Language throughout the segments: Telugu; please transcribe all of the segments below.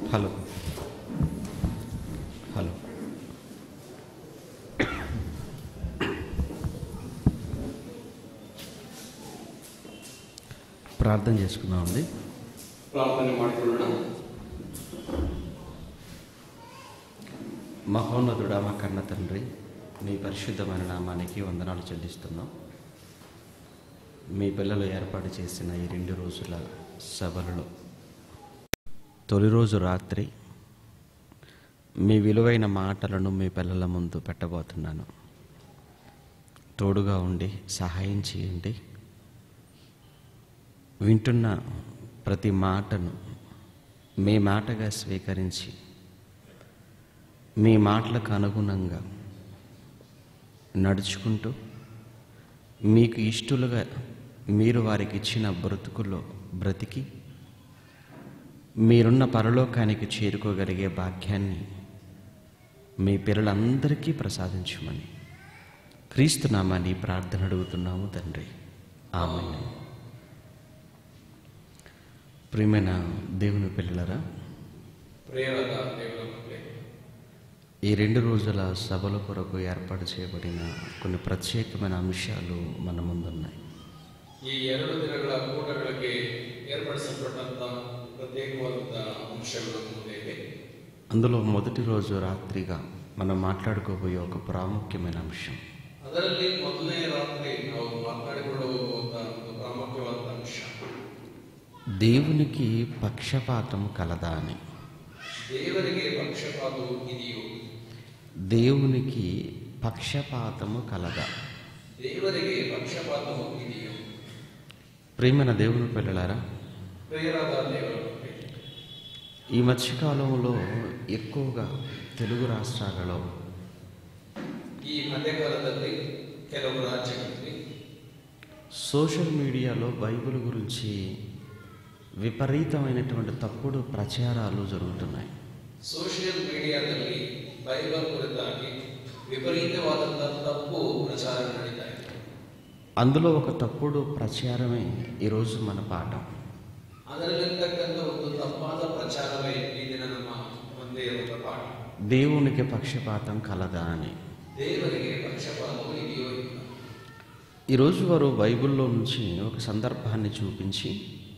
హలో హలో ప్రార్థన చేసుకుందామండి ಪ್ರಾರ್ಥನೆ ಮಾಡಿಕೊಳ್ಳೋಣ మహోన్నతుడా మా కన్న తండ్రి మీ పరిశుద్ధమైన నామానికి వందనాలు చెల్లిస్తున్నాం మీ పిల్లలు ఏర్పాటు చేసిన ఈ రెండు రోజుల సభలలో తొలి రోజు రాత్రి మీ విలువైన మాటలను మీ పిల్లల ముందు పెట్టబోతున్నాను తోడుగా ఉండి సహాయం చేయండి వింటున్న ప్రతి మాటను మీ మాటగా స్వీకరించి మీ మాటలకు అనుగుణంగా నడుచుకుంటూ మీకు ఇష్టలుగా మీరు వారికి ఇచ్చిన బ్రతుకులో బ్రతికి మీరున్న పరలోకానికి చేరుకోగలిగే భాగ్యాన్ని మీ పిల్లలందరికీ ప్రసాదించమని క్రీస్తునామాని ప్రార్థన అడుగుతున్నాము తండ్రి ఆమె ప్రియమైన దేవుని పిల్లలరా ಪ್ರಿಯರಾದ ದೇವರ ಮಕ್ಕಳೇ ఈ రెండు రోజుల సభల కొరకు ఏర్పాటు చేయబడిన కొన్ని ప్రత్యేకమైన అంశాలు మన ముందున్నాయి ಈ ಎರಡು ದಿನಗಳ ಕೂಟಗಳಿಗೆ ಏರ್ಪಡಿಸಲ್ಪಟ್ಟಂತ ಪ್ರತ್ಯೇಕವಾದಂಥ ಅಂಶಗಳು ಮುಂದೆ ಇವೆ అందులో మొదటి రోజు రాత్రిగా మనం మాట్లాడుకోబోయే ఒక ప్రాముఖ్యమైన అంశం ಅದರಲ್ಲಿ ಮೊದಲನೇ ರಾತ್ರಿ ನಾವು ಮಾತನಾಡಿಕೊಂಡು ಹೋಗುವಂತ ಒಂದು ಪ್ರಾಮುಖ್ಯವಾದ ಅಂಶ దేవునికి పక్షపాతం కలదా అని ದೇವರಿಗೆ ಪಕ್ಷಪಾತವು ಇದೆಯೋ దేవునికి పక్షపాతము కలదా ದೇವರಿಗೆ ಪಕ್ಷಪಾತವು ಇದೆಯೋ ప్రియమైన దేవుని పిల్లలారా ಪ್ರಿಯರಾದ ದೇವರ ಮಕ್ಕಳೇ ఈ మధ్యకాలంలో ఎక్కువగా తెలుగు రాష్ట్రాలలో ಈ ಮಧ್ಯಕಾಲದಲ್ಲಿ ಕೆಲವು ರಾಜ್ಯಗಳಲ್ಲಿ సోషల్ మీడియాలో బైబిల్ గురించి విపరీతమైనటువంటి తప్పుడు ప్రచారాలు జరుగుతున్నాయి ಸೋಷಿಯಲ್ ಮೀಡಿಯಾದಲ್ಲಿ ಬೈಬಲ್ ಕುರಿತಾಗಿ ವಿಪರೀತವಾದಂತಹ ತಪ್ಪು ಪ್ರಚಾರ ನಡೀತಾ ಇದೆ అందులో ఒక తప్పుడు ప్రచారమే ఈరోజు మన పాఠం ಅದರಲ್ಲಿರ್ತಕ್ಕಂಥ ಒಂದು ತಪ್ಪಾದ ಪ್ರಚಾರವೇ ಈ ದಿನ ನಮ್ಮ ಮುಂದೆ ಇರುವ ಪಾಠ దేవునికి పక్షపాతం కలదా అని ದೇವರಿಗೆ ಪಕ್ಷಪಾತವು ಇದೆಯೋ ಇಲ್ಲ ఈరోజు వారు బైబిల్లో నుంచి ఒక సందర్భాన్ని చూపించి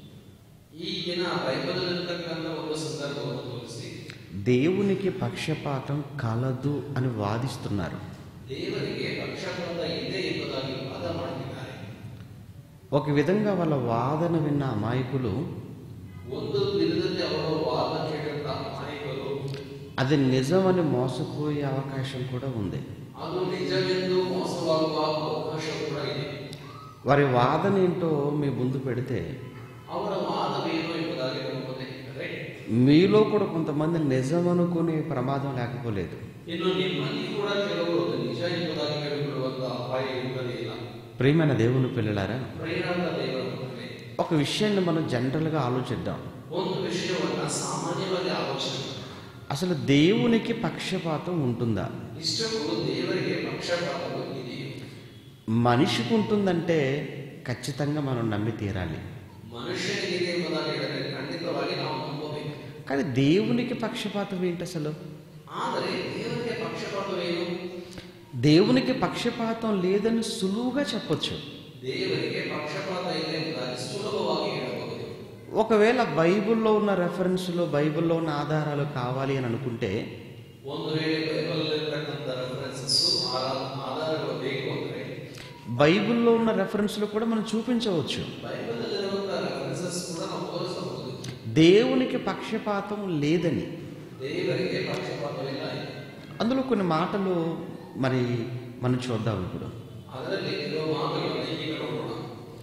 ಈ ದಿನ ಬೈಬಲ್ನಲ್ಲಿರ್ತಕ್ಕಂಥ ಒಂದು ಸಂದರ್ಭವನ್ನು ತೋರಿಸಿ దేవునికి పక్షపాతం కలదు అని వాదిస్తున్నారు ದೇವರಿಗೆ ಪಕ್ಷಪಾತ ಇದೆ ಎಂಬುದಾಗಿ ವಾದ ಮಾಡುತ್ತಿದ್ದಾರೆ ఒక విధంగా వాళ్ళ వాదన విన్న అమాయకులు ಒಂದು ದಿನದಲ್ಲಿ ಅವರ ವಾದ ಕೇಳಿದ ನಾಯಕರು అది నిజమని మోసపోయే అవకాశం కూడా ఉంది ಅದು ನಿಜವೆಂದು ಮೋಸವಾಗುವ ಅವಕಾಶ ಕೂಡ ಇದೆ వారి వాదన ఏంటో మీ ముందు పెడితే ಅವರ ವಾದವೇನು ಎಂಬುದಾಗಿ ನಮ್ಮ ಮುಂದೆ ಇಟ್ಟರೆ మీలో కూడా కొంతమంది నిజం అనుకునే ప్రమాదం లేకపోలేదు ಇನ್ನು ನಿಮ್ಮಲ್ಲಿ ಕೂಡ ಕೆಲವರು ಅದು ನಿಜ ಎಂಬುದಾಗಿ ಹೇಳಿಕೊಳ್ಳುವಂತ ಅಪಾಯ ಇರುವುದೇ ಇಲ್ಲ ప్రియమైన దేవుని పిల్లలారా ಪ್ರೇರಣದ ದೇವರ ಮಕ್ಕಳೇ ఒక విషయాన్ని మనం జనరల్గా ఆలోచిద్దాం ಒಂದು ವಿಷಯವನ್ನ ಸಾಮಾನ್ಯವಾಗಿ ಆಲೋಚನೆ ಮಾಡಿ. అసలు దేవునికి పక్షపాతం ఉంటుందా ಇಷ್ಟಕ್ಕೂ ದೇವರಿಗೆ ಪಕ್ಷಪಾತವು ಇದೆಯೇ మనిషికి ఉంటుందంటే ఖచ్చితంగా మనం నమ్మి తీరాలి ಮನುಷ್ಯನಿಗೆ ಎಂಬುದಾಗಿ ಹೇಳಿದರೆ ಖಂಡಿತವಾಗಿ ನಾವು ನಂಬಬೇಕು కానీ దేవునికి పక్షపాతం ఏంటి అసలు ಆದರೆ ದೇವರಿಗೆ ಪಕ್ಷಪಾತವೇನು దేవునికి పక్షపాతం లేదని సులువుగా చెప్పొచ్చు ದೇವರಿಗೆ ಪಕ್ಷಪಾತ ಇದೆ ಎಂಬುದಾಗಿ ಸುಲಭವಾಗಿ ಹೇಳಬಹುದು ఒకవేళ బైబిల్లో ఉన్న రెఫరెన్స్లో బైబిల్లో ఉన్న ఆధారాలు కావాలి అని అనుకుంటే ಒಂದು ವೇಳೆ ಬೈಬಲ್ ಇರತಕ್ಕಂಥ ರೆಫರೆನ್ಸಸ್ ಆಧಾರಗಳು ಬೇಕು ಅಂದರೆ బైబిల్లో ఉన్న రెఫరెన్స్లో కూడా మనం చూపించవచ్చు ಬೈಬಲ್ ಇರುವಂತಹ ರೆಫರೆನ್ಸಸ್ ಕೂಡ ನಾವು ತೋರಿಸಬಹುದು దేవునికి పక్షపాతం లేదని ದೇವರಿಗೆ ಪಕ್ಷಪಾತವಿಲ್ಲ ಇದೆ. అందులో కొన్ని మాటలు మరి మనం చూద్దాం ఇప్పుడు ಅದರಲ್ಲಿ ಕೆಲವು ಮಾತುಗಳನ್ನು ಈಗ ನೋಡೋಣ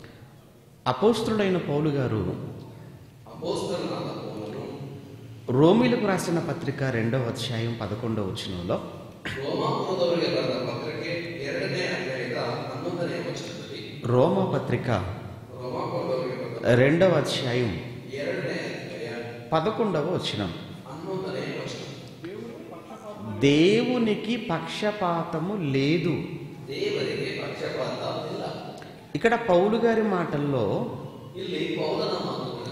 అపోస్తుడైన పౌలు గారు ಅಪೋಸ್ತಲನಾದ ಪೌಲನು రోమిలకు రాసిన పత్రిక రెండవ అధ్యాయం పదకొండవ వచనంలో ರೋಮಾಪುರದವರಿಗೆ ಬರೆದ ಪತ್ರಕ್ಕೆ ಎರಡನೇ ಅಧ್ಯಾಯದ ಹನ್ನೊಂದನೇ ವಚನದಲ್ಲಿ రోమ పత్రిక ರೋಮಾಪುರದವರಿಗೆ ಬರೆದ రెండవ అధ్యాయం ಎರಡನೇ ಅಧ್ಯಾಯ పదకొండవ వచనం ಹನ್ನೊಂದನೇ ವಚನ దేవునికి పక్షపాతము లేదు ದೇವರಿಗೆ ಪಕ್ಷಪಾತ ಇಲ್ಲ ఇక్కడ పౌలు గారి మాటల్లో ಇಲ್ಲಿ ಪೌಲನ ಮಾತುಗಳಲ್ಲಿ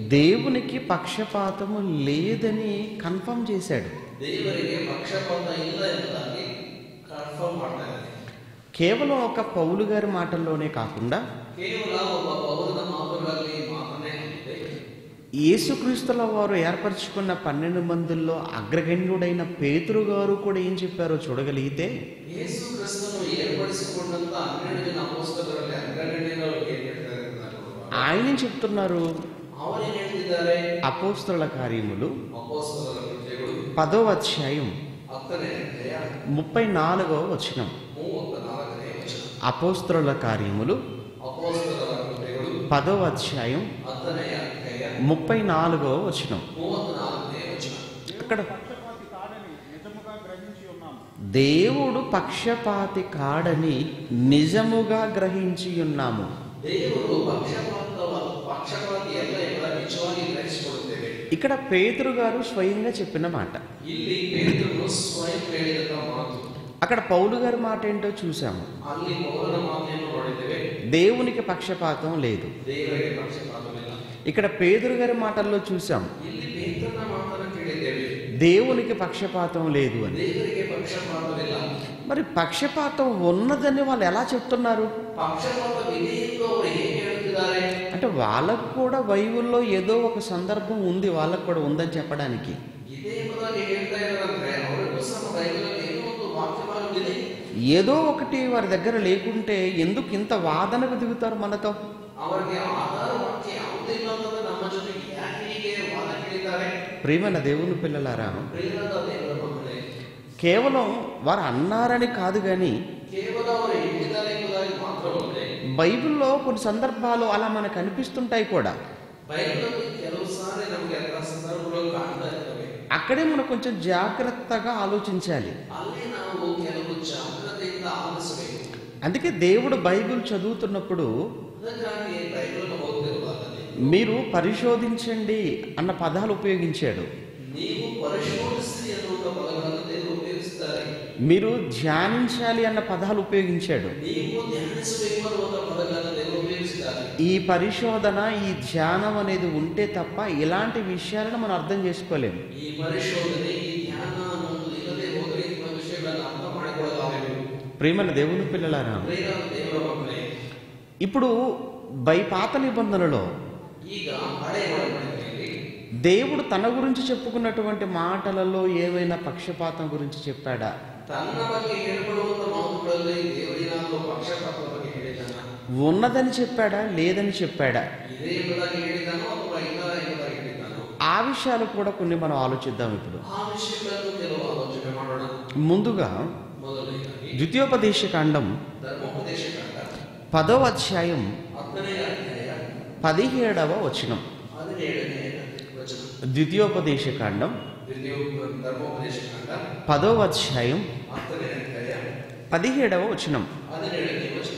దేవునికి పక్షపాతము లేదని కన్ఫర్మ్ చేశాడు ದೇವರಿಗೆ ಪಕ್ಷಪಾತ ಇಲ್ಲ ಎಂಬುದಾಗಿ ಕನ್ಫರ್ಮ್ ಮಾಡ್ತಾ ಇದ್ದಾರೆ కేవలం ఒక పౌలు గారి మాటల్లోనే కాకుండా ಕೇವಲ ಒಬ್ಬ ಪೌರನ ಮಾತುಗಳಲ್ಲಿ ಮಾತನೇ ಆಗಿದೆ యేసుక్రీస్తుల వారు ఏర్పరచుకున్న పన్నెండు మందిలో అగ్రగణ్యుడైన పేతురు గారు కూడా ఏం చెప్పారో చూడగలిగితే ಯೇಸು ಕ್ರಿಸ್ತನು ಏರ್ಪಡಿಸಿಕೊಂಡಂತ ಹನ್ನೆರಡು ಜನ ಅಪೋಸ್ತಲರಲ್ಲಿ ಅಗ್ರಗಣ್ಯರು ಏನ್ ಹೇಳ್ತಾರೆ ಅಂತ ನೋಡುವ. ఆయన ఏం చెప్తున్నారు ಅವರೇನ್ ಹೇಳ್ತಿದ್ದಾರೆ అపోస్తుల కార్యములు ಅಪೋಸ್ತಲರ ಕೃತ್ಯಗಳು పదో అధ్యాయం ಹತ್ತನೇ ಅಧ್ಯಾಯ ముప్పై నాలుగవ వచనం ಮೂವತ್ತ ನಾಲ್ಕನೇ ವಚನ అపోస్తుల కార్యములు ಅಪೋಸ್ತಲರ ಕೃತ್ಯಗಳು పదో అధ్యాయం ಹತ್ತನೇ ಅಧ್ಯಾಯ ముప్పై నాలుగవ వచనం ಮೂವತ್ತ ನಾಲ್ಕನೇ ವಚನ అక్కడ పక్షపాతి కాడని నిజముగా గ్రహించి ఉన్నాము దేవుడు పక్షపాతి కాడని నిజముగా గ్రహించి ఉన్నాము ದೇವರು ಪಕ್ಷಪಾತ ಪಕ್ಷಪಾತಿ ಎಲ್ಲ ಎಂಬ ನಿಜವಾಗಿ ಗ್ರಹಿಸಿಕೊಳ್ಳುತ್ತೇವೆ ఇక్కడ పేతురు గారు స్వయంగా చెప్పిన మాట ಇಲ್ಲಿ ಪೇತ್ರನು ಸ್ವಯಂ ಹೇಳಿದಂತ ಮಾತು అక్కడ పౌలు గారి మాట ఏంటో చూసాము ಅಲ್ಲಿ ಪೌರನ ಮಾತೆಯನ್ನು ನೋಡಿದ್ದೇವೆ దేవునికి పక్షపాతం లేదు ದೇವರಿಗೆ ಪಕ್ಷಪಾತವಿಲ್ಲ ఇక్కడ పేదరు గారి మాటల్లో చూసాం ಇಲ್ಲಿ ಪೇತ್ರನ ಮಾತನ್ನು ಕೇಳಿದ್ದೇವೆ దేవునికి పక్షపాతం లేదు అని ದೇವರಿಗೆ ಪಕ್ಷಪಾತವಿಲ್ಲ మరి పక్షపాతం ఉన్నదని వాళ్ళు ఎలా చెప్తున్నారు ಪಕ್ಷಪಾತವಿದೆ ಎಂದು ಅವರು ಹೇಗೆ ಹೇಳ್ತಿದ್ದಾರೆ అంటే వాళ్ళకు కూడా బైబిల్లో ఏదో ఒక సందర్భం ఉంది వాళ్ళకు కూడా ఉందని చెప్పడానికి ಇದೇ ಎಂಬುದಾಗಿ ಹೇಳ್ತಾ ಇದ್ದಾರಂದ್ರೆ ಅವರಿಗೂ ಸಹ ಬೈಬಲಲ್ಲಿ ಏನೋ ಒಂದು ವಾಕ್ಯವಾಗುತ್ತಿದೆ ఏదో ఒకటి వారి దగ్గర లేకుంటే ఎందుకు ఇంత వాదనకు దిగుతారు మనతో ಅವರಿಗೆ ಆಧಾರ ವಾಕ್ಯ ಯಾವುದೇ ಇಲ್ಲ ಅಂತಂದ್ರೆ ನಮ್ಮ ಜೊತೆಗೆ ಯಾಕೆ ಹೀಗೆ ವಾದ ಕೇಳಿದ್ದಾರೆ ప్రియమైన దేవుని పిల్లలారా ಪ್ರಿಯರಾದ ದೇವರ ಮಕ್ಕಳೇ కేవలం వారు అన్నారని కాదు కానీ ಕೇವಲ ಅವರು ಹೇಳಿದ್ದಾರೆ ಎಂಬುದಾಗಿ ಮಾತ್ರವಲ್ಲದೆ బైబిల్లో కొన్ని సందర్భాలు అలా మనకు అనిపిస్తుంటాయి కూడా ಬೈಬಲಲ್ಲಿ ಕೆಲವು ಸಾರಿ ನಮಗೆ ಅಂತಹ ಸಂದರ್ಭಗಳು ಕಾಣ್ತಾ ಇರ್ತವೆ అక్కడే మనం కొంచెం జాగ్రత్తగా ఆలోచించాలి ಅಲ್ಲಿ ನಾವು ಕೆಲವು ಜಾಗ್ರತೆಯಿಂದ ಆಲಿಸಬೇಕು అందుకే దేవుడు బైబిల్ చదువుతున్నప్పుడు ಅದಕ್ಕಾಗಿ ಬೈಬಲ್ ಓದ್ತಿರುವಾಗಲೇ మీరు పరిశోధించండి అన్న పదాలు ఉపయోగించాడు ನೀವು ಪರಿಶೋಧಿಸಿ ಎನ್ನುವಂತ ಪದಗಳನ್ನು ದೇವರು ಉಪಯೋಗಿಸುತ್ತಾರೆ మీరు ధ్యానించాలి అన్న పదాలు ఉపయోగించాడు ನೀವು ಧ್ಯಾನಿಸಬೇಕು ಅನ್ನುವಂತ ಪದಗಳನ್ನು ದೇವರು ಉಪಯೋಗಿಸಿದ್ದಾರೆ ఈ పరిశోధన ఈ ధ్యానం అనేది ఉంటే తప్ప ఇలాంటి విషయాలను మనం అర్థం చేసుకోలేము ಈ పరిశోಧನೆ ಈ ಧ್ಯಾನ ಅನ್ನೋದು ಇಲ್ಲದೆ ಹೋದರೆ ಈ ವಿಷಯಗಳನ್ನು ಅರ್ಥ ಮಾಡಿಕೊಳ್ಳಲಾಗಬೇಕು ప్రేమల దేవుని పిల్లలారా ಪ್ರಿಯರಾದ ದೇವರ ಮಕ್ಕಳೇ ఇప్పుడు బై పాత నిబంధనలో ಈಗ ಹಳೆ ಒಡಂಬಡಿಕೆಯಲ್ಲಿ దేవుడు తన గురించి చెప్పుకున్నటువంటి మాటలలో ఏవైనా పక్షపాతం గురించి చెప్పాడా ತನ್ನ ಬಗ್ಗೆ ಹೇಳ್ಕೊಳ್ಳುವಂತ ಮಾತುಗಳಲ್ಲಿ ದೇವರಿನಾದರೂ ಪಕ್ಷಪಾತದ ಬಗ್ಗೆ ಹೇಳಿದ್ದಾನ ఉన్నదని చెప్పాడా లేదని చెప్పాడా ಇದೇ ಎಂಬುದಾಗಿ ಹೇಳಿದ್ದಾನೋ ಅಥವಾ ಇಲ್ಲ ಎಂಬುದಾಗಿ ಹೇಳಿದ್ದಾನೋ ఆ విషయాలు కూడా కొన్ని మనం ఆలోచిద్దాం ఇప్పుడు ಆ ವಿಷಯಗಳನ್ನು ಕೆಲವು ಆಲೋಚನೆ ಮಾಡೋಣ ముందుగా ಮೊದಲನೇದಾಗಿ ద్వితీయోపదేశ కాండం ಧರ್ಮೋಪದೇಶ ಕಾಂಡ పదవ అధ్యాయం ಹತ್ತನೇ ಅಧ್ಯಾಯ పదిహేడవ వచనం ಹದಿನೇಳನೇ ವಚನ ద్వితీయోపదేశ కాండం ದ್ವಿತೀಯ ಧರ್ಮೋಪದೇಶ ಕಾಂಡ పదవ అధ్యాయం ಹತ್ತನೇ ಅಧ್ಯಾಯ పదిహేడవ వచనం ಹದಿನೇಳನೇ ವಚನ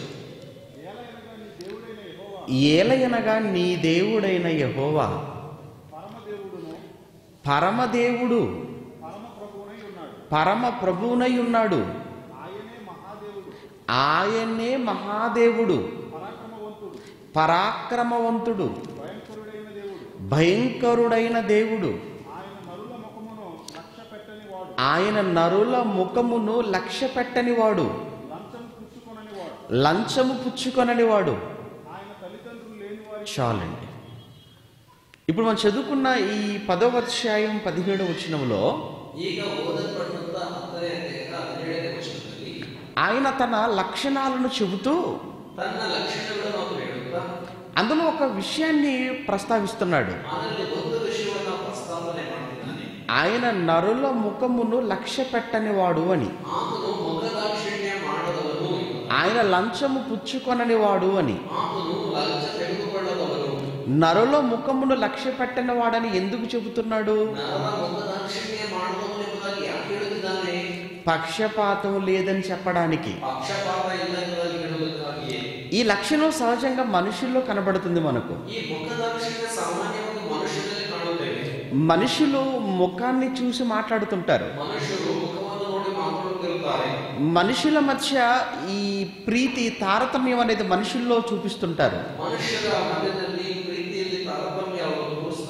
ఏలయనగా నీ దేవుడైన యెహోవా ఏలయనగా నీ దేవుడైన యహోవా పరమదేవుడును పరమదేవుడు పరమ ప్రభువునై ఉన్నాడు పరమ ప్రభువునై ఉన్నాడు ఆయనే మహాదేవుడు ఆయనే మహాదేవుడు పరాక్రమవంతుడు పరాక్రమవంతుడు భయంకరుడైన దేవుడు భయంకరుడైన దేవుడు ఆయన నరుల ముఖమును లక్ష్య పెట్టని వాడు ఆయన నరుల ముఖమును లక్ష్య పెట్టని వాడు లంచం పుచ్చుకొనని వాడు లంచము పుచ్చుకొనని వాడు ఆయన తల్లిదండ్రులు లేని వారి చాలండి ఇప్పుడు మనం చదువుకున్న ఈ పదవ అధ్యాయం పదిహేడు వచనంలో ಈಗ ಓದಲ್ಪಟ್ಟಂತ ಹತ್ತನೇ ಅಧ್ಯಾಯದ ಹದಿನೇಳನೇ ವಚನದಲ್ಲಿ ఆయన తన లక్షణాలను చెబుతూ ತನ್ನ ಲಕ್ಷಣಗಳನ್ನು ಅವನು ಹೇಳುತ್ತಾ అందులో ఒక విషయాన్ని ప్రస్తావిస్తున్నాడు ಅದರಲ್ಲಿ ಒಂದು ವಿಷಯವನ್ನ ಪ್ರಸ್ತಾವನೆ ಮಾಡಿದ್ದಾನೆ ఆయన నరుల ముఖమును లక్ష్య పెట్టని వాడు అని ಆತನು ಮುಖದಾಕ್ಷಿಣ್ಯ ಮಾಡದವನು ఆయన లంచము పుచ్చుకొనని వాడు అని ಆತನು ಲಂಚ ತೆಗೆದುಕೊಳ್ಳದವನು నరుల ముఖమును లక్ష్య పెట్టని వాడని ఎందుకు చెబుతున్నాడు ನರನ ಮುಖದಾಕ್ಷಿಣ್ಯ ಮಾಡದವನು ಎಂಬುದಾಗಿ ಯಾಕೆ ಹೇಳುತ್ತಿದ್ದಾನೆ పక్షపాతం లేదని చెప్పడానికి ಪಕ್ಷಪಾತ ಇಲ್ಲ ಎಂಬುದಾಗಿ ಹೇಳುವುದಕ್ಕಾಗಿಯೇ ఈ లక్షణం సహజంగా మనుషుల్లో కనబడుతుంది మనకు ಈ ಮುಖದಾಕ್ಷಿಣ್ಯ ಸಾಮಾನ್ಯವಾಗಿ ಮನುಷ್ಯನಲ್ಲಿ ಕಾಣುತ್ತೇವೆ మనుషులు ముఖాన్ని చూసి మాట్లాడుతుంటారు ಮನುಷ್ಯರು ಮುಖವನ್ನು ನೋಡಿ ಮಾತನಾಡುತ್ತಿರುತ್ತಾರೆ మనుషుల మధ్య ఈ ప్రీతి తారతమ్యం అనేది మనుషుల్లో చూపిస్తుంటారు ಮನುಷ್ಯರ ಮಧ್ಯದಲ್ಲಿ ಪ್ರೀತಿಯಲ್ಲಿ ತಾರತಮ್ಯ ಅವರು ತೋರಿಸ್ತಾ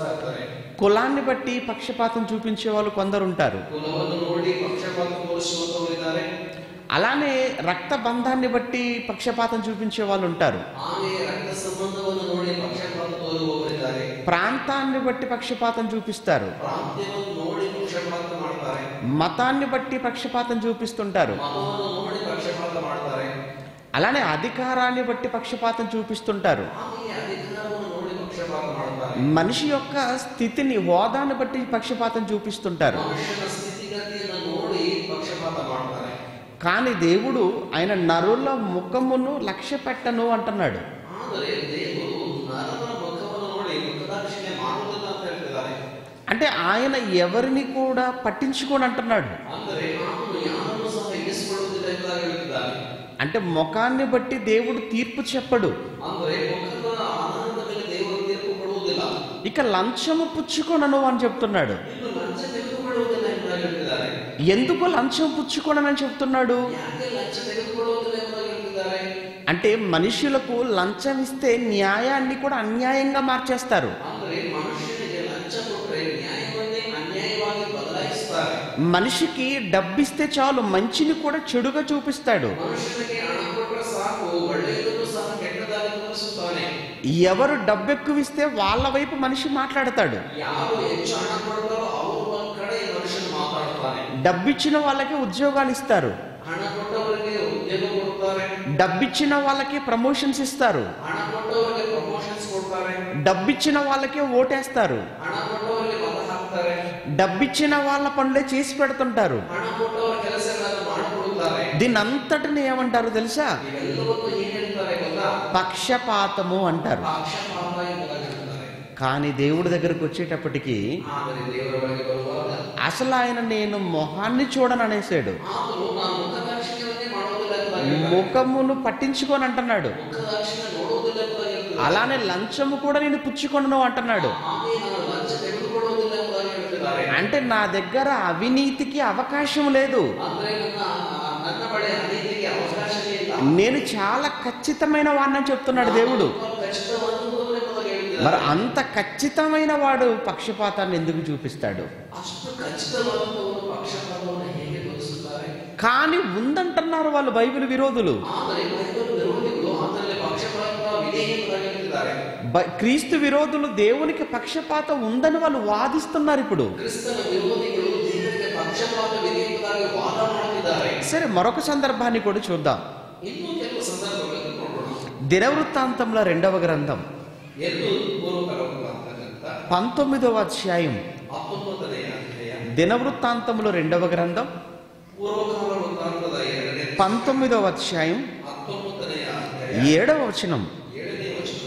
కులాన్ని బట్టి పక్షపాతం చూపించే వాళ్ళు కొందరు ఉంటారు ಕುಲವನ್ನು ನೋಡಿ ಪಕ್ಷಪಾತ ತೋರಿಸುವಂತವರಿದ್ದಾರೆ అలానే రక్త బంధాన్ని బట్టి పక్షపాతం చూపించే వాళ్ళు ఉంటారు ಹಾಗೆಯೇ ರಕ್ತ ಸಂಬಂಧವನ್ನು ನೋಡಿ ಪಕ್ಷಪಾತ ತೋರುವವರಿದ್ದಾರೆ ప్రాంతాన్ని బట్టి పక్షపాతం చూపిస్తారు ಪ್ರಾಂತ್ಯವನ್ನು ನೋಡಿ ಪಕ್ಷಪಾತ ಮಾಡ್ತಾರೆ మతాన్ని బట్టి పక్షపాతం చూపిస్తుంటారు ಮತವನ್ನು ನೋಡಿ ಪಕ್ಷಪಾತ ಮಾಡ್ತಾರೆ అలానే అధికారాన్ని బట్టి పక్షపాతం చూపిస్తుంటారు ಹಾಗೆಯೇ ಅಧಿಕಾರವನ್ನು ನೋಡಿ ಪಕ್ಷಪಾತ ಮಾಡ್ತಾರೆ మనిషి యొక్క స్థితిని హోదాను బట్టి పక్షపాతం చూపిస్తుంటారు ಮನುಷ್ಯನ ಸ್ಥಿತಿಗತಿಯನ್ನು ನೋಡಿ ಪಕ್ಷಪಾತ ಮಾಡ್ತಾರೆ కానీ దేవుడు ఆయన నరుల ముఖమును లక్ష్య పెట్టను అంటున్నాడు ಆದರೆ ದೇವರು ನರನ ಮುಖವನ್ನು ನೋಡಿ ಮುಖದಾಕ್ಷಿಣ್ಯ ಮಾಡುವುದಿಲ್ಲ ಅಂತ ಹೇಳ್ತಿದ್ದಾರೆ అంటే ఆయన ఎవరిని కూడా పట్టించుకోని అంటున్నాడు ಅಂದರೆ ಆತನು ಯಾರನ್ನು ಸಹ ಇರಿಸಿಕೊಳ್ಳುವುದಿಲ್ಲ ಎಂಬುದಾಗಿ ಹೇಳ್ತಿದ್ದಾರೆ అంటే ముఖాన్ని బట్టి దేవుడు తీర్పు చెప్పడు ಅಂದರೆ ಮುಖದ ಆಧಾರದ ಮೇಲೆ ದೇವರು ತೀರ್ಪು ಕೊಡುವುದಿಲ್ಲ ఇక లంచము పుచ్చుకొనను అని చెప్తున్నాడు ಇನ್ನು ಲಂಚ ತೆಗೆದುಕೊಳ್ಳುವುದಿಲ್ಲ ಎಂಬುದಾಗಿ ಹೇಳ್ತಿದ್ದಾರೆ ఎందుకు లంచం పుచ్చుకొనని చెప్తున్నాడు ಯಾಕೆ ಲಂಚ ತೆಗೆದುಕೊಳ್ಳುವುದಿಲ್ಲ ಎಂಬುದಾಗಿ ಹೇಳ್ತಿದ್ದಾರೆ అంటే మనుషులకు లంచం ఇస్తే న్యాయాన్ని కూడా అన్యాయంగా మార్చేస్తారు ಅಂದರೆ ಮನುಷ್ಯನಿಗೆ ಲಂಚ ಕೊಟ್ಟರೆ ನ್ಯಾಯವನ್ನೇ ಅನ್ಯಾಯವಾಗಿ ಬದಲಾಯಿಸುತ್ತಾರೆ మనిషికి డబ్బిస్తే చాలు మంచిని కూడా చెడుగా చూపిస్తాడు ಮನುಷ್ಯನಿಗೆ ಹಣ ಕೊಟ್ಟರೆ ಸಾಕು ಒಳ್ಳೆಯದನ್ನು ಸಹ ಕೆಟ್ಟದಾಗಿ ತೋರಿಸುತ್ತಾನೆ ఎవరు డబ్బు ఎక్కువ ఇస్తే వాళ్ళ వైపు మనిషి మాట్లాడతాడు ಯಾರು ಹೆಚ್ಚು ಹಣ ಕೊಡ್ತಾರೋ ಅವರು ಒಂದ್ ಕಡೆ ಮನುಷ್ಯನು ಮಾತಾಡ್ತಾನೆ డబ్బిచ్చిన వాళ్ళకి ఉద్యోగాలు ఇస్తారు ಹಣ ಕೊಟ್ಟವರಿಗೆ ಉದ್ಯೋಗ ಕೊಡ್ತಾರೆ డబ్బిచ్చిన వాళ్ళకి ప్రమోషన్స్ ఇస్తారు ಹಣ ಕೊಟ್ಟವರಿಗೆ ಪ್ರಮೋಷನ್ಸ್ ಕೊಡ್ತಾರೆ డబ్బిచ్చిన వాళ్ళకే ఓటేస్తారు ಹಣ ಕೊಟ್ಟವರಿಗೆ ಮತ ಹಾಕ್ತಾರೆ డబ్బిచ్చిన వాళ్ళ పనులే చేసి పెడుతుంటారు ಹಣ ಕೊಟ್ಟವರ ಕೆಲಸಗಳನ್ನು ಮಾಡಿಕೊಡುತ್ತಾರೆ దీని అంతటిని ఏమంటారు తెలుసా ಇವೆಲ್ಲವನ್ನು ಏನ್ ಹೇಳ್ತಾರೆ ಗೊತ್ತಾ పక్షపాతము అంటారు ಪಕ್ಷಪಾತ ಎಂಬುದಾಗಿ ಹೇಳ್ತಾರೆ కానీ దేవుడి దగ్గరకు వచ్చేటప్పటికి ಆದರೆ ದೇವರ ಬಳಿಗೆ ಬರುವಾಗ అసలు ఆయన నేను మొహాన్ని చూడను అనేసాడు ಆತನು ನಾನು ಮುಖದಾಕ್ಷಿಣ್ಯವನ್ನೇ ಮಾಡುವುದಿಲ್ಲ ಎಂಬುದಾಗಿ ಹೇಳ್ತಾರೆ. ముఖమును పట్టించుకొని అంటున్నాడు ಮುಖದಾಕ್ಷಿಣ್ಯ ನೋಡುವುದಿಲ್ಲ ಎಂಬುದಾಗಿ ಹೇಳ್ತಾರೆ. అలానే లంచము కూడా నేను పుచ్చుకొనను అంటున్నాడు ಆಮೇಲೆ ನಾನು ಲಂಚ ತೆಗೆದುಕೊಳ್ಳುವುದಿಲ್ಲ ಎಂಬುದಾಗಿ ಹೇಳ್ತಿದ್ದಾರೆ అంటే నా దగ్గర అవినీతికి అవకాశం లేదు ಅಂದ್ರೆ ನನ್ನ ನನ್ನ ಬಳಿ ಅನೀತಿಗೆ ಅವಕಾಶವೇ ಇಲ್ಲ నేను చాలా ఖచ్చితమైన వాడిని చెప్తున్నాడు దేవుడు ಖಚಿತವಾದದ್ದು ಎಂಬುದಾಗಿ ಹೇಳ್ತಿದ್ದಾರೆ మరి అంత ఖచ్చితమైన వాడు పక్షపాతాన్ని ఎందుకు చూపిస్తాడు ಅಷ್ಟು ಖಚಿತವಾದಂತಹ ಒಂದು ಪಕ್ಷಪಾತವನ್ನು ಹೇಗೆ ತೋರಿಸುತ್ತಾರೆ కానీ ఉందంటున్నారు వాళ్ళు బైబిల్ విరోధులు ಆದರೆ ಬೈಬಲ್ ವಿರೋಧಿಗಳು ಅದರಲ್ಲಿ ಪಕ್ಷಪಾತ ಇದೆ ಎಂಬುದಾಗಿ ಹೇಳ್ತಿದ್ದಾರೆ బ- క్రీస్తు విరోధులు దేవునికి పక్షపాతం ఉందని వాళ్ళు వాదిస్తున్నారు ఇప్పుడు ಕ್ರಿಸ್ತನ ವಿರೋಧಿಗಳು ದೇವರಿಗೆ ಪಕ್ಷಪಾತವಿದೆ ಎಂಬುದಾಗಿ ವಾದ ಮಾಡುತ್ತಿದ್ದಾರೆ సరే మరొక సందర్భాన్ని కూడా చూద్దాం ಇನ್ನೂ ಕೆಲವು ಸಂದರ್ಭಗಳಲ್ಲಿ ನೋಡೋಣ దినవృత్తాంతంలో రెండవ గ్రంథం ಎರಡು ಪೂರ್ವಕರವಾದ ಅಂತಕ್ಕಂಥ పంతొమ్మిదవ అధ్యాయం ಹತ್ತೊಂಬತ್ತನೆಯ ಅಧ್ಯಾಯ దినవృత్తాంతంలో రెండవ గ్రంథం ಪೂರ್ವಕಾಲ ವೃತ್ತಾಂತದ ಎರಡನೇ పంతొమ్మిదవ అధ్యాయం ಹತ್ತೊಂಬತ್ತನೆಯ ಅಧ್ಯಾಯ ఏడవ వచనం ಏಳನೇ ವಚನ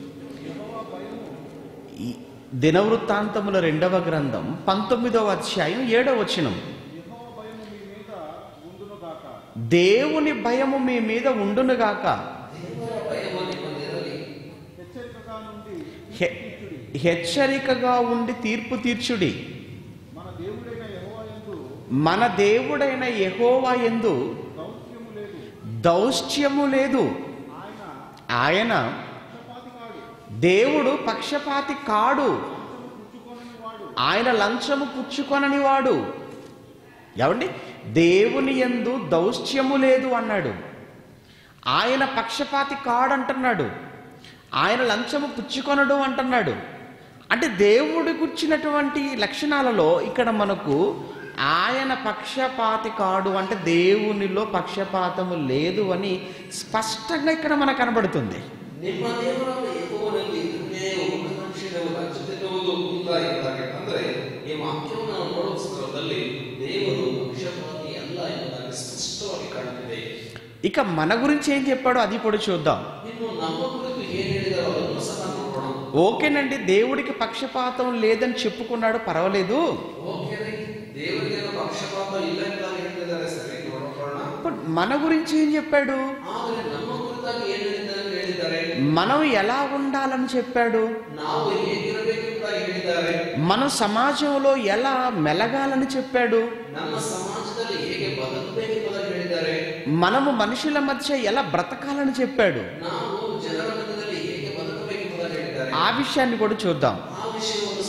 ఈ దినవృత్తాంతముల రెండవ గ్రంథం పంతొమ్మిదవ అధ్యాయం ఏడవ వచనం యెహోవా భయము మీ మీద ఉండును గాక దేవుని భయము మీ మీద ఉండునుగాక ದೇವರ ಭಯವು ನಿಮ್ಮಲ್ಲಿರಲಿ హెచ్చరికగా నుండి హె- హెచ్చరికగా ఉండి తీర్పు తీర్చుడి మన దేవుడైన యెహోవా యందు మన దేవుడైన యెహోవా యందు దౌత్యము లేదు దౌష్ట్యము లేదు ఆయన ఆయన పక్షపాతి కాడు దేవుడు పక్షపాతి కాడు లంచము పుచ్చుకొనని వాడు ఆయన లంచము పుచ్చుకొనని వాడు ఏమండి దేవుని యందు దౌష్ట్యము లేదు అన్నాడు ఆయన పక్షపాతి కాడంటున్నాడు ఆయన లంచము పుచ్చుకొనడు అంటున్నాడు అంటే దేవుడి గుర్చినటువంటి లక్షణాలలో ఇక్కడ మనకు ఆయన పక్షపాతి కాడు అంటే దేవునిలో పక్షపాతము లేదు అని స్పష్టంగా ఇక్కడ మనకు కనబడుతుంది ನಿಮ್ಮ ದೇವರಾದ ಯೆಹೋವನಲ್ಲಿ ನ್ಯಾಯವು ಮುಖದಾಕ್ಷಿಣ್ಯವು ಲಂಚ ತಿನ್ನುವುದು ಇಲ್ಲ ಎಂದಾಗ ಅಂದ್ರೆ ಈ ವಾಕ್ಯವನ್ನು ನಾವು ನೋಡುವ ಸಂದರ್ಭದಲ್ಲಿ ದೇವರು ಪಕ್ಷಪಾತಿ ಅಲ್ಲ ಎಂಬುದಾಗಿ ಸ್ಪಷ್ಟವಾಗಿ ಕಾಣುತ್ತಿದೆ ఇక మన గురించి ఏం చెప్పాడో అది కూడా చూద్దాం ಇನ್ನು ನಮ್ಮ ಕುರಿತು ಏನ್ ಹೇಳಿದಾರೋ ಅದನ್ನು ಸಹ ನೋಡೋಣ ఓకేనండి దేవుడికి పక్షపాతం లేదని చెప్పుకున్నాడు పర్వాలేదు ಓಕೆ ರೀ ದೇವರಿಗೆ ಪಕ್ಷಪಾತ ಇಲ್ಲ ಎಂಬುದಾಗಿ ಹೇಳ್ತಿದ್ದಾರೆ ಸರಿ ನೋಡೋಣ ఇప్పుడు మన గురించి ఏం చెప్పాడు ಆದರೆ ನಮ್ಮ ಕುರಿತಾಗಿ ಏನ್ ಹೇಳಿದ್ದಾರೆ ಅಂತ ಹೇಳಿದ್ದಾರೆ మనం ఎలా ఉండాలని చెప్పాడు ನಾವು ಹೇಗಿರಬೇಕು ಎಂಬುದಾಗಿ ಹೇಳಿದ್ದಾರೆ మనం సమాజంలో ఎలా మెలగాలని చెప్పాడు ನಮ್ಮ ಸಮಾಜದಲ್ಲಿ ಹೇಗೆ ಬದುಕಬೇಕು ಎಂಬುದಾಗಿ ಹೇಳಿದ್ದಾರೆ మనము మనుషుల మధ్య ఎలా బ్రతకాలని చెప్పాడు ನಾವು ಜನರ ಮಧ್ಯದಲ್ಲಿ ಹೇಗೆ ಬದುಕಬೇಕು ಎಂಬುದಾಗಿ ಹೇಳಿದ್ದಾರೆ ఆ విషయాన్ని కూడా చూద్దాం ಆ ವಿಷಯವನ್ನು ಸಹ ನೋಡೋಣ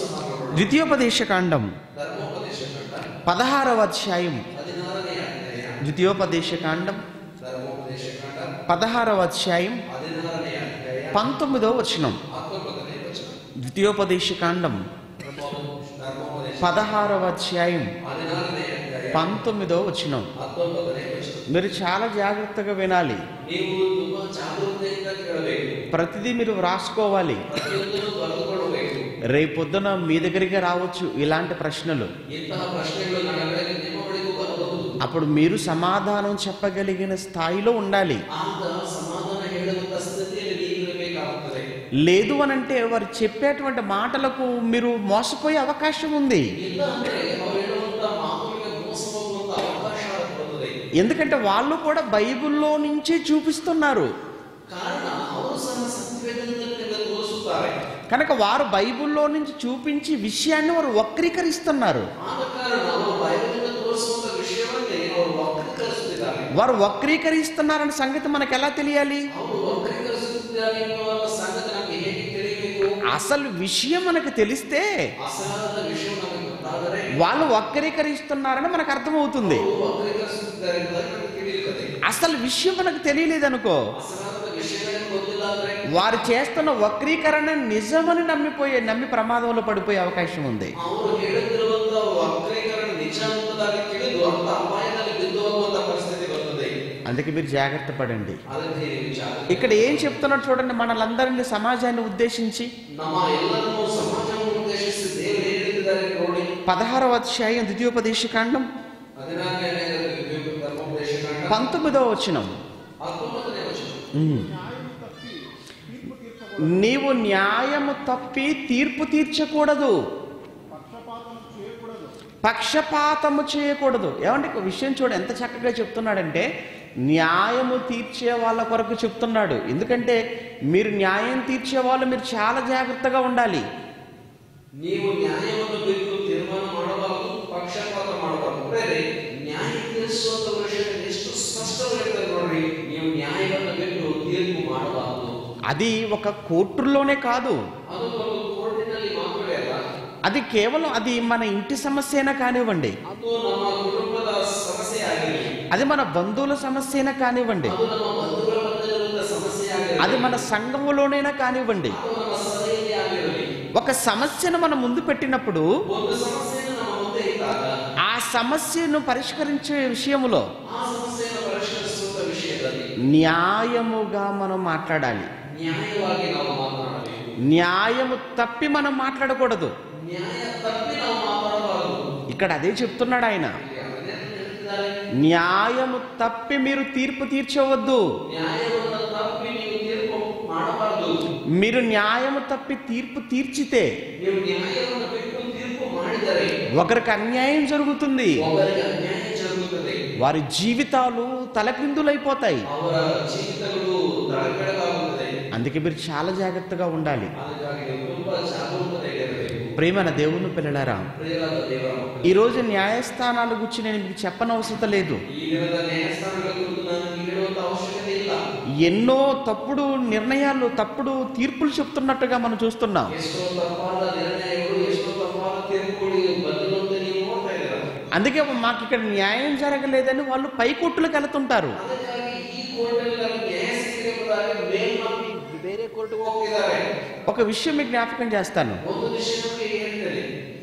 ద్వితీయోపదేశకాండం ಧರ್ಮೋಪದೇಶ ಕಂಡ పదహారవ అధ్యాయం ಹದಿನಾರನೇ ಅಧ್ಯಾಯ ద్వితీయోపదేశకాండం ಧರ್ಮೋಪದೇಶ ಕಂಡ పదహారవ అధ్యాయం ಹದಿನಾರನೇ ಅಧ್ಯಾಯ పంతొమ్మిదవ వచనం ಹತ್ತೊಂಬತ್ತನೇ ವಚನ ద్వితీయోపదేశకాండం ಧರ್ಮೋಪದೇಶ పదహారవ అధ్యాయం ಹದಿನಾರನೇ ಅಧ್ಯಾಯ పంతొమ్మిదవ వచనం ಹತ್ತೊಂಬತ್ತನೇ ವಚನ మీరు చాలా జాగ్రత్తగా వినాలి ನೀವು ತುಂಬಾ ಜಾಗರೂಕತೆಯಿಂದ ಕೇಳಬೇಕು ప్రతిదీ మీరు వ్రాసుకోవాలి ಪ್ರತಿಯೊಂದನ್ನು ಬರೆದುಕೊಳ್ಳಬೇಕು రేపొద్దున మీ దగ్గరికి రావచ్చు ఇలాంటి ప్రశ్నలు ಇಂತಹ ಪ್ರಶ್ನೆಗಳು ನನ್ನ ಕಡೆಗೆ ನಿಮ್ಮ ಬಳಿಗೂ ಬರಬಹುದು అప్పుడు మీరు సమాధానం చెప్పగలిగిన స్థాయిలో ఉండాలి ಆಗ ಸಮಾಧಾನ ಹೇಳುವಂತ ಸ್ಥಿತಿಯಲ್ಲಿ ನೀವಿರಬೇಕಾಗುತ್ತದೆ లేదు అనంటే వారు చెప్పేటువంటి మాటలకు మీరు మోసపోయే అవకాశం ఉంది ಇಲ್ಲ ಅಂದ್ರೆ ಅವ್ರು ಹೇಳುವಂತ ಮಾತುಗಳಿಗೆ ಮೋಸ ಹೋಗುವಂತ ಅವಕಾಶ ಬರುತ್ತದೆ ఎందుకంటే వాళ్ళు కూడా బైబిల్లో నుంచే చూపిస్తున్నారు ಕಾರಣ ಅವರು ಸಹ ಸತ್ಯವೇದದಲ್ಲಿ ನಿಮಗೆ ತೋರಿಸುತ್ತಾರೆ కనుక వారు బైబిల్లో నుంచి చూపించి విషయాన్ని వారు వక్రీకరిస్తున్నారు ಆದ ಕಾರಣ ಅವರು ಬೈಬಲಿಂದ ತೋರಿಸುವಂತ ವಿಷಯವನ್ನೇ ಅವರು ವಕ್ರೀಕರಿಸುತ್ತಿದ್ದಾರೆ వారు వక్రీకరిస్తున్నారన్న సంగతి మనకు ఎలా తెలియాలి ಅವರು ವಕ್ರೀಕರಿಸುತ್ತಿದ್ದಾರೆ ಎನ್ನುವ ಸಂಗತಿ ನಮಗೆ ಹೇಗೆ ತಿಳಿಯಬೇಕು అసలు విషయం మనకు తెలిస్తే ಅಸಹಜ ವಿಷಯ ನಮಗೆ ಗೊತ್ತಾದರೆ వాళ్ళు వక్రీకరిస్తున్నారని మనకు అర్థమవుతుంది ಅವರು ವಕ್ರೀಕರಿಸುತ್ತಿದ್ದಾರೆ ಎಂಬುದನ್ನು ನಮಗೆ ತಿಳಿಯುತ್ತದೆ అసలు విషయం మనకు తెలియలేదనుకో ಅಸಹಜ ವಿಷಯಗಳನ್ನು ಗೊತ್ತಿಲ್ಲ ಅಂದ್ರೆ వారు చేస్తున్న వక్రీకరణ నిజమని నమ్మిపోయే నమ్మి ప్రమాదంలో పడిపోయే అవకాశం ఉంది ಅವರು ಹೇಳುತ್ತಿರುವಂತ ವಕ್ರೀಕರಣ ನಿಜ ಅನ್ನುವುದಾಗಿ ತಿಳಿದು ಅಂತ ಅಪಾಯದಲ್ಲಿ ಬಿದ್ದು ಹೋಗುವಂತ ಪರಿಸ್ಥಿತಿ ಬರ್ತದೆ అందుకే మీరు జాగ్రత్త పడండి ಅದಕ್ಕೆ ಈ ವಿಚಾರ ఇక్కడ ఏం చెప్తున్నాడు చూడండి మనలందరినీ సమాజాన్ని ఉద్దేశించి ನಮ್ಮ ಎಲ್ಲರನ್ನೂ ಸಮಾಜವನ್ನು ಉದ್ದೇಶಿಸಿ ದೇವರು ಏನ್ ಹೇಳಿದ್ದಾರೆ ನೋಡಿ పదహారవ అధ్యాయం ద్వితీయోపదేశకాండం ಹದಿನಾರನೇ ಧರ್ಮೋಪದೇಶ ಕಂಡ పంతొమ్మిదవ వచనం ಹತ್ತೊಂಬತ್ತನೇ ವಚನ ఉమ్. న్యాయము తప్పి తీర్పు నీవు న్యాయము తప్పి తీర్పు తీర్చకూడదు తీర్చకూడదు పక్షపాతం చేయకూడదు పక్షపాతము చేయకూడదు ఏమంటే ఒక విషయం చూడు ఎంత చక్కగా చెప్తున్నాడంటే న్యాయము తీర్చే వాళ్ళ కొరకు చెప్తున్నాడు ఎందుకంటే మీరు న్యాయం తీర్చే వాళ్ళు మీరు చాలా జాగ్రత్తగా ఉండాలి ನೀವು ನ್ಯಾಯವನ್ನು ಬಿಟ್ಟು ತೀರ್ಮಾನ ಮಾಡಬಾರದು ಪಕ್ಷಪಾತ ಮಾಡಬಾರದು ಬೇರೆ ನ್ಯಾಯ ತೀರಿಸುವಂತ ವಿಷಯದಲ್ಲಿ ಎಷ್ಟು ಸ್ಪಷ್ಟವಾಗಿರ್ತದೆ ನೋಡ್ರಿ ನೀವು ನ್ಯಾಯವನ್ನು ಬಿಟ್ಟು ತೀರ್ಪು ಮಾಡಬಾರದು అది ఒక కోర్టుల్లోనే కాదు ಅದು ಒಂದು ಕೋರ್ಟಿನಲ್ಲಿ ಮಾತ್ರವೇ ಅಲ್ಲ అది కేవలం అది మన ఇంటి సమస్య అయినా కానివ్వండి ಅದು ನಮ್ಮ ಕುಟುಂಬದ ಸಮಸ್ಯೆ ಆಗಿರಲಿ అది మన బంధువుల సమస్య అయినా కానివ్వండి ಅದು ನಮ್ಮ ಬಂಧುಗಳ ಮಧ್ಯದಲ್ಲಿರುವಂತ ಸಮಸ್ಯೆ ಆಗಿರಲಿ అది మన సంఘములోనైనా కానివ్వండి ಅದು ನಮ್ಮ ಸಭೆಯಲ್ಲಿ ಆಗಿರಲಿ ఒక సమస్యను మనం ముందు పెట్టినప్పుడు ಒಂದು ಸಮಸ್ಯೆಯನ್ನು ನಮ್ಮ ಮುಂದೆ ಇದ್ದಾಗ ఆ సమస్యను పరిష్కరించే విషయములో ಆ ಸಮಸ್ಯೆಯನ್ನು ಪರಿಷ್ಕರಿಸುವಂತ ವಿಷಯದಲ್ಲಿ న్యాయముగా మనం మాట్లాడాలి ನ್ಯಾಯವಾಗಿ ನಾವು ಮಾತನಾಡಬೇಕು న్యాయము తప్పి మనం మాట్లాడకూడదు ನ್ಯಾಯ ತಪ್ಪಿ ನಾವು ಮಾತನಾಡಬಾರದು ఇక్కడ అదే చెప్తున్నాడు ఆయన ಇಲ್ಲಿ ಅದನ್ನೇ ಹೇಳ್ತಿದ್ದಾರೆ న్యాయము తప్పి మీరు తీర్పు తీర్చవద్దు ನ್ಯಾಯವನ್ನು ತಪ್ಪಿ ನೀವು ತೀರ್ಪು ಮಾಡಬಾರದು మీరు న్యాయము తప్పి తీర్పు తీర్చితే ನೀವು ನ್ಯಾಯವನ್ನು ಬಿಟ್ಟು ತೀರ್ಪು ಮಾಡಿದರೆ ఒకరికి అన్యాయం జరుగుతుంది ಒಬ್ಬರಿಗೆ ಅನ್ಯಾಯ ಜರುಗುತ್ತದೆ వారి జీవితాలు తలకిందులైపోతాయి ಅವರ ಜೀವಿತಗಳು ತಳಕೆಳಗಾಗುತ್ತದೆ అందుకే మీరు చాలా జాగ్రత్తగా ఉండాలి ಅದಕ್ಕಾಗಿ ನೀವು ತುಂಬಾ ಜಾಗರೂಕತೆಯಿಂದ ಇರಬೇಕು ప్రేమన దేవుని పిల్లలారా ಪ್ರಿಯರಾದ ದೇವರ ಮಕ್ಕಳೇ, ఈ రోజు న్యాయస్థానాల గురించి నేను మీకు చెప్పనవసరం లేదు ಈ ದಿನದ ನ್ಯಾಯಸ್ಥಾನಗಳ ಕುರಿತು ನಾನು ನಿಮಗೆ ಹೇಳುವಂತ ಅವಶ್ಯಕತೆ ಇಲ್ಲ ఎన్నో తప్పుడు నిర్ణయాలు తప్పుడు తీర్పులు చెప్తున్నట్టుగా మనం చూస్తున్నాం ಎಷ್ಟೋ ತಪ್ಪಾದ ನಿರ್ಣಯಗಳು ಎಷ್ಟೋ ತಪ್ಪಾದ ತೀರ್ಪುಗಳು ಬಂದಿರುವಂತೆ ನೀವು ನೋಡ್ತಾ ಇದ್ದೀರಾ అందుకే మాకు ఇక్కడ న్యాయం జరగలేదని వాళ్ళు పైకోర్టులకు వెళ్తుంటారు ಅದಕ್ಕಾಗಿ ಈ ಕೋರ್ಟಲ್ಲಿ ನಮಗೆ ನ್ಯಾಯ ಸಿಗಬೇಕಾದಾಗ ಮೇಲ್ಮಾಪಿ ಬೇರೆ ಕೋರ್ಟ್ಗೆ ಹೋಗ್ತಿದ್ದಾರೆ ఒక విషయం మీకు జ్ఞాపకం చేస్తాను ಒಂದು ವಿಷಯ ನಮಗೆ ಹೇಳ್ತೇನೆ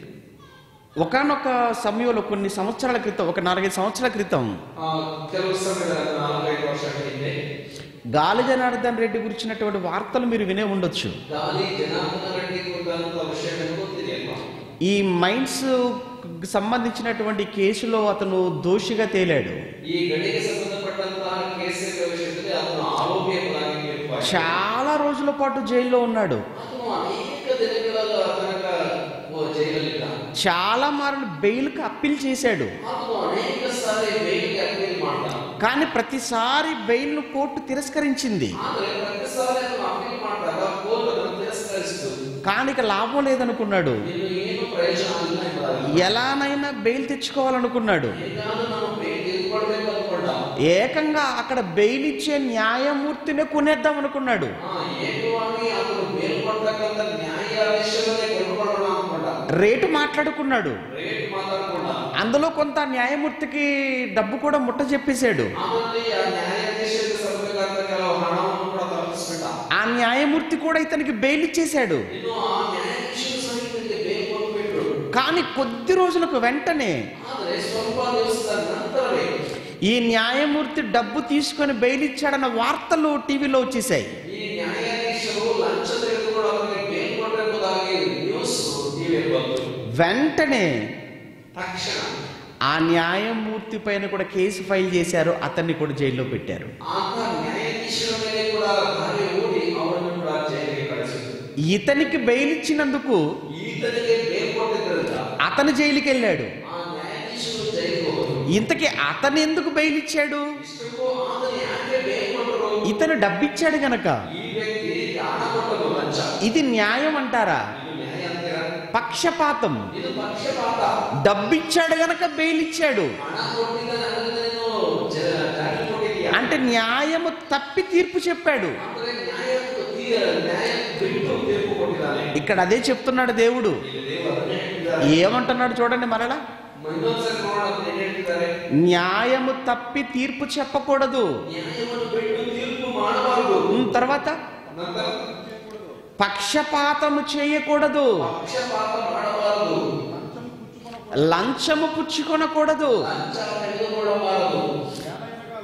ఒకనొక సమయంలో కొన్ని సంవత్సరాల క్రితం ఒక నాలుగైదు సంవత్సరాల క్రితం ಆ, ಕೆಲವು ಸಮಯದ ನಾಲ್ಕೈದು ವರ್ಷಗಳ ಹಿಂದೆ గాలి జనార్దన్ రెడ్డి గురించినటువంటి వార్తలు మీరు వినే ఉండొచ్చు ಗಾಲಿ ಜನಾರ್ದನ ರೆಡ್ಡಿ ಕುರಿತಂತ ವಿಷಯ ನಿಮಗೆ ಗೊತ್ತಿದೆಯಲ್ವಾ ఈ మైన్స్ సంబంధించినటువంటి కేసులో అతను దోషిగా తేలాడు ಈ ಗಡಿಗೆ ಸಂಬಂಧಪಟ್ಟಂತಹ ಕೇಸಿನ ವಿಷಯದಲ್ಲಿ ಅದನ್ನು ಆರೋಪಿ ಎಂಬುದಾಗಿ ತೀರ್ಪಾಗಿದೆ. చాలా రోజుల పాటు జైల్లో ఉన్నాడు ಆತನು ಅನೇಕ ದಿನಗಳ ತನಕ ಜೈಲಲ್ಲಿದ್ದ చాలా మార్లు బెయిల్కి అప్పీల్ చేశాడు ಆತನು ಅನೇಕ ಸಾರಿ ಬೇಲಿಗೆ ಅಪೀಲ್ ಮಾಡ್ದ కానీ ప్రతిసారి బెయిల్ను కోర్టు తిరస్కరించింది ಆದ್ರೆ ಪ್ರತಿ ಸಾರಿ ಅದನ್ನು ಅಪೀಲ್ ಮಾಡಿದಾಗ ಕೋರ್ಟ್ ಅದನ್ನು ತಿರಸ್ಕರಿಸಿತು కానీ ఇక లాభం లేదనుకున్నాడు ಇನ್ನು ಏನು ಪ್ರಯೋಜನ ಇಲ್ಲ ಎಂಬುದಾಗಿ ఎలానైనా బెయిల్ తెచ్చుకోవాలనుకున్నాడు ಹೇಗಾದ್ರೂ ನಾವು ಬೇಲಿ ತಿಳ್ಕೊಳ್ಬೇಕು ಅನ್ಕೊಂಡ ఏకంగా అక్కడ బెయిల్ ఇచ్చే న్యాయమూర్తినే కొనేద్దాం అనుకున్నాడు ಆ, ಏಕವಾಗಿ ಅದನ್ನು ಮೇಲ್ಪಡ್ತಕ್ಕಂಥ ನ್ಯಾಯಾಧೀಶರನ್ನೇ ಕೊಂಡ್ಕೊಳ್ಳೋಣ ಅನ್ಕೊಂಡ రేటు మాట్లాడుకున్నాడు రేಟ್ ಮಾತಾಡಕೊಂಡ అందులో కొంత న్యాయమూర్తికి డబ్బు కూడా ముట్ట చెప్పేశాడు ಆಮೇಲೆ ಆ ನ್ಯಾಯಾಧೀಶರಿಗೆ ಸಲ್ಲಬೇಕಾದ ಕೆಲವು ಹಣವನ್ನು ಕೂಡ ತಲುಪಿಸ್ಬಿಟ್ಟ ఆ న్యాయమూర్తి కూడా ఇతనికి బెయిల్ ఇచ్చేశాడు ಇನ್ನು ಆ ನ್ಯಾಯಾಧೀಶರು ಸಹಿತನಿಗೆ ಬೇಗ ಕೊಟ್ಬಿಟ್ರು కానీ కొద్ది రోజులకు వెంటనే ಆದ್ರೆ ಸ್ವಲ್ಪ ದಿವಸದ ನಂತರವೇ ఈ న్యాయమూర్తి డబ్బు తీసుకొని బెయిల్ ఇచ్చాడన్న వార్తలు టీవీలో వచ్చేసాయి ಈ ನ್ಯಾಯಾಧೀಶರು ಲಂಚ ತೆಗೆದುಕೊಂಡು ಅವರಿಗೆ ಬೇಗ ಕೊಟ್ಟಿರುವುದಾಗಿ ನ್ಯೂಸ್ ಟಿವಿಯಲ್ಲಿ ಬಂತು వెంటనే ತಕ್ಷಣ ఆ న్యాయమూర్తి పైన కూడా కేసు ఫైల్ చేశారు అతన్ని కూడా జైల్లో పెట్టారు ಆತ ನ್ಯಾಯಾಧೀಶರ ಮೇಲೆ ಕೂಡ ದಾಳಿ ಹೂಡಿ ಅವರನ್ನು ಕೂಡ ಜೈಲಿಗೆ ಕಳಿಸಿದ್ರು ఇతనికి బెయిల్ ఇచ్చినందుకు ಈತನಿಗೆ ಬೇಗ ಕೊಟ್ಟಿದ್ದರಿಂದ అతను జైలుకి వెళ్ళాడు ಆ ನ್ಯಾಯಾಧೀಶರು ಜೈಲಿಗೆ ಹೋದರು ఇంతకీ అతను ఎందుకు బెయిల్ ఇచ్చాడు ಇಷ್ಟಕ್ಕೂ ಆತನು ಯಾಕೆ ಬೇಗ ಕೊಟ್ಟರು ఇతను డబ్బు ఇచ్చాడు గనక ಈ ವ್ಯಕ್ತಿ ಹಣ ಕೊಟ್ಟರು ಲಂಚ ఇది న్యాయం అంటారా ಇದು ನ್ಯಾಯ ಅಂತೀರಾ పక్షపాతం ಇದು ಪಕ್ಷಪಾತ డబ్బు ఇచ్చాడు గనక బెయిల్ ఇచ్చాడు ಹಣ ಕೊಟ್ಟಿದ್ದ ನನಗೆ ನೀನು ಜ- ಜಾಮೀನು ಕೊಟ್ಟಿದ್ದೀಯಾ అంటే న్యాయము తప్పి తీర్పు చెప్పాడు ಅಂದ್ರೆ ನ್ಯಾಯ ತೀ- ನ್ಯಾಯ ಬಿಟ್ಟು ತೀರ್ಪು ಕೊಟ್ಟಿದ್ದಾನೆ ఇక్కడ అదే చెప్తున్నాడు దేవుడు ಇಲ್ಲಿ ದೇವರು ಅದನ್ನೇ ಹೇಳ್ತಿದ್ದಾರೆ ఏమంటున్నాడు చూడండి మరలా ಇನ್ನೊಂದ್ಸರಿ ನೋಡೋಣ ಏನ್ ಹೇಳ್ತಿದ್ದಾರೆ న్యాయము తప్పి తీర్పు చెప్పకూడదు ನ್ಯಾಯವನ್ನು ಬಿಟ್ಟು ತೀರ್ಪು ಮಾಡಬಾರದು ఉమ్, తర్వాత ನಂತರ పక్షపాతము చేయకూడదు ಪಕ್ಷಪಾತ ಮಾಡಬಾರದು లంచము పుచ్చుకొనకూడదు ಲಂಚ ತೆಗೆದುಕೊಳ್ಳಬಾರದು ఏ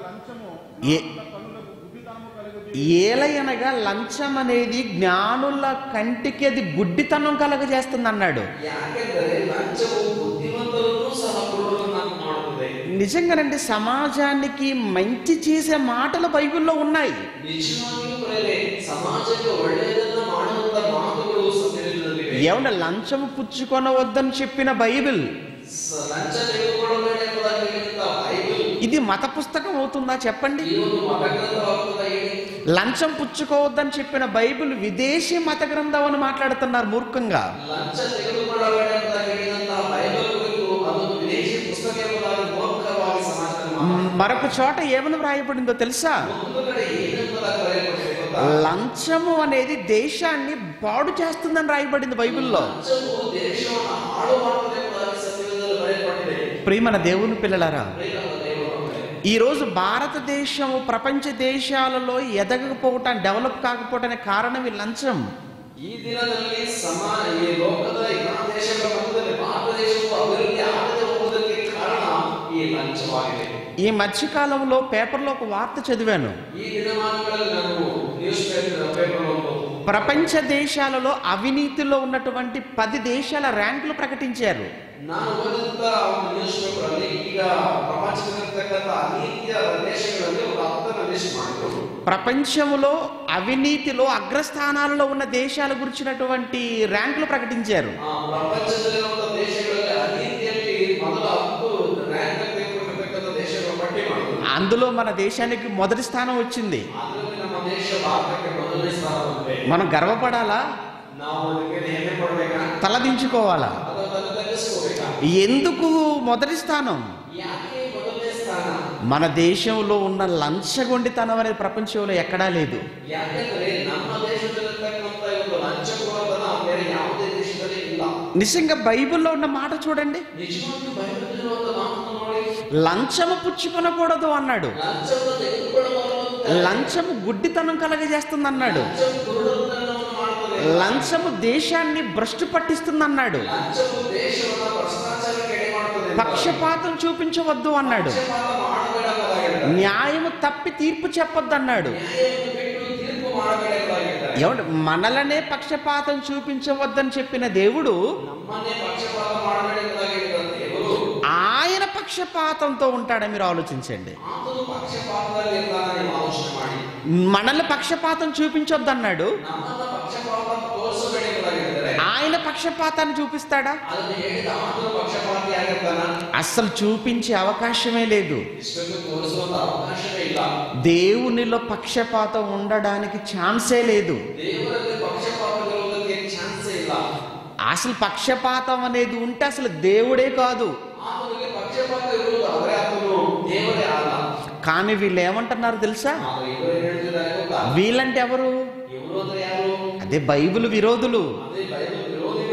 కన్నులకు గుడ్డితనము కలుగు ఏలయనగా లంచం అనేది జ్ఞానుల కంటికి అది గుడ్డితనం కలగజేస్తుంది అన్నాడు ಯಾಕೆಂದರೆ ಲಂಚವು ಬುದ್ಧಿವಂತರನ್ನು ಸಹ ಕುರುಡರನ್ನಾಗಿ ಮಾಡುತ್ತದೆ నిజంగానండి సమాజానికి మంచి చేసే మాటలు బైబిల్లో ఉన్నాయి ನಿಜವಾಗಿಯೂ ಪ್ರೇರೆ ಸಮಾಜಕ್ಕೆ ಒಳ್ಳೆಯದನ್ನ ಮಾಡುವಂತ ಮಾತುಗಳು ಸತ್ಯದಲ್ಲಿವೆ ఏమన్నా లంచం పుచ్చుకొనవద్దని చెప్పిన బైబిల్ ಸ- ಲಂಚ ತೆಗೆದುಕೊಳ್ಳಬೇಡ ಎಂಬುದಾಗಿ ಹೇಳಿದಂತ ಬೈಬಲ್ ఇది మత పుస్తకం అవుతుందా చెప్పండి ಈ ಒಂದು ಮತಗ್ರಂಥವಾಗುತ್ತದೆ ಹೇಳಿ లంచం పుచ్చుకోవద్దని చెప్పిన బైబిల్ విదేశీ మత గ్రంథం అని మాట్లాడుతున్నారు మూర్ఖంగా ಲಂಚ ತೆಗೆದುಕೊಳ್ಳಬೇಡ ಎಂಬುದಾಗಿ ಹೇಳಿದಂತಹ ಬೈಬಲ್ ಕುರಿತು ಅದೊಂದು ವಿದೇಶಿ ಪುಸ್ತಕ ಎಂಬುದಾಗಿ ಮೌಖಿಕವಾಗಿ ಸಮಾಜದಲ್ಲಿ ಮಾತಾಡುತ್ತೆ. మరొక చోట ఏమని వ్రాయబడిందో తెలుసా ಒಂದು ಕಡೆ ಏನೆಂಬುದಾಗಿ ಬರೆಯಲ್ಪಟ್ಟಿದೆ ಗೊತ್ತಾ? లంచము అనేది దేశాన్ని పాడు చేస్తుందని రాయబడింది బైబిల్లో ಲಂಚವು ದೇಶವನ್ನು ಹಾಳು ಮಾಡುತ್ತದೆ ಎಂಬುದಾಗಿ ಸತ್ಯವೇದದಲ್ಲಿ ಬರೆಯಲ್ಪಟ್ಟಿದೆ ప్రియమైన దేవుని పిల్లలారా ಪ್ರಿಯರಾದ ದೇವರ ಮಕ್ಕಳೇ, ఈ రోజు భారతదేశం ప్రపంచ దేశాలలో ఎదగకపోవటానికి డెవలప్ కాకపోవటానికి కారణం ఈ లంచం ಈ ದಿನದಲ್ಲಿ ಸಮಾ ಈ ಲೋಕದ ಎಲ್ಲಾ ದೇಶಗಳ ಮಧ್ಯದಲ್ಲಿ ಭಾರತ ದೇಶವು ಅಭಿವೃದ್ಧಿ ಆಗದೆ ಹೋಗುವುದಕ್ಕೆ ಕಾರಣ ಈ ಲಂಚವಾಗಿದೆ ఈ మధ్యకాలంలో పేపర్లో ఒక వార్త చదివాను ಈ ದಿನಮಾನಗಳಲ್ಲಿ ನಾನು ನ್ಯೂಸ್ ಪೇಪರ್ ಪೇಪರ್ ಒಂದು ప్రపంచ దేశాలలో అవినీతిలో ఉన్నటువంటి పది దేశాల ర్యాంకులు ప్రకటించారు ನಾನು ಓದಿದಂತ ಒಂದು ನ್ಯೂಸ್ ಪೇಪರ್ ಅಲ್ಲಿ ಈಗ ಪ್ರಪಂಚದಲ್ಲಿರ್ತಕ್ಕಂಥ ಅನೀತಿಯ ದೇಶಗಳಲ್ಲಿ ಒಂದು ಹತ್ತನ್ನು ಲಿಸ್ಟ್ ಮಾಡಿದ್ರು ప్రపంచంలో అవినీతిలో ಅಗ್ರస్థಾనాలలో ఉన్న దేశాల గురించినటువంటి ర్యాంకులు ప్రకటించారు ಆ ಪ್ರಪಂಚದಲ್ಲಿರುವಂತಹ ದೇಶಗಳಲ್ಲಿ ಅನೀತಿಯಲ್ಲಿ ಮೊದಲ ಹತ್ತು ರ್ಯಾಂಕ್ ತೆಗೆದುಕೊಂಡಿರ್ತಕ್ಕಂಥ ದೇಶಗಳ ಪಟ್ಟಿ ಮಾಡಿದ್ರು అందులో మన దేశానికి మొదటి స్థానం వచ్చింది ಅದರಲ್ಲಿ ನಮ್ಮ ದೇಶ ಭಾರತಕ್ಕೆ ಮೊದಲನೇ ಸ್ಥಾನ ಬಂದಿದೆ మనం గర్వపడాలా ನಾವು ಅದಕ್ಕೆ ಹೆಮ್ಮೆ ಪಡ್ಬೇಕಾ తలదించుకోవాలా ಅದನ್ನು ತಗ್ಗಿಸ್ಕೋಬೇಕಾ ఎందుకు మొదటి స్థానం ಯಾಕೆ ಮೊದಲನೇ ಸ್ಥಾನ మన దేశంలో ఉన్న లంచగొండితనం అనేది ప్రపంచంలో ఎక్కడా లేదు ಯಾಕೆಂದ್ರೆ ನಮ್ಮ ದೇಶದಲ್ಲಿರ್ತಕ್ಕಂಥ ಈ ಒಂದು ಲಂಚಕೋರತನ ಬೇರೆ ಯಾವುದೇ ದೇಶದಲ್ಲಿ ಇಲ್ಲ నిజంగా బైబిల్లో ఉన్న మాట చూడండి ನಿಜವಾಗಿಯೂ ಬೈಬಲ್ನಲ್ಲಿರುವಂತ ಮಾತನ್ನು ನೋಡಿ లంచము పుచ్చుకొనకూడదు అన్నాడు ಲಂಚವನ್ನು ತೆಗೆದುಕೊಳ್ಳಬಾರದು లంచము గుడ్డితనం కలగజేస్తుంది అన్నాడు ಲಂಚವು ಕುರುಡತನವನ್ನು ಮಾಡುತ್ತದೆ లంచము దేశాన్ని భ్రష్టు పట్టిస్తుంది అన్నాడు ಲಂಚವು ದೇಶವನ್ನ ಭ್ರಷ್ಟಾಚಾರಕ್ಕೆ ಎಡೆ ಮಾಡುತ್ತದೆ పక్షపాతం చూపించవద్దు అన్నాడు ಪಕ್ಷಪಾತ ಮಾಡಬೇಡ ಎಂಬುದಾಗಿದ್ದಾರೆ. న్యాయము తప్పి తీర్పు చెప్పొద్దు అన్నాడు ನ್ಯಾಯವನ್ನು ಬಿಟ್ಟು ತೀರ್ಪು ಮಾಡಬೇಡ ಎಂಬುದಾಗಿದ್ದಾರೆ. ఏమంటే మనలనే పక్షపాతం చూపించవద్దని చెప్పిన దేవుడు ನಮ್ಮನ್ನೇ ಪಕ್ಷಪಾತ ಮಾಡಬೇಡ ಎಂಬುದಾಗಿ ಹೇಳಿದ ದೇವರು ఆయన పక్షపాతంతో ఉంటాడని మీరు ఆలోచించండి ಆತನು ಪಕ್ಷಪಾತದಲ್ಲಿ ಇರ್ತಾನೆ ನೀವು ಆಲೋಚನೆ ಮಾಡಿ మనల్ని పక్షపాతం చూపించొద్దన్నాడు ನಮ್ಮನ್ನ ಪಕ್ಷಪಾತ ತೋರಿಸಬೇಡ ಎಂಬುದಾಗಿ ಹೇಳಿದರೆ ఆయన పక్షపాతాన్ని చూపిస్తాడా ಅದನ್ನು ಹೇಳಿದ ಆತನು ಪಕ್ಷಪಾತಿ ಆಗಿರ್ತಾನ అస్సలు చూపించే అవకాశమే లేదు ಇಷ್ಟೊಂದು ತೋರಿಸುವಂತ ಅವಕಾಶವೇ ಇಲ್ಲ దేవునిలో పక్షపాతం ఉండడానికి ఛాన్సే లేదు ದೇವರಲ್ಲಿ ಪಕ್ಷಪಾತ ಇರುವುದಕ್ಕೆ ಚಾನ್ಸೇ ಇಲ್ಲ అసలు పక్షపాతం అనేది ఉంటే అసలు దేవుడే కాదు ಆತನಿಗೆ ಪಕ್ಷಪಾತ ಇರುವುದು ಅವರೇ ಆತನು ದೇವರೇ ಅಲ್ಲ కానీ వీళ్ళు ఏమంటున్నారు తెలుసా ಆದ್ರೆ ಇವರು ಏನ್ ಹೇಳ್ತಿದ್ದಾರೆ ಗೊತ್ತಾ వీళ్ళంటే ఎవరు ಇವರು ಅಂದ್ರೆ ಯಾರು అదే బైబిల్ విరోధులు ಅದೇ ಬೈಬಲ್ ವಿರೋಧಿಗಳು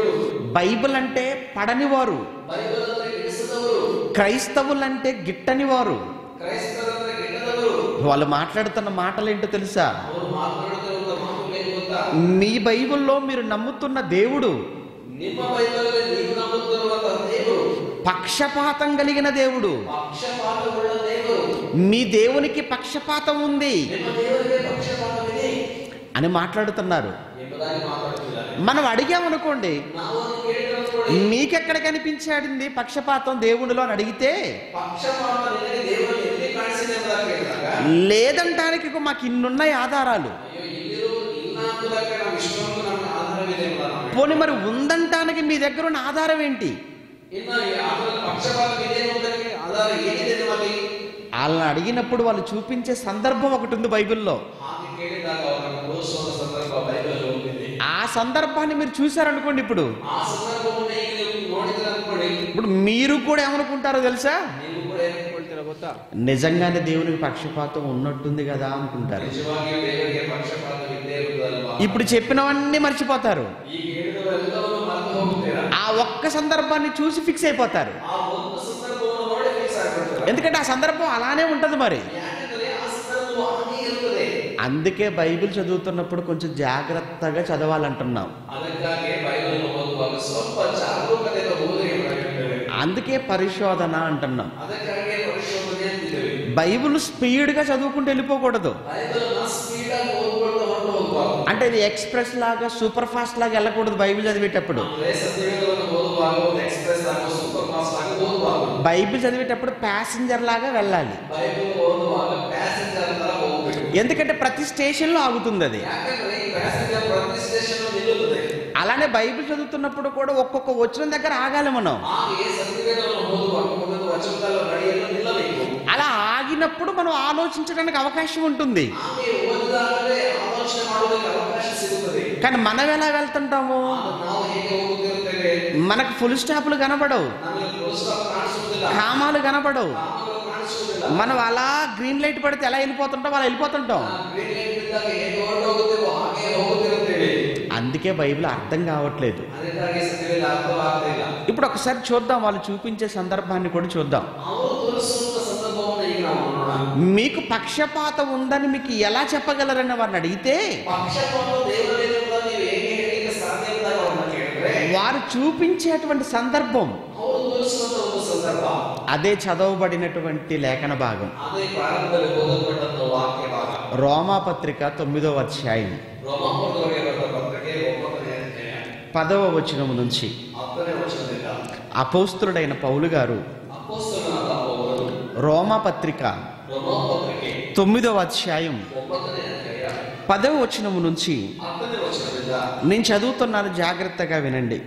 బైబిల్ అంటే పడనివారు ಬೈಬಲ್ ಅಂದ್ರೆ ಹಿಡಿಸದವರು క్రైస్తవులంటే గిట్టనివారు ಕ್ರೈಸ್ತರಂದ್ರೆ ಗಿಟ್ಟದವರು వాళ్ళు మాట్లాడుతున్న మాటలు ఏంటో తెలుసా ಅವರು ಮಾತನಾಡುತ್ತಿರುವ ಮಾತುಗಳು ಏನು ಗೊತ್ತಾ మీ బైబిల్లో మీరు నమ్ముతున్న దేవుడు ನಿಮ್ಮ ಬೈಬಲಲ್ಲಿ ನೀವು ನಂಬುತ್ತಿರುವಂತಹ ದೇವರು పక్షపాతం కలిగిన దేవుడు ಪಕ್ಷಪಾತವುಳ್ಳ ದೇವರು మీ దేవునికి పక్షపాతం ఉంది ನಿಮ್ಮ ದೇವರಿಗೆ ಪಕ್ಷಪಾತವಿದೆ అని మాట్లాడుతున్నారు ಎಂಬುದಾಗಿ ಮಾತಾಡುತ್ತಿದ್ದಾರೆ మనం అడిగామనుకోండి ನಾವು ಅದನ್ನು ಕೇಳಿದ್ರೆ మీకెక్కడ కనిపించాడింది పక్షపాతం దేవుడిలో అని అడిగితే ಪಕ್ಷಪಾತ ನಿನಗೆ ದೇವರಲ್ಲಿ ಎಲ್ಲಿ ಕಾಣಿಸಿದೆ ಎಂಬುದಾಗಿ ಕೇಳಿದಾಗ లేదంటానికి ఇక మాకు ఇన్నున్నాయి ఆధారాలు ಅಯ್ಯೋ ಇಲ್ಲಿರೋ ಇಲ್ಲ ಅನ್ನೋದಕ್ಕೆ ನಾವು ಇಷ್ಟೊಂದು ನಮಗೆ ಆಧಾರವಿದೆ ಎಂಬ ನಾವು పోనీ మరి ఉందంటానికి మీ దగ్గర ఉన్న ఆధారం ఏంటి ಇನ್ನು ಅದರಲ್ಲಿ ಪಕ್ಷಪಾತವಿದೆ ಅನ್ನೋದಕ್ಕೆ ಆಧಾರ ಏನಿದೆ ನಮ್ಮಲ್ಲಿ వాళ్ళని అడిగినప్పుడు వాళ్ళు చూపించే సందర్భం ఒకటి ఉంది బైబిల్లో ಹಾಗೆ ಕೇಳಿದಾಗ ಅವರನ್ನು ತೋರಿಸುವ ಸಂದರ್ಭ ಬೈಬಲ್ ಹೋಗಿದೆ ఆ సందర్భాన్ని మీరు చూసారనుకోండి ఇప్పుడు ಆ ಸಂದರ್ಭವನ್ನು ಈಗ ನೀವು ನೋಡಿದ್ರೆ ಅನ್ಕೊಳ್ಳಿ ఇప్పుడు మీరు కూడా ఏమనుకుంటారో తెలుసా ನೀವು ಕೂಡ ಏನ್ ಅನ್ಕೊಳ್ತೀರಾ ಗೊತ್ತಾ నిజంగానే దేవునికి పక్షపాతం ఉన్నట్టుంది కదా అనుకుంటారు ನಿಜವಾಗಿಯೂ ದೇವರಿಗೆ ಪಕ್ಷಪಾತವಿದ್ದೇ ಇರುವುದಲ್ವಾ ఇప్పుడు చెప్పినవన్నీ మర్చిపోతారు ಈಗ ಹೇಳಿದವೆಲ್ಲವನ್ನು ಮರೆತು ಹೋಗ್ತೀರಾ ఆ ఒక్క సందర్భాన్ని చూసి ఫిక్స్ అయిపోతారు ಆ ಒಂದು ಸಂದರ್ಭವನ್ನು ನೋಡಿ ಫಿಕ್ಸ್ ಆಗ್ಬಿಡ್ತೀರಾ ఎందుకంటే ఆ సందర్భం అలానే ఉంటది మరి ಯಾಕಂದ್ರೆ ಆ ಸಂದರ್ಭವು ಹಾಗೆ ಇರುತ್ತದೆ అందుకే బైబిల్ చదువుతున్నప్పుడు కొంచెం జాగ్రత్తగా చదవాలంటున్నాం ಅದಕ್ಕಾಗಿ ಬೈಬಲ್ ಓದುವಾಗ ಸ್ವಲ್ಪ ಜಾಗರೂಕತೆಯಿಂದ ಓದಿ ಎಂಬುದಾಗಿದ್ದೇವೆ అందుకే పరిశోధన అంటున్నాం ಅದಕ್ಕಾಗಿ ಪರಿಶೋಧನೆ ಅಂತಿದ್ದೇವೆ బైబిల్ స్పీడ్గా చదువుకుంటూ వెళ్ళిపోకూడదు ಬೈಬಲ್ ಸ್ಪೀಡ್ ಆಗಿ ಓದ್ಕೊಂಡು ಹೊರಟು ಹೋಗ್ಬಾರ್ದು అంటే ఇది ఎక్స్ప్రెస్ లాగా సూపర్ ఫాస్ట్ లాగా వెళ్ళకూడదు బైబిల్ చదివేటప్పుడు ರೇಸ್ ತಿಳಿಯೋದನ್ನು ಓದುವಾಗ ಒಂದು ಎಕ್ಸ್ಪ್ರೆಸ್ ಆಗಿ ಸೂಪರ್ ಫಾಸ್ಟ್ ಆಗಿ ಓದಬಾರ್ದು బైబిల్ చదివేటప్పుడు ప్యాసింజర్ లాగా వెళ్ళాలి ಬೈಬಲ್ ಓದುವಾಗ ಪ್ಯಾಸೆಂಜರ್ ತರ ಹೋಗ್ಬೇಕು ఎందుకంటే ప్రతి స్టేషన్లో ఆగుతుంది అది ಯಾಕಂದ್ರೆ ಈ ಪ್ಯಾಸೆಂಜರ್ ಪ್ರತಿ ಸ್ಟೇಷನ್ ನಿಲ್ಲುತ್ತದೆ అలానే బైబిల్ చదువుతున్నప్పుడు కూడా ఒక్కొక్క వచ్చిన దగ్గర ఆగాలి మనం ಹಾಗೆ ಸಂಧಿಗಳನ್ನು ಓದುವಾಗ ಒಂದೊಂದು ವಚನಗಳ ನಡೆಯಲು ನಿಲ್ಲಬೇಕು అలా ఆగినప్పుడు మనం ఆలోచించడానికి అవకాశం ఉంటుంది ಹಾಗೆ ಓದಿದಾಗಲೇ ಆಲೋಚನೆ ಮಾಡುವುದಕ್ಕೆ ಅವಕಾಶ ಸಿಗುತ್ತದೆ కానీ మనం ఎలా వెళ్తుంటాము ಆಗ ನಾವು ಹೇಗೆ ಹೋಗುತ್ತಿರುತ್ತೇವೆ మనకు ఫుల్ స్టాప్లు కనబడవు ನಮಗೆ ಪುಸ್ತಕ ಕಾಣಿಸುವುದಿಲ್ಲ కామాలు కనబడవు ನಾಮಗಳು ಕಾಣಿಸುವುದಿಲ್ಲ మనం అలా గ్రీన్ లైట్ పడితే ఎలా వెళ్ళిపోతుంటాం అలా వెళ్ళిపోతుంటాం ಗ್ರೀನ್ ಲೈಟ್ ಬಿದ್ದಾಗ ಹೇಗೆ ಹೊರಟೋಗುತ್ತೇವೋ ಹಾಗೆ ಹೋಗುತ್ತಿರುತ್ತೇವೆ అందుకే బైబిల్ అర్థం కావట్లేదు ಅದಕ್ಕಾಗಿ ಸತ್ಯವೇದ ಅರ್ಥವಾಗ್ತಿಲ್ಲ ఇప్పుడు ఒకసారి చూద్దాం వాళ్ళు చూపించే సందర్భాన్ని కూడా చూద్దాం ಅವರು ತೋರಿಸುವಂತ ಸಂದರ್ಭವನ್ನು ಈಗ ನಾವು ನೋಡೋಣ మీకు పక్షపాతం ఉందని మీకు ఎలా చెప్పగలరని వారిని అడిగితే ಪಕ್ಷಪಾತ ದೇವರಲ್ಲಿ ಎಂಬುದನ್ನು ನೀವು ಹೇಗೆ ಹೇಳಲಿಕ್ಕೆ ಸಾಧ್ಯ ಎಂದಾಗ ಅವ್ರನ್ನ ಕೇಳಿದ್ರೆ వారు చూపించేటువంటి సందర్భం ಅವರು ತೋರಿಸುವಂತ ಒಂದು ಸಂದರ್ಭ అదే చదవబడినటువంటి లేఖన భాగం ಅದೇ ಪ್ರಾರಂಭದಲ್ಲಿ ಓದಲ್ಪಟ್ಟಂತ ವಾಕ್ಯ ಭಾಗ రోమా పత్రిక తొమ్మిదవ అధ్యాయం ರೋಮಾಪುರದವರಿಗೆ ಬರೆದ ಪತ್ರಿಕೆ ಒಂಬತ್ತನೇ ಅಧ್ಯಾಯ పదవ వచనము నుంచి ಹತ್ತನೇ ವಚನದಿಂದ అపోస్తుడైన పౌలు గారు ಅಪೋಸ್ತಲನಾದ ಪೌಲನು రోమా పత్రిక ರೋಮಾಪತ್ರಿಕೆ తొమ్మిదవ అధ్యాయం ಒಂಬತ್ತನೇ అధ్యాಯ పదవ వచనము నుంచి ಹತ್ತನೇ ವಚನದಿಂದ నేను చదువుతున్నాను జాగ్రత్తగా వినండి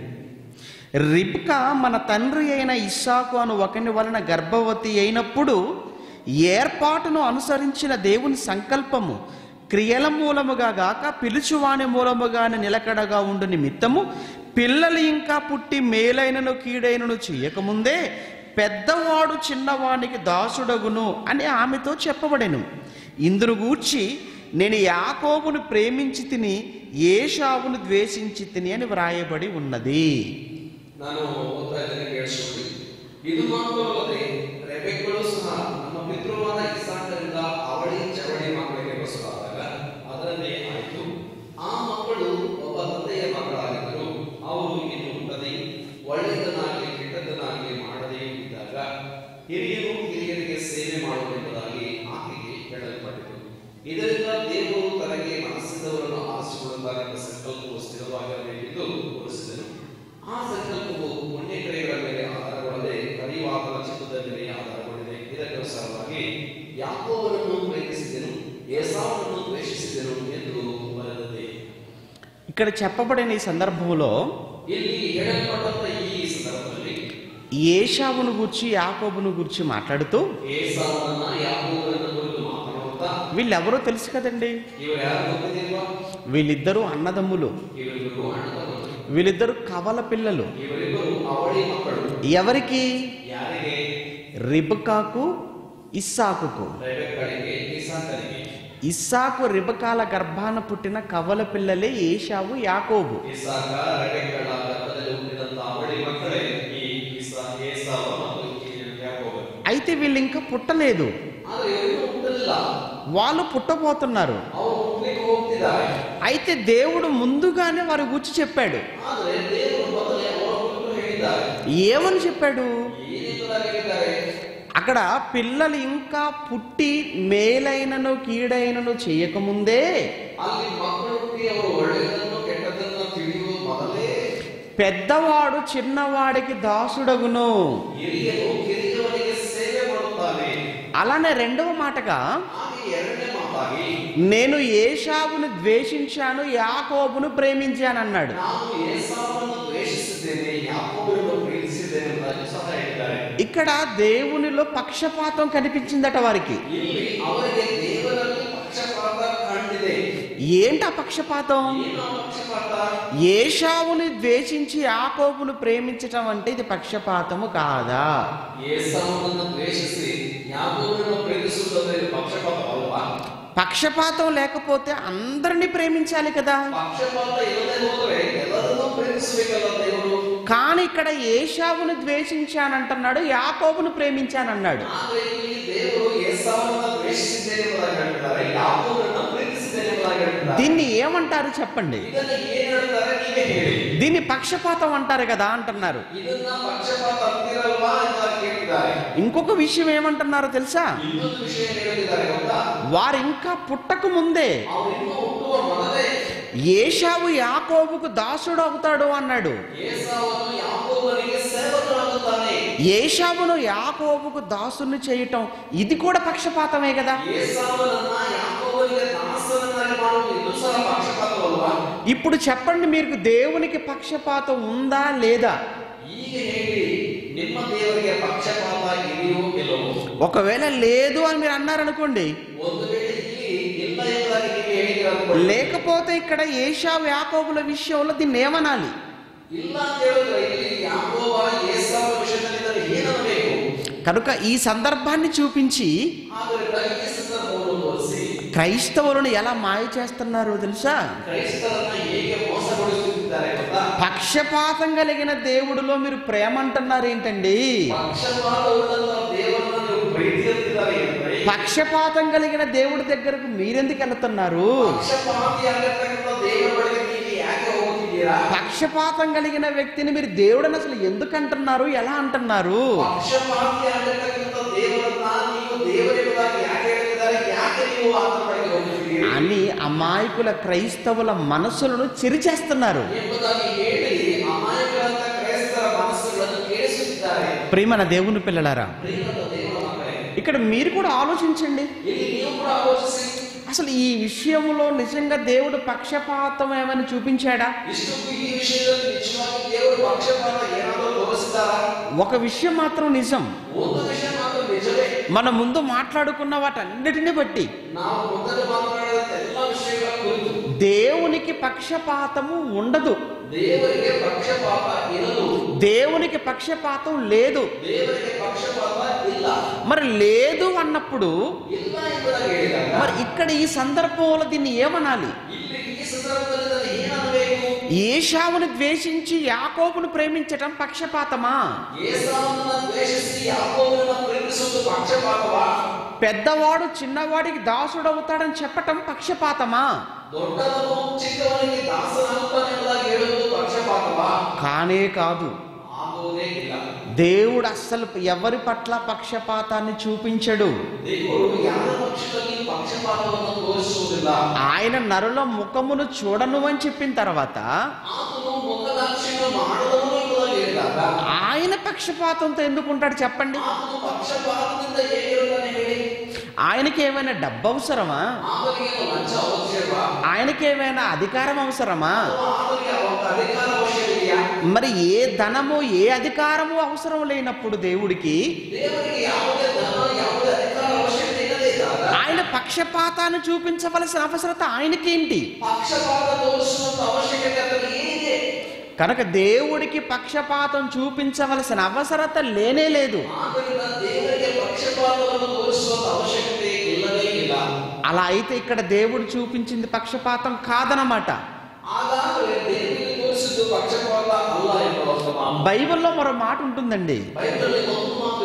రిబ్కా మన తండ్రి అయిన ఇస్సాకు అను ఒకని వలన గర్భవతి అయినప్పుడు ఏర్పాటును అనుసరించిన దేవుని సంకల్పము క్రియల మూలముగా గాక పిలుచువాని మూలముగానే నిలకడగా ఉండు నిమిత్తము పిల్లలు ఇంకా పుట్టి మేలైనను కీడైనను చేయకముందే పెద్దవాడు చిన్నవానికి దాసుడగును అని ఆమెతో చెప్పబడెను ఇందును గూర్చి నేను యాకోబును ప్రేమించి తిని ఏషావును ద్వేషించి తిని అని వ్రాయబడి ఉన్నది ನಾನು ಓದ್ತಾ ಇದ್ದೇನೆ ಕೇಳಿಸ್ಕೊಳ್ಳಿ ಇದು ಮಾತ್ರವಲ್ಲದೆ ರೆಬೆಕ್ಕಳು ಸಹ ನಮ್ಮ ಪಿತೃವಾದ ಇಸಾಕರಿಂದ ಅವಳಿ ಚವಳಿ ಮಕ್ಕಳಿಗೆ ಬಸವಾದಾಗ ಅದರಂತೆ ಆಯಿತು ಆ ಮಕ್ಕಳು ಒಬ್ಬ ತಂದೆಯ ಮಕ್ಕಳಾಗಿದ್ದರು ಅವರು ಇನ್ನು ಹುಟ್ಟದೆ ಒಳ್ಳೆಯದನ್ನಾಗಲಿ ಕೆಟ್ಟದ್ದನ್ನಾಗಲಿ ಮಾಡದೇ ಇದ್ದಾಗ ಹಿರಿಯರು ಹಿರಿಯರಿಗೆ ಸೇವೆ ಮಾಡುವುದೆಂಬುದಾಗಿ ಆಕೆಗೆ ಹೇಳಲ್ಪಟ್ಟಿತು ಇದರಿಂದ ದೇವರು ತನಗೆ ಮನಸ್ಸಿದವರನ್ನು ಆರಿಸಿಕೊಳ್ಳುತ್ತಾರೆಂಬ ಸಂಕಲ್ಪವು ಸ್ಥಿರವಾಗಿರಬೇಕೆಂದು ತೋರಿಸಿದನು ಆ ಸಂಕಲ್ಪವು ಪುಣ್ಯ ಕ್ರಿಯೆಗಳ ಮೇಲೆ ಆಧಾರಗೊಳ್ಳದೆ ಕರಿವಾಹನ ಚಿತ್ತದ ಮೇಲೆ ಆಧಾರಗೊಂಡಿದೆ ಇದಕ್ಕನುಸಾರವಾಗಿ ಯಾಕೋವನನ್ನು ಪ್ರೀತಿಸಿದೆನು ಏಸಾವನನ್ನು ದ್ವೇಷಿಸಿದೆನು ಎಂದು ಬರೆದಿದೆ ఇక్కడ చెప్పబడిన ఈ సందర్భంలో ಇಲ್ಲಿ ಹೇಳಲ್ಪಟ್ಟಂತ ಈ ಸಂದರ್ಭದಲ್ಲಿ ఏషావును గురించి యాకోబును గురించి మాట్లాడుతూ ಏಸಾವನನ್ನ ಯಾಕೋವನನ್ನ ಕುರಿತು ಮಾತನಾಡುತ್ತಾ వీళ్ళెవరో తెలుసు కదండి ಇವರು ಯಾರು ಗೊತ್ತಿದೆಯಲ್ವಾ వీళ్ళిద్దరూ అన్నదమ్ములు ಇವರಿಬ್ಬರು ಅಣ್ಣತಮ್ಮರು వీళ్ళిద్దరు కవల పిల్లలు ಇವರಿಬ್ಬರು ಅವಳಿ ಮಕ್ಕಳು ఎవరికి ಯಾರಿಗೆ రిబకాకు ఇస్సాకుకు ರೆಬೆಕ್ಕಳಿಗೆ ಇಸಾಕನಿಗೆ ఇస్సాకు రిబకాల గర్భాన పుట్టిన కవల పిల్లలే ఏషావు యాకోబు ಇಸಾಕ ರೆಬೆಕ್ಕಳ ಗರ್ಭದಲ್ಲಿ ಹುಟ್ಟಿದಂತ అయితే వీళ్ళు ఇంకా పుట్టలేదు ಆದ್ರೆ ಇವರಿಗೂ ಹುಟ್ಟಲಿಲ್ಲ వాళ్ళు పుట్టబోతున్నారు ಅವರು ಹುಟ್ಟಲಿಕ್ಕೆ ಹೋಗ್ತಿದ್ದಾರೆ అయితే దేవుడు ముందుగానే వారి గురించి చెప్పాడు ಆದ್ರೆ ದೇವರು ಮೊದಲೇ ಅವರ ಕುರಿತು ಹೇಳಿದ್ದಾರೆ ఏమని చెప్పాడు ಏನೆಂಬುದಾಗಿ ಹೇಳಿದ್ದಾರೆ అక్కడ పిల్లలు ఇంకా పుట్టి మేలైనను కీడైనను చేయకముందే ಅಲ್ಲಿ ಮಕ್ಕಳು ಹುಟ್ಟಿ ಅವರು ಒಳ್ಳೆಯದನ್ನು ಕೆಟ್ಟದನ್ನು ತಿಳಿಯುವ ಮೊದಲೇ పెద్దవాడు చిన్నవాడికి దాసుడగును ಹಿರಿಯನು ಕಿರಿಯವನಿಗೆ ಸೇವೆ ಮಾಡುತ್ತಾನೆ అలానే రెండవ మాటగా ಹಾಗೆ ಎರಡನೇ ಮಾತಾಗಿ నేను ఏషావును ద్వేషించాను యాకోబును ప్రేమించాను అన్నాడు ನಾನು ಏಸಾವನ್ನು ದ್ವೇಷಿಸಿದ್ದೇನೆ ಯಾಕೋಬನ್ನು ಪ್ರೀತಿಸಿದ್ದೇನೆ ಎಂಬುದಾಗಿ ಸಹ ಹೇಳಿದ್ದಾರೆ ఇక్కడ దేవునిలో పక్షపాతం కనిపించిందట వారికి ಇಲ್ಲಿ ಅವರಿಗೆ ದೇವರಲ್ಲಿ ಪಕ್ಷಪಾತ ಕಂಡಿದೆ ఏంటి ఆ పక్షపాతం ಏನು ಆ ಪಕ್ಷಪಾತ ఏషావుని ద్వేషించి యాకోబును ప్రేమించటం అంటే ఇది పక్షపాతము కాదా ಏಸಾವನ್ನು ದ್ವೇಷಿಸಿ ಯಾಕೋಬನ್ನು ಪ್ರೀತಿಸುವುದಂದ್ರೆ ಇದು ಪಕ್ಷಪಾತವಲ್ವಾ పక్షపాతం లేకపోతే అందరినీ ప్రేమించాలి కదా ಪಕ್ಷಪಾತ ಇಲ್ಲದೆ ಹೋದರೆ ಎಲ್ಲರನ್ನೂ ಪ್ರೀತಿಸಬೇಕಲ್ಲ ದೇವರು కానీ ఇక్కడ ఏషావును ద్వేషించానంటున్నాడు యాకోబును ప్రేమించానన్నాడు ಆದ್ರೆ ಇಲ್ಲಿ ದೇವರು ಏಸಾವನ್ನ ದ್ವೇಷಿಸಿದ್ದೇನೆ ಎಂಬುದಾಗಿ ಹೇಳ್ತಿದ್ದಾರೆ ಯಾಕೋಬನ್ನ ಪ್ರೀತಿಸಿದ್ದೇನೆ ಎಂಬುದಾಗಿ ಹೇಳ್ತಿದ್ದಾರೆ దీన్ని ఏమంటారు చెప్పండి ಇದನ್ನ ಏನ್ ಹೇಳ್ತಾರೆ ನೀವೇ ಹೇಳಿ దీన్ని పక్షపాతం అంటారు కదా అంటున్నారు ಇದನ್ನ ಪಕ್ಷಪಾತ ಅಂತಿರಲ್ವಾ ಎಂಬುದಾಗಿ ಕೇಳಿದ್ದಾರೆ ఇంకొక విషయం ఏమంటున్నారో తెలుసా ಇನ್ನೊಂದು ವಿಷಯ ಹೇಳಿದ್ದಾರೆ ಗೊತ್ತಾ వారు ఇంకా పుట్టక ముందే ಅವ್ರು ಇನ್ನೂ ಹುಟ್ಟುವ ಮೊದಲೇ ఏషావు యాకోబుకు దాసుడు అవుతాడు అన్నాడు ಏಸಾವನ್ನು ಯಾಕೋಬನಿಗೆ ಸೇವಕನಾಗುತ್ತಾನೆ ఏషావును యాకోబుకు దాసుని చేయటం ఇది కూడా పక్షపాతమే కదా ಏಸಾವನನ್ನ ಯಾಕೋಬನಿಗೆ ದಾಸನನ್ನಾಗಿ ಮಾಡುವುದು ಇನ್ನೂ ಸಹ ಪಕ್ಷಪಾತವಲ್ವಾ ఇప్పుడు చెప్పండి మీకు దేవునికి పక్షపాతం ఉందా లేదా ಈಗ ಹೇಳಿ ನಿಮ್ಮ ದೇವರಿಗೆ ಪಕ್ಷಪಾತ ಇದೆಯೋ ಇಲ್ಲವೋ ఒకవేళ లేదు అని మీరు అన్నారనుకోండి ಒಂದು ವೇಳೆ ಇಲ್ಲಿ ಇಲ್ಲ ಎಂಬುದಾಗಿ ನೀವು ಹೇಳಿದ್ರೆ ಅನ್ಕೊಳ್ಳಿ. లేకపోతే ఇక్కడ ఏషావు యాకోబుల విషయంలో దీన్ని ఏమనాలి ಇಲ್ಲ ಅಂತ ಹೇಳಿದ್ರೆ ಇಲ್ಲಿ ಯಾಕೋಬ ಏಸಾವನ ವಿಷಯದಲ್ಲಿ ಇದನ್ನು ಏನನ್ನಬೇಕು కనుక ఈ సందర్భాన్ని చూపించి ಆದ್ದರಿಂದ ಈ ಸಂದರ್ಭವನ್ನು ತೋರಿಸಿ క్రైస్తవులను ఎలా మాయ చేస్తున్నారో తెలుసా ಕ್ರೈಸ್ತರನ್ನ ಹೇಗೆ ಮೋಸಗೊಳಿಸುತ್ತಿದ್ದಾರೆ ಗೊತ್ತಾ పక్షపాతం కలిగిన దేవుడిలో మీరు ప్రేమ అంటున్నారు ఏంటండి ಪಕ್ಷಪಾತವುಳ್ಳಂತ ದೇವರನ್ನ ನೀವು ಪ್ರೀತಿ ಅಂತಿದ್ದಾರೆ ಅಂದ್ರೆ పక్షపాతం కలిగిన దేవుడి దగ్గరకు మీరెందుకు వెళుతున్నారు ಪಕ್ಷಪಾತಿ ಆಗಿರ್ತಕ್ಕಂಥ ದೇವರ ಬಳಿಗೆ ನೀವು ಯಾಕೆ ಹೋಗ್ತಿದ್ದೀರಾ పక్షపాతం కలిగిన వ్యక్తిని మీరు దేవుడని అసలు ఎందుకు అంటున్నారు ఎలా అంటున్నారు ಪಕ್ಷಪಾತಿ ಆಗಿರ್ತಕ್ಕಂಥ ದೇವರನ್ನ ನೀವು ದೇವರೆಂಬುದಾಗಿ ಯಾಕೆ ಹೇಳ್ತಿದ್ದಾರೆ ಯಾಕೆ ನೀವು ಆತನ ಬಳಿಗೆ ಹೋಗ್ತಿದ್ದೀರಿ అని అమాయకుల క్రైస్తవుల మనసులను చెరిచేస్తున్నారు ಎಂಬುದಾಗಿ ಹೇಳಿ ಅಮಾಯಕರಂತ ಕ್ರೈಸ್ತರ ಮನಸ್ಸುಗಳನ್ನು ಕೇಳಿಸುತ್ತಿದ್ದಾರೆ ప్రియమైన దేవుని పిల్లలారా ಪ್ರಿಯವಾದ ದೇವರ ಮಕ್ಕಳೇ ఇక్కడ మీరు కూడా ఆలోచించండి ಇಲ್ಲಿ ನೀವು ಕೂಡ ಆಲೋಚಿಸಿ అసలు ఈ విషయంలో నిజంగా దేవుడు పక్షపాతం ఏమైనా చూపించాడా ಇಷ್ಟಕ್ಕೂ ಈ ವಿಷಯದಲ್ಲಿ ನಿಜವಾಗಿ ದೇವರು ಪಕ್ಷಪಾತ ಏನಾದರೂ ತೋರಿಸಿದ್ದಾರಾ ఒక విషయం మాత్రం నిజం ಒಂದು ವಿಷಯ ಮಾತ್ರ ನಿಜವೇ మన ముందు మాట్లాడుకున్న వాటన్నిటిని బట్టి ನಾವು ಮೊದಲು ಮಾತನಾಡಿದ ಎಲ್ಲ ವಿಷಯಗಳ ಕುರಿತು దేవునికి పక్షపాతము ఉండదు ದೇವರಿಗೆ ಪಕ್ಷಪಾತ ಇರಲು దేవునికి పక్షపాతం లేదు ದೇವರಿಗೆ ಪಕ್ಷಪಾತ ಇಲ್ಲ మరి లేదు అన్నప్పుడు ಇಲ್ಲ ಎಂಬುದಾಗಿ ಹೇಳಿದಾಗ మరి ఇక్కడ ఈ సందర్భంలో దీన్ని ఏమనాలి ಇಲ್ಲಿ ಈ ಸಂದರ್ಭದಲ್ಲಿ ನಾನು ಏನನ್ನಬೇಕು ఏషావును ద్వేషించి యాకోబును ప్రేమించటం పక్షపాతమా ಏಸಾವನ್ನ ದ್ವೇಷಿಸಿ ಯಾಕೋಬನನ್ನ ಪ್ರೀತಿಸುವುದು ಪಕ್ಷಪಾತವಾ పెద్దవాడు చిన్నవాడికి దాసుడవుతాడని చెప్పటం పక్షపాతమా ದೊಡ್ಡವನು ಚಿಕ್ಕವನಿಗೆ ದಾಸನಾಗುತ್ತಾನೆ ಎಂಬುದಾಗಿ ಹೇಳುವುದು ಪಕ್ಷಪಾತವಾ కానే కాదు ಆಗುವುದೇ ಇಲ್ಲ దేవుడు అస్సలు ఎవరి పట్ల పక్షపాతాన్ని చూపించడు ದೇವರು ಯಾರ ಪಕ್ಷದಲ್ಲಿ ಪಕ್ಷಪಾತವನ್ನು ತೋರಿಸುವುದಿಲ್ಲ ఆయన నరుల ముఖమును చూడను అని చెప్పిన తర్వాత ಆತನು ಮುಖದಾಕ್ಷಿಣ್ಯ ಮಾಡದವನು ಎಂಬುದಾಗಿ ಹೇಳಿದಾಗ ఆయన పక్షపాతంతో ఎందుకు ఉంటాడు చెప్పండి ಆತನು ಪಕ್ಷಪಾತದಿಂದ ಹೇಗಿರುತ್ತಾನೆ ಹೇಳಿ ఆయనకి ఏమైనా డబ్బు అవసరమా ಆತನಿಗೆ ಲಂಚ ಅವಶ್ಯವಾ ఆయనకి ఏమైనా అధికారం అవసరమా ಅಥವಾ ಆತನಿಗೆ ಅವ- ಅಧಿಕಾರ ಅವಶ್ಯವಿದೆಯಾ మరి ఏ ధనము ఏ అధికారము అవసరం లేనప్పుడు దేవుడికి ದೇವರಿಗೆ ಯಾವುದೇ ಧನ ಯಾವುದೇ ಅಧಿಕಾರ ಅವಶ್ಯಕತೆ ಇಲ್ಲದೆ ಇದ್ದಾಗ ఆయన పక్షపాతాన్ని చూపించవలసిన అవసరత ఆయనకేంటి ಪಕ್ಷಪಾತ ತೋರಿಸುವಂತ ಅವಶ್ಯಕತೆ ಆತನಿಗೆ ಏನಿದೆ కనుక దేవుడికి పక్షపాతం చూపించవలసిన అవసరత లేనే లేదు ಆದ್ದರಿಂದ ದೇವರಿಗೆ ಪಕ್ಷಪಾತವನ್ನು ತೋರಿಸುವಂತ ಅವಶ್ಯಕತೆ ಇಲ್ಲವೇ ಇಲ್ಲ అలా అయితే ఇక్కడ దేవుడు చూపించింది పక్షపాతం కాదనమాట ಹಾಗಾದ್ರೆ ದೇವರಿಗೆ ತೋರಿಸಿದ್ದು ಪಕ್ಷಪಾತ ಅಲ್ಲ ಎಂಬ ವಾಸ್ತವ బైబిల్లో మరో మాట ఉంటుందండి ಬೈಬಲ್ ಒಂದು ಮಾತು ಇರುತ್ತೆ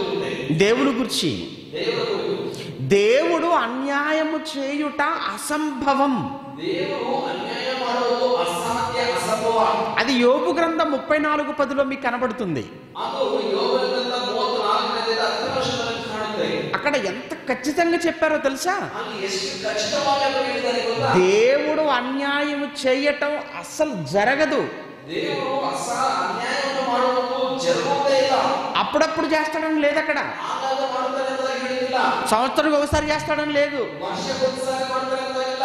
దేవుని గురించి ದೇವರ ಕುರಿತು దేవుడు అన్యాయము చేయుట అసంభవం ದೇವರು ಅನ್ಯಾಯ ಮಾಡುವುದು ಅಸಾಧ್ಯ ಅಸಂಭವ అది యోగు గ్రంథం ముప్పై నాలుగు పదిలో మీకు కనబడుతుంది ಅದು ಯೋಗದಿಂದ ಮೂವತ್ತು ನಾಲ್ಕನೇದ ಹತ್ತು ವರ್ಷದಲ್ಲಿ ಕಾಣುತ್ತೆ అక్కడ ఎంత ఖచ్చితంగా చెప్పారో తెలుసా ಅಲ್ಲಿ ಎಷ್ಟು ಖಚಿತವಾಗಿ ಅವರು ಹೇಳಿದ್ದಾರೆ ಗೊತ್ತಾ దేవుడు అన్యాయము చేయటం అసలు జరగదు ದೇವರು ಅಸ ಅನ್ಯಾಯವನ್ನು ಮಾಡುವುದು ಜರುಗುವುದೇ ಇಲ್ಲ అప్పుడప్పుడు చేస్తాడని లేదు అక్కడ ಆಗಾಗ ಮಾಡುತ್ತಾರೆ ಅಂತ ಹೇಳಿಲ್ಲ సంవత్సరం ఒకసారి చేస్తాడని లేదు ವರ್ಷಕ್ಕೊಂದ್ಸಾರಿ ಮಾಡ್ತಾರೆ ಅಂತ ಇಲ್ಲ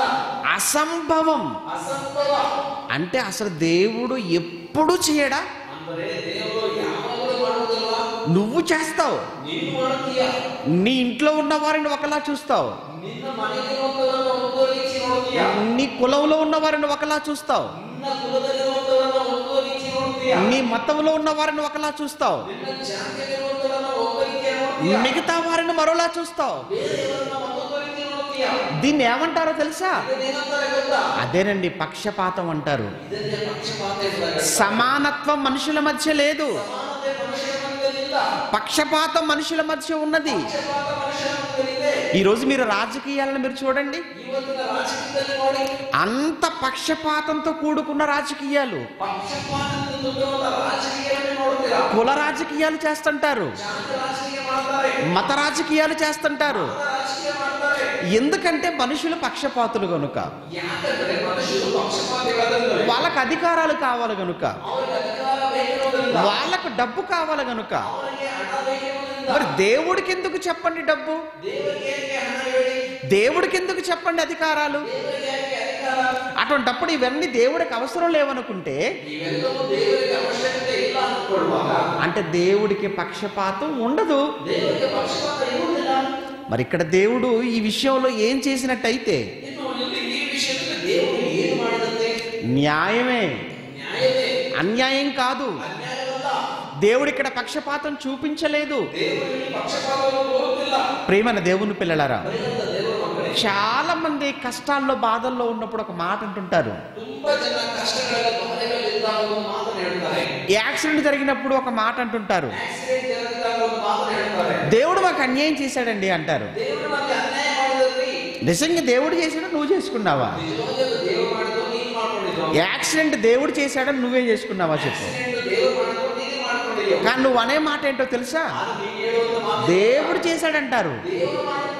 అసంభవం ಅಸಂಭವ అంటే అసలు దేవుడు ఎప్పుడు చేయడా ಅಂದರೆ ದೇವರು ಯಾವಾಗಲೂ ಮಾಡುವುದಿಲ್ವಾ నువ్వు చేస్తావు ನೀನು ಮಾಡುತ್ತೀಯ నీ ఇంట్లో ఉన్న వారిని ఒకలా చూస్తావు ನಿನ್ನ ಮನೆಗಿರುವಂತವರನ್ನು ಒಂದು ರೀತಿ ನೋಡ್ತೀಯ నీ కులంలో ఉన్న వారిని ఒకలా చూస్తావు ನಿನ್ನ ಕುಲದಲ್ಲಿರುವಂತವರನ್ನು ಒಂದು ರೀತಿ ನೋಡ್ತೀಯ నీ మతంలో ఉన్న వారిని ఒకలా చూస్తావు ನಿನ್ನ ಜಾತಿಯಲ್ಲಿರುವಂತವರನ್ನು ಒಂದು ರೀತಿ ನೋಡ್ತೀಯ మిగతా వారిని మరోలా చూస్తావు ಬೇರೆಯವರನ್ನ ಮತ್ತೊಂದು ರೀತಿ ನೋಡ್ತೀಯ దీన్ని ఏమంటారో తెలుసా ಇದನ್ನೇನಂತಾರೆ ಗೊತ್ತಾ అదేనండి పక్షపాతం అంటారు ಇದನ್ನೇ ಪಕ್ಷಪಾತ ಎಂದಾಗ సమానత్వం మనుషుల మధ్య లేదు ಸಮಾನತೆ ಮನುಷ್ಯರ ಮಧ್ಯದಲ್ಲಿಲ್ಲ పక్షపాతం మనుషుల మధ్య ఉన్నది ಪಕ್ಷಪಾತ ಮನುಷ್ಯರ ಮಧ್ಯದಲ್ಲಿದೆ ఈ రోజు మీరు రాజకీయాలను మీరు చూడండి ಇವತ್ತಿನ ರಾಜಕೀಯದಲ್ಲಿ ನೋಡಿ అంత పక్షపాతంతో కూడుకున్న రాజకీయాలు ಪಕ್ಷಪಾತದಿಂದ ತುಂಬಿರುವಂತ ರಾಜಕೀಯವನ್ನು ನೋಡ್ತೀರಾ కుల రాజకీయాలు చేస్తుంటారు ಜಾತಿ ರಾಜಕೀಯ ಮಾಡ್ತಾರೆ మత రాజకీయాలు చేస్తుంటారు ಮತ ರಾಜಕೀಯ ಮಾಡ್ತಾರೆ ఎందుకంటే మనుషులు పక్షపాతులు గనుక ಯಾಕಂದ್ರೆ ಮನುಷ್ಯರು ಪಕ್ಷಪಾತಿಗಳಾದ್ರೆ వాళ్ళకు అధికారాలు కావాలి గనుక ಅವರಿಗೆ ಅಧಿಕಾರ ಬೇಕಿರೋದ್ರಿಂದ వాళ్ళకు డబ్బు కావాలి గనుక ಅವರಿಗೆ ಹಣ ಬೇಕಿರೋದ್ರಿಂದ మరి దేవుడికి ఎందుకు చెప్పండి డబ్బు ದೇವರಿಗೆ ಯಾಕೆ ಹಣ ಹೇಳಿ దేవుడికి ఎందుకు చెప్పండి అధికారాలు ದೇವರಿಗೆ ಯಾಕೆ ಅಧಿಕಾರ అటువంటప్పుడు ఇవన్నీ దేవుడికి అవసరం లేవనుకుంటే ಇವೆಲ್ಲವೂ ದೇವರಿಗೆ ಅವಶ್ಯಕತೆ ಇಲ್ಲ ಅಂದ್ಕೊಳ್ಳುವಾಗ అంటే దేవుడికి పక్షపాతం ఉండదు ದೇವರಿಗೆ ಪಕ್ಷಪಾತ ಇರುವುದಿಲ್ಲ మరి ఇక్కడ దేవుడు ఈ విషయంలో ఏం చేసినట్టయితే ಇನ್ನು ಇಲ್ಲಿ ಈ ವಿಷಯದಲ್ಲಿ ದೇವರು ಏನು ಮಾಡಿದಂತೆ న్యాయమే ನ್ಯಾಯವೇ అన్యాయం కాదు ಅನ್ಯಾಯವಲ್ಲ దేవుడు ఇక్కడ పక్షపాతం చూపించలేదు ದೇವರು ಇಲ್ಲಿ ಪಕ್ಷಪಾತವನ್ನು ತೋರುತ್ತಿಲ್ಲ ప్రేమన దేవుని పిల్లలారా ಪರಿಣತ ದೇವರ ಮಕ್ಕಳೇ చాలా మంది కష్టాల్లో బాధల్లో ఉన్నప్పుడు ఒక మాట అంటుంటారు ತುಂಬಾ ಜನ ಕಷ್ಟಗಳಲ್ಲಿ ಬಾಧೆಗಳಿದ್ದಾಗ ಒಂದು ಮಾತನ್ನು ಹೇಳ್ತಾರೆ యాక్సిడెంట్ జరిగినప్పుడు ఒక మాట అంటుంటారు ಆಕ್ಸಿಡೆಂಟ್ ಜರುಗಿದಾಗ ಒಂದು ಮಾತನ್ನು ಹೇಳ್ತಾರೆ దేవుడు మాకు అన్యాయం చేశాడండి అంటారు ದೇವರು ನಮಗೆ ಅನ್ಯಾಯ ಮಾಡಿದ್ರಿ నిజంగా దేవుడు చేశాడు నువ్వు చేసుకున్నావా ನಿಜವಾಗಿ ಅದು ದೇವರು ಮಾಡಿದ್ರು ನೀನು ಮಾಡ್ಕೊಂಡಿದ್ರು యాక్సిడెంట్ దేవుడు చేశాడని నువ్వే చేసుకున్నావా చెప్పు ಆಕ್ಸಿಡೆಂಟ್ ದೇವರು ಮಾಡಿದ್ರು ನೀನು ಮಾಡ್ಕೊಂಡಿದ್ಯೋ కానీ నువ్వు అనే మాట ఏంటో తెలుసా ಅದು ನೀನು ಹೇಳುವಂತ ಮಾತು దేవుడు చేశాడంటారు ದೇವರು ಮಾಡಿದ್ರು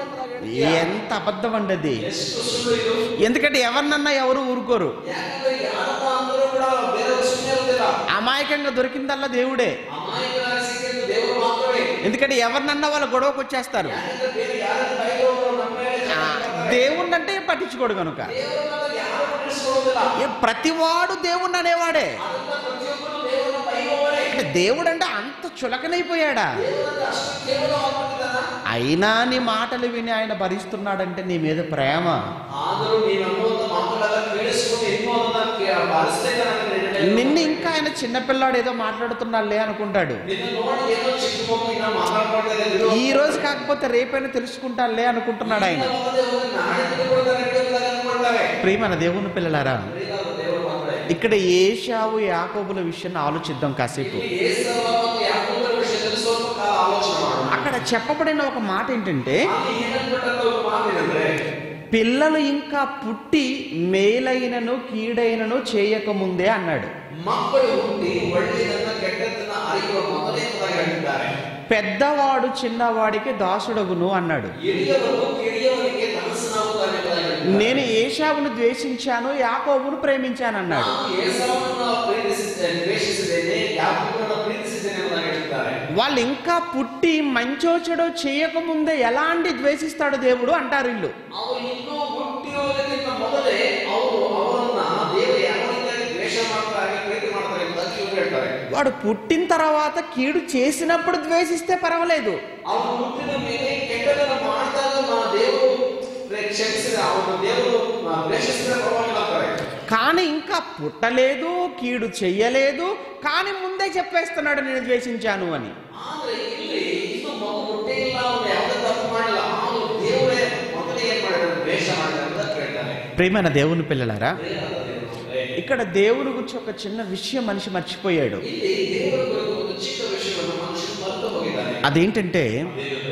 ఎంత అబద్ధం అండి అది ಎಷ್ಟು ಸುಳ್ಳು ಇದು ఎందుకంటే ఎవరినన్నా ఎవరు ఊరుకోరు ಯಾಕಂದ್ರೆ ಯಾರನ್ನ ಅಂದರೂ ಕೂಡ ಬೇರೆಯವರು ಸುಮ್ಮನೆ ಇರುವುದಿಲ್ಲ అమాయకంగా దొరికిందల్లా దేవుడే ಅಮಾಯಕರಾಗಿ ಸಿಕ್ಕಿದ್ದು ದೇವರು ಮಾತ್ರವೇ ఎందుకంటే ఎవరినన్నా వాళ్ళ గొడవకు వచ్చేస్తారు ಯಾಕಂದ್ರೆ ಬೇರೆ ಯಾರನ್ನ ಬೈದವರು ನಮ್ಮ ಮೇಲೆ ఆ, ಜಗಳ ಮಾಡ್ತಾರೆ. దేవుణ్ణి అంటే పట్టించుకోడు కనుక ದೇವರನ್ನ ಯಾರು ಬಿಡಿಸ್ಕೊಳ್ಳೋದಿಲ್ಲ ఏ ప్రతివాడు దేవుణ్ణి అనేవాడే ಅದನ್ನ ಪ್ರತಿಯೊಬ್ಬರು ದೇವರನ್ನ ಬೈಯುವವರೇ అంటే దేవుడు అంటే అంత చులకనైపోయాడా ದೇವರನ್ನ ಅಷ್ಟು ಕೇವಲವಾಗಿದ್ದಾನ అయినా నీ మాటలు విని ఆయన భరిస్తున్నాడంటే నీ మీద ప్రేమ ಆದರೂ ನೀನು ಅನ್ನುವಂತ ಮಾತುಗಳೆಲ್ಲ ಕೇಳಿಸ್ಕೊಂಡು ಇನ್ನೂ ಅದನ್ನ ಕೇ- ಬಾರಿಸ್ತಾ ಇದ್ದಾನೆ ಅಂತ ನಿನ್ನ ಮೇಲೆ. నిన్ను ఇంకా ఆయన చిన్నపిల్లాడు ఏదో మాట్లాడుతున్నాడులే అనుకుంటాడు ನಿನ್ನ ನೋಡಿ ಏನೋ ಚಿಕ್ಕ ಮಗು ಇನ್ನ ಮಾತಾಡ್ಕೊಳ್ತಾ ಇದೆ ಬಿಡು. ఈ రోజు కాకపోతే రేపైనా తెలుసుకుంటానులే అనుకుంటున్నాడు ఆయన ಇನ್ನ ಹೋಗದೆ ಹೋದ್ರೆ ನಾಳೆ ತಿಳ್ಕೊಳ್ತಾರೆ ನಡೆಯುತ್ತಾರೆ ಅನ್ಕೊಳ್ತಾರೆ ప్రేమ నా దేవుని పిల్లలారా ಪ್ರಿಯರಾದ ದೇವರ ಮಕ್ಕಳೇ, ఇక్కడ ఏషావు యాకోబుల విషయాన్ని ఆలోచిద్దాం కాసేపు ಇಲ್ಲಿ ಏಸವ ಮತ್ತು ಯಾಕೋಬರ ವಿಷಯದಲ್ಲಿ ಸ್ವಲ್ಪ ಕಾಲ ಆಲೋಚನೆ ಮಾಡೋಣ అక్కడ చెప్పబడిన ఒక మాట ఏంటంటే ಅಲ್ಲಿ ಏನಂದ್ಬಿಟ್ಟಂತ ಒಂದು ಮಾತೇನಂದ್ರೆ పిల్లలు ఇంకా పుట్టి మేలైనను కీడైనను చేయకముందే అన్నాడు ಮಕ್ಕಳು ಹುಟ್ಟಿ ಒಳ್ಳೆಯದನ್ನ ಕೆಟ್ಟದನ್ನ ಅರಿಯುವ ಮೊದಲೇ ಎಂಬುದಾಗಿ ಹೇಳಿದ್ದಾರೆ పెద్దవాడు చిన్నవాడికి దాసుడగును అన్నాడు ಎಳೆಯವರು ಕಿಡಿಯವರಿಗೆ ದಾಸನಾಗುತ್ತಾನೆ ಎಂಬುದಾಗಿ ಹೇಳಿದ್ದಾರೆ. నేను ఏషావును ద్వేషించాను యాకోబును ప్రేమించాను అన్నాడు ನಾನು ಏಸಾವನ್ನ ಪ್ರೀತಿಸಿದ್ದೇನೆ ದ್ವೇಷಿಸಿದ್ದೇನೆ ಯಾಕೋಬನನ್ನ ಪ್ರೀತಿಸಿದ್ದೇನೆ ಎಂಬುದಾಗಿ ಹೇಳಿದ್ದಾರೆ వాళ్ళు ఇంకా పుట్టి మంచో చెడో చేయకముందే ఎలాంటి ద్వేషిస్తాడు దేవుడు అంటారు ఇల్లు ಅವರು ಇನ್ನೂ ಹುಟ್ಟಿರುವುದಕ್ಕಿಂತ ಮೊದಲೇ ಅವರು ಅವರನ್ನ ದೇವರು ಯಾವ ರೀತಿಯಾಗಿ ದ್ವೇಷ ಮಾಡ್ತಾರೆ ಪ್ರೀತಿ ಮಾಡ್ತಾರೆ ಎಂಬುದಾಗಿ ಇವರು ಹೇಳ್ತಾರೆ వాడు పుట్టిన తర్వాత కీడు చేసినప్పుడు ద్వేషిస్తే పర్వాలేదు ಅವನು ಹುಟ್ಟಿದ ಮೇಲೆ ಕೆಟ್ಟದನ್ನ ಮಾಡಿದಾಗ ನಮ್ಮ ದೇವರು ಪ್ರೆ- ಕ್ಷಮಿಸಿದ ಅವನು ದೇವರು ಆ, ದ್ವೇಷಿಸಿದ ಪರವಾಗಿಲ್ಲ ಅಂತಾರೆ కానీ ఇంకా పుట్టలేదు కీడు చెయ్యలేదు కానీ ముందే చెప్పేస్తున్నాడు నేను ద్వేషించాను అని ಆದ್ರೆ ಇಲ್ಲಿ ಇನ್ನು ಮಗು ಹುಟ್ಟೇ ಇಲ್ಲ ಅವನು ಯಾವುದೇ ತಪ್ಪು ಮಾಡಿಲ್ಲ ಅವನು ದೇವರೇ ಮೊದಲೇ ಏನ್ ಮಾಡಿದ ದ್ವೇಷ ಮಾಡಿದ ಅಂತ ಹೇಳ್ತಾರೆ ప్రేమైన దేవుని పిల్లలారా ಪ್ರಿಯರಾದ ದೇವರ ಮಕ್ಕಳೇ, ఇక్కడ దేవుని గురించి ఒక చిన్న విషయం మనిషి మర్చిపోయాడు ಇಲ್ಲಿ ದೇವರ ಕುರಿತು ಒಂದು ಚಿಕ್ಕ ವಿಷಯವನ್ನು ಮನುಷ್ಯನು ಮರೆತು ಹೋಗಿದ್ದಾನೆ అదేంటంటే ಅದೇನು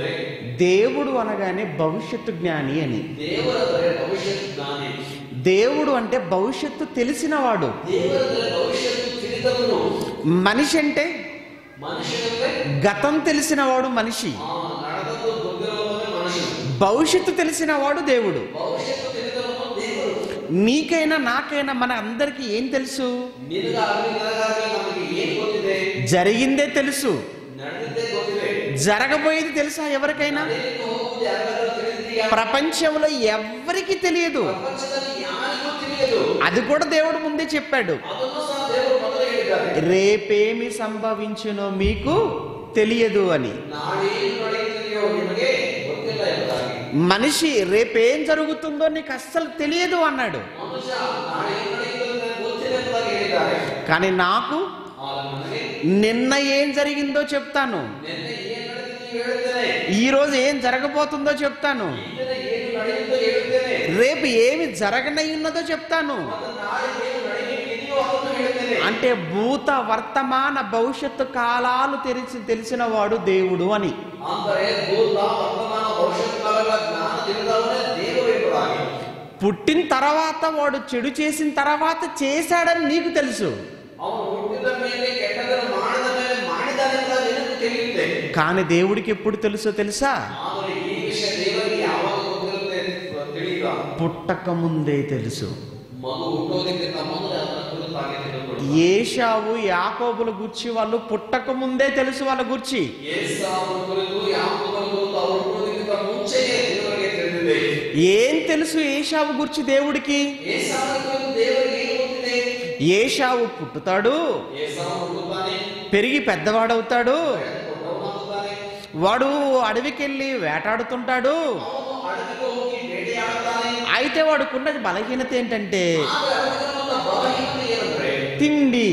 దేవుడు అనగానే భవిష్యత్తు జ్ఞాని అని ದೇವರಂದ್ರೆ ಭವಿಷ್ಯತ್ ಜ್ಞಾನಿ దేవుడు అంటే భవిష్యత్తు తెలిసినవాడు ದೇವರಂದ್ರೆ ಭವಿಷ್ಯತ್ತು ತಿಳಿದವನು మనిషి అంటే ಮನುಷ್ಯನಂದ್ರೆ గతం తెలిసినవాడు మనిషి ಆ ನಡೆದದ್ದು ಗೊತ್ತಿರುವವನೇ ಮನುಷ್ಯನು భవిష్యత్తు తెలిసినవాడు దేవుడు ಭವಿಷ್ಯತ್ತು ತಿಳಿದವನು ದೇವರು నీకైనా నాకైనా మన అందరికీ ఏం తెలుసు ನಿನಗಾಗಲಿ ನನಗಾಗಲಿ ನಮಗೆ ಏನ್ ಗೊತ್ತಿದೆ జరిగిందే తెలుసు ನಡೆದಿದ್ದೇ ಗೊತ್ತಿದೆ జరగబోయేది తెలుసా ఎవరికైనా ನಡೆಯಲಿಕ್ಕೆ ಹೋಗುವುದು ಯಾರಿಗಾದ್ರೂ ತಿಳಿದಿದೆಯಾ ప్రపంచంలో ఎవ్వరికీ తెలియదు ಪ್ರಪಂಚದಲ್ಲಿ ಯಾರಿಗೂ ತಿಳಿಯದು అది కూడా దేవుడు ముందే చెప్పాడు ಅದನ್ನು ಸಹ ದೇವರು ಮೊದಲೇ ಹೇಳಿದ್ದಾರೆ రేపేమి సంభవించునో మీకు తెలియదు అని ನಾಳೆ ಏನು ನಡೆಯುತ್ತದೆಯೋ ನಿಮಗೆ ಗೊತ್ತಿಲ್ಲ ಎಂಬುದಾಗಿ మనిషి రేపేం జరుగుతుందో నీకు అస్సలు తెలియదు అన్నాడు ಮನುಷ್ಯ ನಾಳೆ ಏನು ನಡೆಯುತ್ತದೆ ನನಗೆ ಗೊತ್ತಿಲ್ಲ ಎಂಬುದಾಗಿ ಹೇಳಿದ್ದಾರೆ కానీ నాకు ಆದರೆ ನನಗೆ నిన్న ఏం జరిగిందో చెప్తాను ನಿನ್ನೆ ಏನು ನಡೆದಿದೆ ನೀವು ಹೇಳುತ್ತೇನೆ ఈ రోజు ఏం జరగబోతుందో చెప్తాను ಈ ದಿನ ಏನು ನಡೆಯುತ್ತೋ ಹೇಳುತ್ತೇನೆ రేపు ఏమి జరగనై ఉన్నదో చెప్తాను ಮತ್ತು ನಾಳೆ ಏನು ನಡೆಯಲಿದೆಯೋ ಅದನ್ನು ಹೇಳುತ್ತೇನೆ అంటే భూత వర్తమాన భవిష్యత్తు కాలాలు తెలిసి తెలిసిన వాడు దేవుడు అని ಅಂದರೆ ಭೂತ ವರ್ತಮಾನ ಭವಿಷ್ಯತ್ ಕಾಲಗಳ ಜ್ಞಾನ ತಿಳಿದವನೇ ದೇವರು ಎಂಬುದಾಗಿ పుట్టిన తర్వాత వాడు చెడు చేసిన తర్వాత చేశాడని నీకు తెలుసు ಅವನು ಹುಟ್ಟಿದ ಮೇಲೆ ಕೆಟ್ಟದನ್ನು ಮಾಡಿದ ಮೇಲೆ ಮಾಡಿದ್ದಾನೆ ಅಂತ ನಿನಗೆ ತಿಳಿಯುತ್ತೆ కానీ దేవుడికి ఎప్పుడు తెలుసో తెలుసా ಆದರೆ ಈ ವಿಷಯ ದೇವರಿಗೆ ಯಾವಾಗ ಗೊತ್ತಿರುತ್ತೆ ತಿಳಿಯುವ పుట్టక ముందే తెలుసు ಮಗು ಹುಟ್ಟೋದಕ್ಕಿಂತ ಮೊದಲು ಅದನ್ನ ಕುರಿತಾಗಿ ತಿಳಿದುಕೊಳ್ಳುವ ఏషావు యాకోబుల గుర్చి వాళ్ళు పుట్టక ముందే తెలుసు వాళ్ళ గుర్చి ಏಸಾವನ ಕುರಿತು ಯಾಕೋಬನ ಕುರಿತು ಅವರು ಹುಟ್ಟೋದಕ್ಕಿಂತ ಮುಂಚೆಯೇ ದೇವರಿಗೆ ತಿಳಿದಿದೆ ఏం తెలుసు ఏషావు గుర్చి దేవుడికి ಏಸಾವನ ಕುರಿತು ದೇವರಿಗೆ ಏನು ಗೊತ್ತಿದೆ ఏషావు పుట్టుతాడు ಏಸಾವ ಹುಟ್ಟುತ್ತಾನೆ పెరిగి పెద్దవాడవుతాడు ದೊಡ್ಡವನಾಗುತ್ತಾನೆ వాడు అడవికెళ్ళి వేటాడుతుంటాడు ಅವನು ಅಡವಿಗೆ ಹೋಗಿ ಬೇಟೆಯಾಡುತ್ತಾನೆ అయితే వాడుకున్న బలహీనత ఏంటంటే ಆಗ ಅವನಿಗಿರುವಂತ ಬಲಹೀನತೆ ಏನಂದ್ರೆ తిండి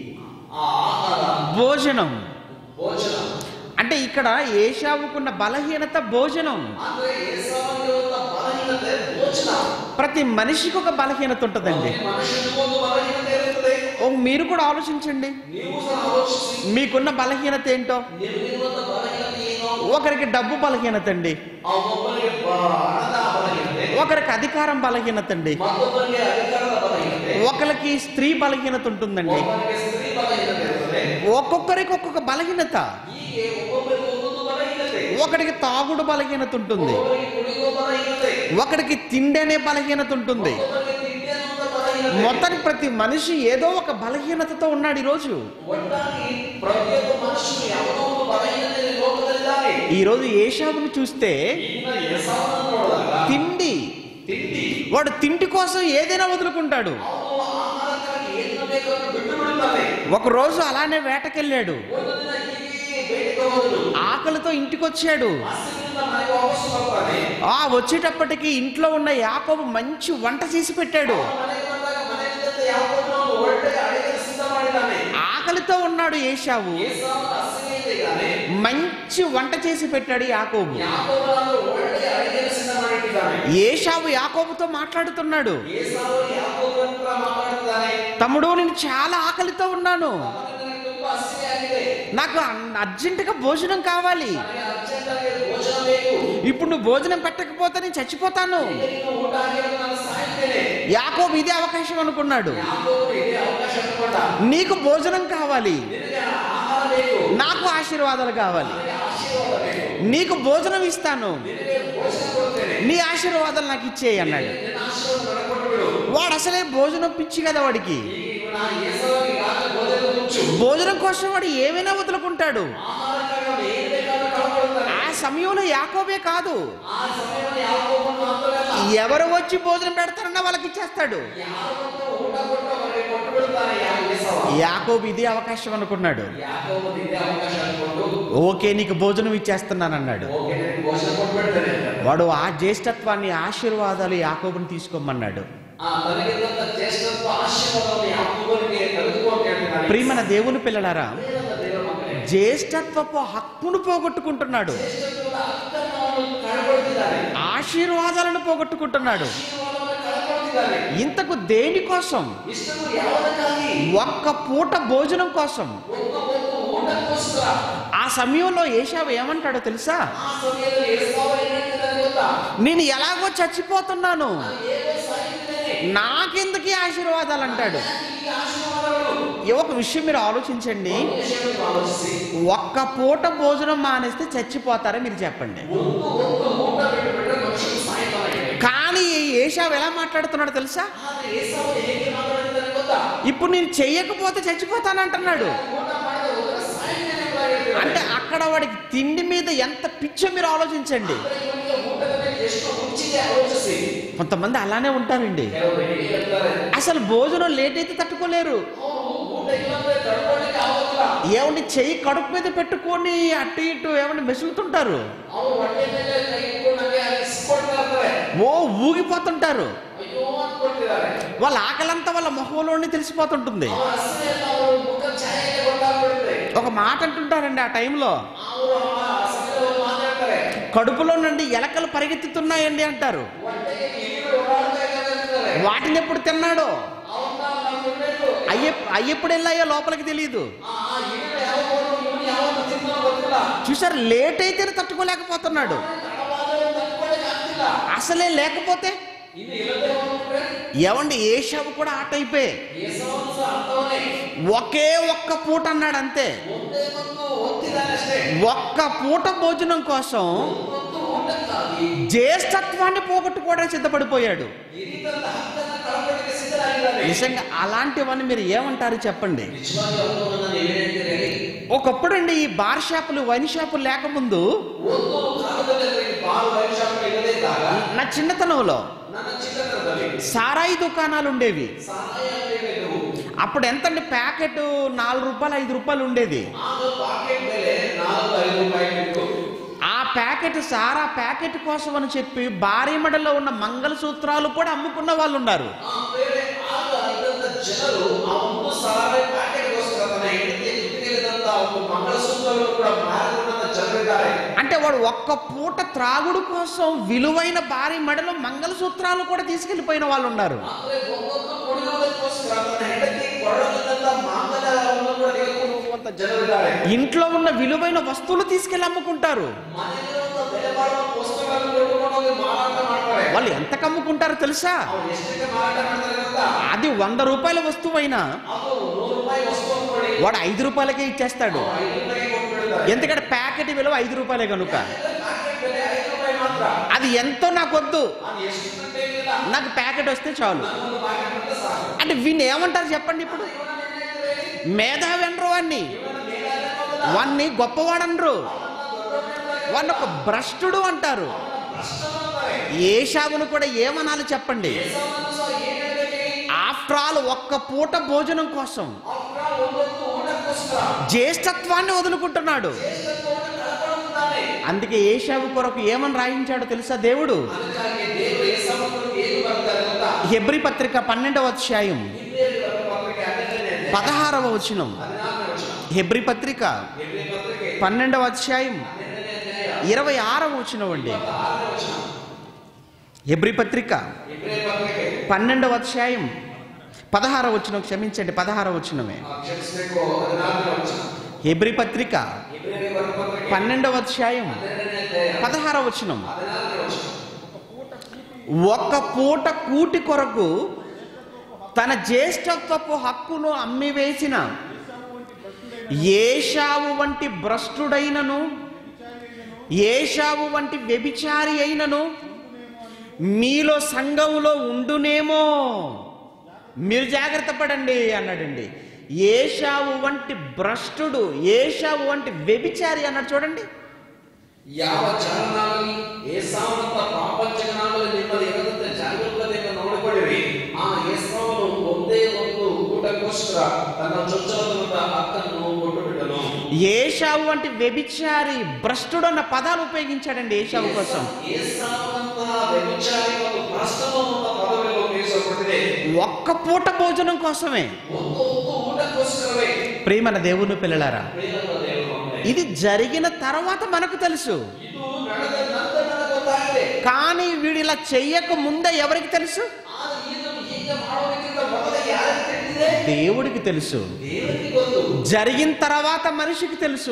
ಆ ಆಹಾರ భోజనం ಭೋಜನ అంటే ఇక్కడ ఏషావుకున్న బలహీనత భోజనం ಅಂದ್ರೆ ಏಸಾವನಿಗಿರುವಂತ ಬಲಹೀನತೆ ಭೋಜನ ప్రతి మనిషికి ఒక బలహీనత ఉంటుందండి ಪ್ರತಿ ಮನುಷ್ಯನಿಗೂ ಒಂದು ಬಲಹೀನತೆ ಇರುತ್ತದೆ ఓ మీరు కూడా ఆలోచించండి ನೀವು ಸಹ ಆಲೋಚಿಸಿ మీకున్న బలహీనత ఏంటో ನಿಮಗಿರುವಂತ ಬಲಹೀನತೆ ಏನು ఒకరికి డబ్బు బలహీనత అండి ಆ ಒಬ್ಬರಿಗೆ ಬ- ಹಣದ ಬಲಹೀನತೆ ఒకరికి అధికారం బలహీనత అండి ಮತ್ತೊಬ್ಬರಿಗೆ ಅಧಿಕಾರದ ಬಲಹೀನತೆ ఒకరికి స్త్రీ బలహీనత ఉంటుందండి ಒಬ್ಬರಿಗೆ ಸ್ತ್ರೀ ಬಲಹೀನತೆ ಇರುತ್ತದೆ ఒక్కొక్కరికి ఒక్కొక్క బలహీనత ಹೀಗೆ ಒಬ್ಬೊಬ್ಬರಿಗೆ ಒಂದೊಂದು ಬಲಹೀನತೆ ఒకడికి తాగుడు బలహీనత ఉంటుంది ಒಬ್ಬರಿಗೆ ಕುಡಿಯುವ ಬಲಹೀನತೆ ఒకడికి తిండి అనే బలహీనత ఉంటుంది ಒಬ್ಬರಿಗೆ ತಿಂಡಿ ಅನ್ನುವಂತ ಬಲಹೀನತೆ మొత్తానికి ప్రతి మనిషి ఏదో ఒక బలహీనతతో ఉన్నాడు ఈరోజు ಒಟ್ಟಾಗಿ ಪ್ರತಿಯೊಬ್ಬ ಮನುಷ್ಯನು ಯಾವುದೋ ಒಂದು ಬಲಹೀನತೆಯಲ್ಲಿ ಲೋಕದಲ್ಲಿದ್ದಾನೆ ఈ రోజు ఏషావును చూస్తే ಇನ್ನ ಏಸಾವನನ್ನು ನೋಡಿದಾಗ తిండి ತಿಂಡಿ వాడు తిండి కోసం ఏదైనా వదులుకుంటాడు ಅವನು ಆಹಾರಕ್ಕಾಗಿ ಏನು ಬೇಕಾದ್ರೂ ಬಿಟ್ಟು ಬಿಡುತ್ತಾನೆ ఒక రోజు అలానే వేటకెళ్ళాడు ಒಂದು ದಿನ ಹೀಗೆ ಬೇಟೆಗೆ ಹೋದನು ఆకలితో ఇంటికొచ్చాడు ಹಸಿವಿನಿಂದ ಮನೆಗೆ ವಾಪಸ್ ಬರ್ತಾನೆ ఆ వచ్చేటప్పటికి ఇంట్లో ఉన్న యాకోబు మంచి వంట చేసి పెట్టాడు ಅವನು ಮನೆಗೆ ಬಂದಾಗ ಮನೆಯಲ್ಲಿದ್ದಂತೆ ಯಾವತ್ತೂ ಒಂದು ಒಳ್ಳೆಯ ಅಡಿಗೆ ಸಿದ್ಧ ಮಾಡಿದ್ದಾನೆ ఆకలితో ఉన్నాడు ఏషావు ಏಸಾವನ ಹಸಿವೆಯಿಂದ ಇದ್ದಾನೆ మంచి వంట చేసి పెట్టాడు యాకోబు ಯಾಕೋಬನನ್ನು ಒಳ್ಳೆಯ ಅಡಿಗೆಯನ್ನು ಸಿದ್ಧ ಮಾಡಿಟ್ಟಿದ್ದಾನೆ ఏషావు యాకోబుతో మాట్లాడుతున్నాడు ಏಸಾವು ಯಾಕೋಬನ ಹತ್ರ ಮಾತಾಡುತ್ತಾನೆ తమ్ముడు నేను చాలా ఆకలితో ఉన్నాను ಅವನಿಗೆ ನನಗೆ ತುಂಬಾ ಹಸಿವೆ ಆಗಿದೆ నాకు అన్- అర్జెంటుగా భోజనం కావాలి ನನಗೆ ಅರ್ಜೆಂಟ್ ಆಗಿ ಭೋಜನ ಬೇಕು ఇప్పుడు నువ్వు భోజనం పెట్టకపోతే నేను చచ్చిపోతాను ಈಗ ನೀನು ಊಟ ಆಗಿರೋ ನಾನು ಸಾಯ್ತೇನೆ యాకోబు ఇదే అవకాశం అనుకున్నాడు ಯಾಕೋಬು ಇದೇ ಅವಕಾಶ ತಗೊಂಡ నీకు భోజనం కావాలి ನಿನಗೆ ಆಹಾರ ಬೇಕು నాకు ఆశీర్వాదాలు కావాలి ನಿನಗೆ ಆಶೀರ್ವಾದ ಬೇಕು నీకు భోజనం ఇస్తాను ನಿನಗೆ ಭೋಜನ ಕೊಡ್ತೇನೆ నీ ఆశీర్వాదాలు నాకు ఇచ్చేయి అన్నాడు ನಿನ್ನ ಆಶೀರ್ವಾದ ನನಗೆ ಕೊಟ್ಟು ಬಿಡು వాడు అసలే భోజనం పిచ్చి కదా వాడికి ಈಗ ಇವನ ಏಸವಾಗಿ ಈಗಾಗಲೇ ಭೋಜನ ಮುಚ್ಚು భోజనం కోసం వాడు ఏమైనా వదులుకుంటాడు ಆಹಾರಕ್ಕಾಗಿ ಅವನು ಏನು ಬೇಕಾದ್ರೂ ಕಳ್ಕೊಳ್ತಾನೆ ఆ సమయంలో యాకోబే కాదు ಆ ಸಮಯವನ್ನು ಯಾಕೋಬನು ಮಾತ್ರವಲ್ಲ ఎవరు వచ్చి భోజనం పెడతారన్నా వాళ్ళకి ఇచ్చేస్తాడు ಯಾರು ಬಂದು ಊಟ ಕೊಟ್ಟು ಅವರಿಗೆ ಕೊಟ್ಟು ಬಿಡ್ತಾನೆ ಯಾವ ಏಸವ యాకోబు ఇదే అవకాశం అనుకున్నాడు ಯಾಕೋಬನು ಇದೇ ಅವಕಾಶ ಅನ್ಕೊಂಡು ఓకే నీకు భోజనం ఇచ్చేస్తున్నాను అన్నాడు ಓಕೆ ನಿನಗೆ ಭೋಜನ ಕೊಟ್ಬಿಡ್ತೇನೆ ಅಂತ వాడు ఆ జ్యేష్ఠత్వాన్ని ఆశీర్వాదాలు యాకోబుని తీసుకోమన్నాడు ಆ ತನಗಿದ್ದಂತ ಜ್ಯೇಷ್ಠತ್ವ ಆಶೀರ್ವಾದವನ್ನು ಯಾಕೋಬನಿಗೆ ತೆಗೆದುಕೋ ಅಂತ ಹೇಳ್ತಿದ್ದಾನೆ ప్రియమైన దేవుని పిల్లలారా ಪ್ರಿಯರಾದ ದೇವರ ಮಕ್ಕಳೇ, జ్యేష్ఠత్వపు హక్కును పోగొట్టుకుంటున్నాడు ಜ್ಯೇಷ್ಠತ್ವದ ಹಕ್ಕನ್ನು ಅವನು ಕಳ್ಕೊಳ್ತಿದ್ದಾನೆ ఆశీర్వాదాలను పోగొట్టుకుంటున్నాడు ಆಶೀರ್ವಾದವನ್ನು ಕಳ್ಕೊಳ್ತಿದ್ದಾನೆ ఇంతకు దేని కోసం ಇಷ್ಟನ್ನು ಯಾವುದಕ್ಕಾಗಿ ఒక్క పూట భోజనం కోసం ಒಬ್ಬ ಒಂದು ಊಟಕ್ಕೋಸ್ಕರ ఆ సమయంలో ఏషావు ఏమంటాడో తెలుసా ಆ ಸಮಯದಲ್ಲಿ ಏಸಾವ ಏನ್ ಹೇಳ್ತಿದ್ದಾನೆ ಗೊತ್ತಾ నేను ఎలాగో చచ్చిపోతున్నాను ಹೇಗೋ ಸಾಯುತ್ತಿದ್ದೇನೆ నాకెందుకు ఈ ఆశీర్వాదాలు అంటాడు ಈ ಆಶೀರ್ವಾದಗಳು ఈ ఒక విషయం మీరు ఆలోచించండి ವಿಷಯವನ್ನು ಆಲೋಚಿಸಿ ఒక్క పూట భోజనం మానేస్తే చచ్చిపోతారా మీరు చెప్పండి ಒಂದು ಒಂದು ಊಟ ಬಿಟ್ಟು ಬಿಟ್ಟರೆ ಮನುಷ್ಯನು ಸಾಯ್ತಾನೆ కానీ ఈ ఏషావు ఎలా మాట్లాడుతున్నాడు తెలుసా ಆದ್ರೆ ಏಸಾವ ಹೇಗೆ ಮಾತಾಡಿದ್ದಾನೆ ಗೊತ್ತಾ ఇప్పుడు నేను చెయ్యకపోతే చచ్చిపోతానంటున్నాడు ಊಟ ಮಾಡದೆ ಹೋದ್ರೆ ಸಾಯ್ತೇನೆ ಅಂತ ಹೇಳ್ತಿದ್ದಾನೆ. అంటే అక్కడ వాడికి తిండి మీద ఎంత పిచ్చో మీరు ఆలోచించండి ಅಂದ್ರೆ ಇವನಿಗೆ ಊಟದ ಮೇಲೆ ಎಷ್ಟು ಹುಚ್ಚಿದೆ ಆಲೋಚಿಸಿ కొంతమంది అలానే ఉంటారండి ಕೆಲವರು ಹೇಗೆ ಹೇಳ್ತಾರೆ అసలు భోజనం లేట్ అయితే తట్టుకోలేరు ಅವರು ಊಟ ಇಲ್ಲಂದ್ರೆ ತಡ್ಕೊಳ್ಳಿಕ್ಕೆ ಆಗೋದಿಲ್ಲ ఏమండి చెయ్యి కడుపు మీద పెట్టుకొని అటు ఇటు ఏమండి మెసులుతుంటారు ಅವರು ಹೊಟ್ಟೆ ಮೇಲೆ ಕೈ ಇಟ್ಕೊಂಡು ಹಂಗೆ ಅನಿಸ್ಕೊಳ್ತಾ ಇರ್ತಾರೆ ఓ ఊగిపోతుంటారు ಅಯ್ಯೋ ಅಂದ್ಕೊಳ್ತಿದ್ದಾರೆ వాళ్ళ ఆకలంతా వాళ్ళ మొహంలోనే తెలిసిపోతుంటుంది ಅವರ ಹಸಿವೆ ಎಲ್ಲ ಅವರ ಮುಖ ಛಾಯೆಗೆ ಗೊತ್ತಾಗ್ಬಿಡುತ್ತೆ ఒక మాట అంటుంటారండి ಆ టైంలో ಅವರು ಆ ಸಮಯದಲ್ಲಿ ಮಾತಾಡ್ತಾರೆ కడుపులో నుండి ఎలకలు పరిగెత్తుతున్నాయండి అంటారు ಹೊಟ್ಟೆಗೆ ಇಲಿಗಳು ಓಡಾಡ್ತಾ ಇದ್ದಾವೆ ಅಂತಾರೆ వాటిని ఎప్పుడు తిన్నాడో ಅವನ್ನ ನಾವು ತಿನ್ಬೇಕು అయ్య అయ్యప్పుడు వెళ్ళాయో లోపలికి తెలియదు ಆ ಆ ಇಲಿಗಳು ಯಾವ ಇವನು ಯಾವತ್ತು ತಿನ್ನೋ ಗೊತ್ತಿಲ್ಲ చూసారు లేట్ అయితేనే తట్టుకోలేకపోతున్నాడు ತಡವಾದರೆ ತಡ್ಕೊಳ್ಳಿಕ್ಕೆ ಆಗ್ತಿಲ್ಲ అసలే లేకపోతే ಇನ್ನು ಇಲ್ಲದೆ ಹೋಗ್ಬಿಟ್ರೆ ఏమండి ఏషావు కూడా ఆ టైపే ಏಸವನು ಸಹ ಅಂತವನೇ ఒకే ఒక్క పూట అన్నాడు అంతే ಒಂದೇ ಒಂದು ಓದ್ತಿದ್ದಾನೆ ಅಷ್ಟೇ ఒక్క పూట భోజనం కోసం ಒಂದು ಊಟಕ್ಕಾಗಿ జ్యేష్ఠత్వాన్ని పోగొట్టుకోవడానికి సిద్ధపడిపోయాడు ಹಿರಿತನದ ಹಕ್ಕನ್ನ ಕಳ್ಕೊಳ್ಳಿಕ್ಕೆ ಸಿದ್ಧರಾಗಿದ್ದಾನೆ నిజంగా అలాంటివన్నీ మీరు ఏమంటారు చెప్పండి ನಿಜವಾಗಿ ಅವನನ್ನ ನೀವು ಏನ್ ಹೇಳ್ತೀರಿ ఒకప్పుడు అండి ఈ బార్ షాపులు వైన్ షాపులు లేకముందు ಒಂದು ಕಾಲದಲ್ಲಿ ಅಂದ್ರೆ ಈ ಬಾಲ್ ವೈನ್ ಶಾಪ್ ಇಲ್ಲದೇ ಇದ್ದಾಗ నా చిన్నతనంలో ನನ್ನ ಚಿತ್ರದಲ್ಲಿ సారాయి దుకాణాలు ఉండేవి ಸಹಾಯ ಬೇಕು అప్పుడు ఎంతండి ప్యాకెట్ నాలుగు రూపాయలు ఐదు రూపాయలు ఉండేది ಆಗ ಪಾಕೆಟ್ ಮೇಲೆ ನಾಲ್ಕು ಐದು ರೂಪಾಯಿ ಇತ್ತು ఆ ప్యాకెట్ సారా ప్యాకెట్ కోసం అని చెప్పి భారీ మెడలో ఉన్న మంగళసూత్రాలు కూడా అమ్ముకున్న వాళ్ళు ఉన్నారు ಆ ಬೇರೆ ಆಗ ಇದ್ದಂತ ಜನರು ಆ ಒಂದು ಸಾವಿರ ಪ್ಯಾಕೆಟ್ಗೋಸ್ಕರ ತನ್ನ ಹೆಂಡತಿಯ ಜೊತೆಗಿದ್ದಂತ ಒಂದು ಮಂಗಳಸೂತ್ರವನ್ನು ಕೂಡ ಮಾರಿಕೊಂಡಂತ ಜನರಿದ್ದಾರೆ అంటే వాడు ఒక్క పూట త్రాగుడు కోసం విలువైన భారీ మెడలో మంగళసూత్రాలు కూడా తీసుకెళ్లిపోయిన వాళ్ళు ఉన్నారు ಆದ್ರೆ ಒಬ್ಬೊಬ್ಬರು ಕುಡಿಯುವುದಕ್ಕೋಸ್ಕರ ತನ್ನ ಹೆಂಡತಿ ಕೊರಳದಂತ ಮಾಂಗಲ್ಯವನ್ನು ಕೂಡ ತೆಗೆದುಕೊಂಡು ಹೋಗುವಂತ ಜನರಿದ್ದಾರೆ ఇంట్లో ఉన్న విలువైన వస్తువులు తీసుకెళ్లి అమ్ముకుంటారు ಮನೆಯಲ್ಲಿರುವಂತ ಬೆಲೆ ಬಾಳುವ ವಸ್ತುಗಳನ್ನು ಕೊಂಡುಕೊಂಡು ಹೋಗಿ ಮಾರಾಟ ಮಾಡ್ತಾರೆ వాళ్ళు ఎంతకు అమ్ముకుంటారో తెలుసా ಅವ್ರು ಎಷ್ಟಕ್ಕೆ ಮಾರಾಟ ಮಾಡ್ತಾರೆ ಗೊತ್ತಾ అది వంద రూపాయల వస్తువైనా ಅದು ನೂರು ರೂಪಾಯಿ ವಸ್ತು ಅಂದ್ಕೊಳ್ಳಿ వాడు ఐదు రూపాయలకే ఇచ్చేస్తాడు ಐದು ರೂಪಾಯಿಗೆ ಕೊಟ್ಬಿಡ್ತಾರೆ ఎందుకంటే ప్యాకెట్ విలువ ఐదు రూపాయలే కనుక ಪ್ಯಾಕೆಟ್ ಬೆಲೆ ಐದು ರೂಪಾಯಿ ಮಾತ್ರ అది ఎంతో నాకు వద్దు ಅದು ಎಷ್ಟು ಗಂಟೆ ಇಲ್ಲ నాకు ప్యాకెట్ వస్తే చాలు ಒಂದು ಪ್ಯಾಕೆಟ್ ಬಂದ್ರೆ ಸಾಕು అంటే వీళ్ళు ఏమంటారు చెప్పండి ఇప్పుడు మేధావి అనరు వాడిని వాడిని గొప్పవాడనరు వాడిని ఒక భ్రష్టుడు అంటారు ఏషావును కూడా ఏమనాలి చెప్పండి ఆఫ్టర్ ఆల్ ఒక్క పూట భోజనం కోసం ಒಂದೊಂದು ಊಟಕ್ಕೋಸ್ಕರ జ్యేష్ఠత్వాన్ని వదులుకుంటున్నాడు అందుకే ఏషావు కొరకు ఏమని రాయించాడో తెలుసా దేవుడు ಅದಕ್ಕಾಗಿ ದೇವರು ಏಸವನ್ನು ಏನು ಬರ್ತಾರೆ ಗೊತ್ತಾ హెబ్రి పత్రిక పన్నెండవ అధ్యాయం ಹಿಬ್ರಿಯರಿಗೆ ಬರೆದ ಪತ್ರಿಕೆ ಹನ್ನೆರಡನೇ ಅಧ್ಯಾಯ, పదహారవ వచనం ಹದಿನಾಲ್ಕನೇ ವಚನ హెబ్రి పత్రిక ಹಿಬ್ರಿಯ ಪತ್ರಿಕೆ పన్నెండవ అధ్యాయం ಹನ್ನೆರಡನೇ ಅಧ್ಯಾಯ ఇరవై ఆరవ వచనం అండి ಆರನೇ ವಚನ హెబ్రి పత్రిక ಹಿಬ್ರಿಯ పత్రిಕೆ పన్నెండవ అధ్యాయం పదహారవ వచనం క్షమించండి పదహారవ వచనమే ಆ, ಕ್ಷಮಿಸಬೇಕು ಹದಿನಾಲ್ಕನೇ ವಚನ హెబ్రి పత్రిక ಹಿಬ್ರಿಯರಿಗೆ ಬರೆದ ಪತ್ರಿಕೆ పన్నెండవ అధ్యాయం ಹನ್ನೆರಡನೇ ಅಧ್ಯಾಯ పదహారవ వచనం ಹದಿನಾಲ್ಕನೇ ವಚನ ఒక్క పూట కూటి కొరకు తన జ్యేష్ఠత్వపు హక్కును అమ్మివేసిన ఏషావు వంటి భ్రష్టుడైనను ఏషావు వంటి వ్యభిచారి అయినను మీలో సంఘములో ఉండునేమో మీరు జాగ్రత్త పడండి అన్నాడండి ఏషావు వంటి భ్రష్టుడు ఏషావు వంటి వ్యభిచారి అన్నాడు చూడండి ಯಾವ ಜಾಲನಾಗಲಿ ಏಸಾವನಂತ ಪ್ರಾಪಂಚಕನಾಗಲಿ ನಿಮ್ಮಲ್ಲಿ ಇರದಂತೆ ಜಾಗರೂಕತೆಯನ್ನು ನೋಡಿಕೊಳ್ಳಿರಿ ಆ ಏಸಾವನು ಒಂದೇ ಒಂದು ಊಟಕ್ಕೋಸ್ಕರ ತನ್ನ ಚೊಚ್ಚಲದ ಹಕ್ಕನ್ನು ಕೊಟ್ಟು ಬಿಟ್ಟನು ఏషావు వంటి వ్యభిచారి భ్రష్టుడు అన్న పదాలు ఉపయోగించాడండి ఏషావు కోసం ಏಸಾವನಂತಹ ವ್ಯಭಿಚಾರಿ ಮತ್ತು ಭ್ರಷ್ಟನು ಅನ್ನುವಂಥ ಪದವಿಗೆ ಉಪಯೋಗಿಸಲ್ಪಟ್ಟಿದೆ ఒక్క పూట భోజనం కోసమే ಒಂದು ಒಂದು ಊಟಕ್ಕೋಸ್ಕರವೇ ప్రేమన దేవుని పిల్లలారా ಪ್ರಿಯರ ದೇವರು ಮಕ್ಕಳೇ. ఇది జరిగిన తర్వాత మనకు తెలుసు ಇದು ನಡೆದ ನಂತರ ನನಗೆ ಗೊತ್ತಾಗಿದೆ కానీ వీడు ఇలా చెయ్యక ముందే ఎవరికి తెలుసు ಆದ್ರೆ ಇದನ್ನು ಹೀಗೆ ಮಾಡೋದಕ್ಕಿಂತ ಮೊದಲೇ ಯಾರಿಗೆ ತಿಳಿದಿದೆ దేవుడికి తెలుసు ದೇವರಿಗೆ ಗೊತ್ತು జరిగిన తర్వాత మనిషికి తెలుసు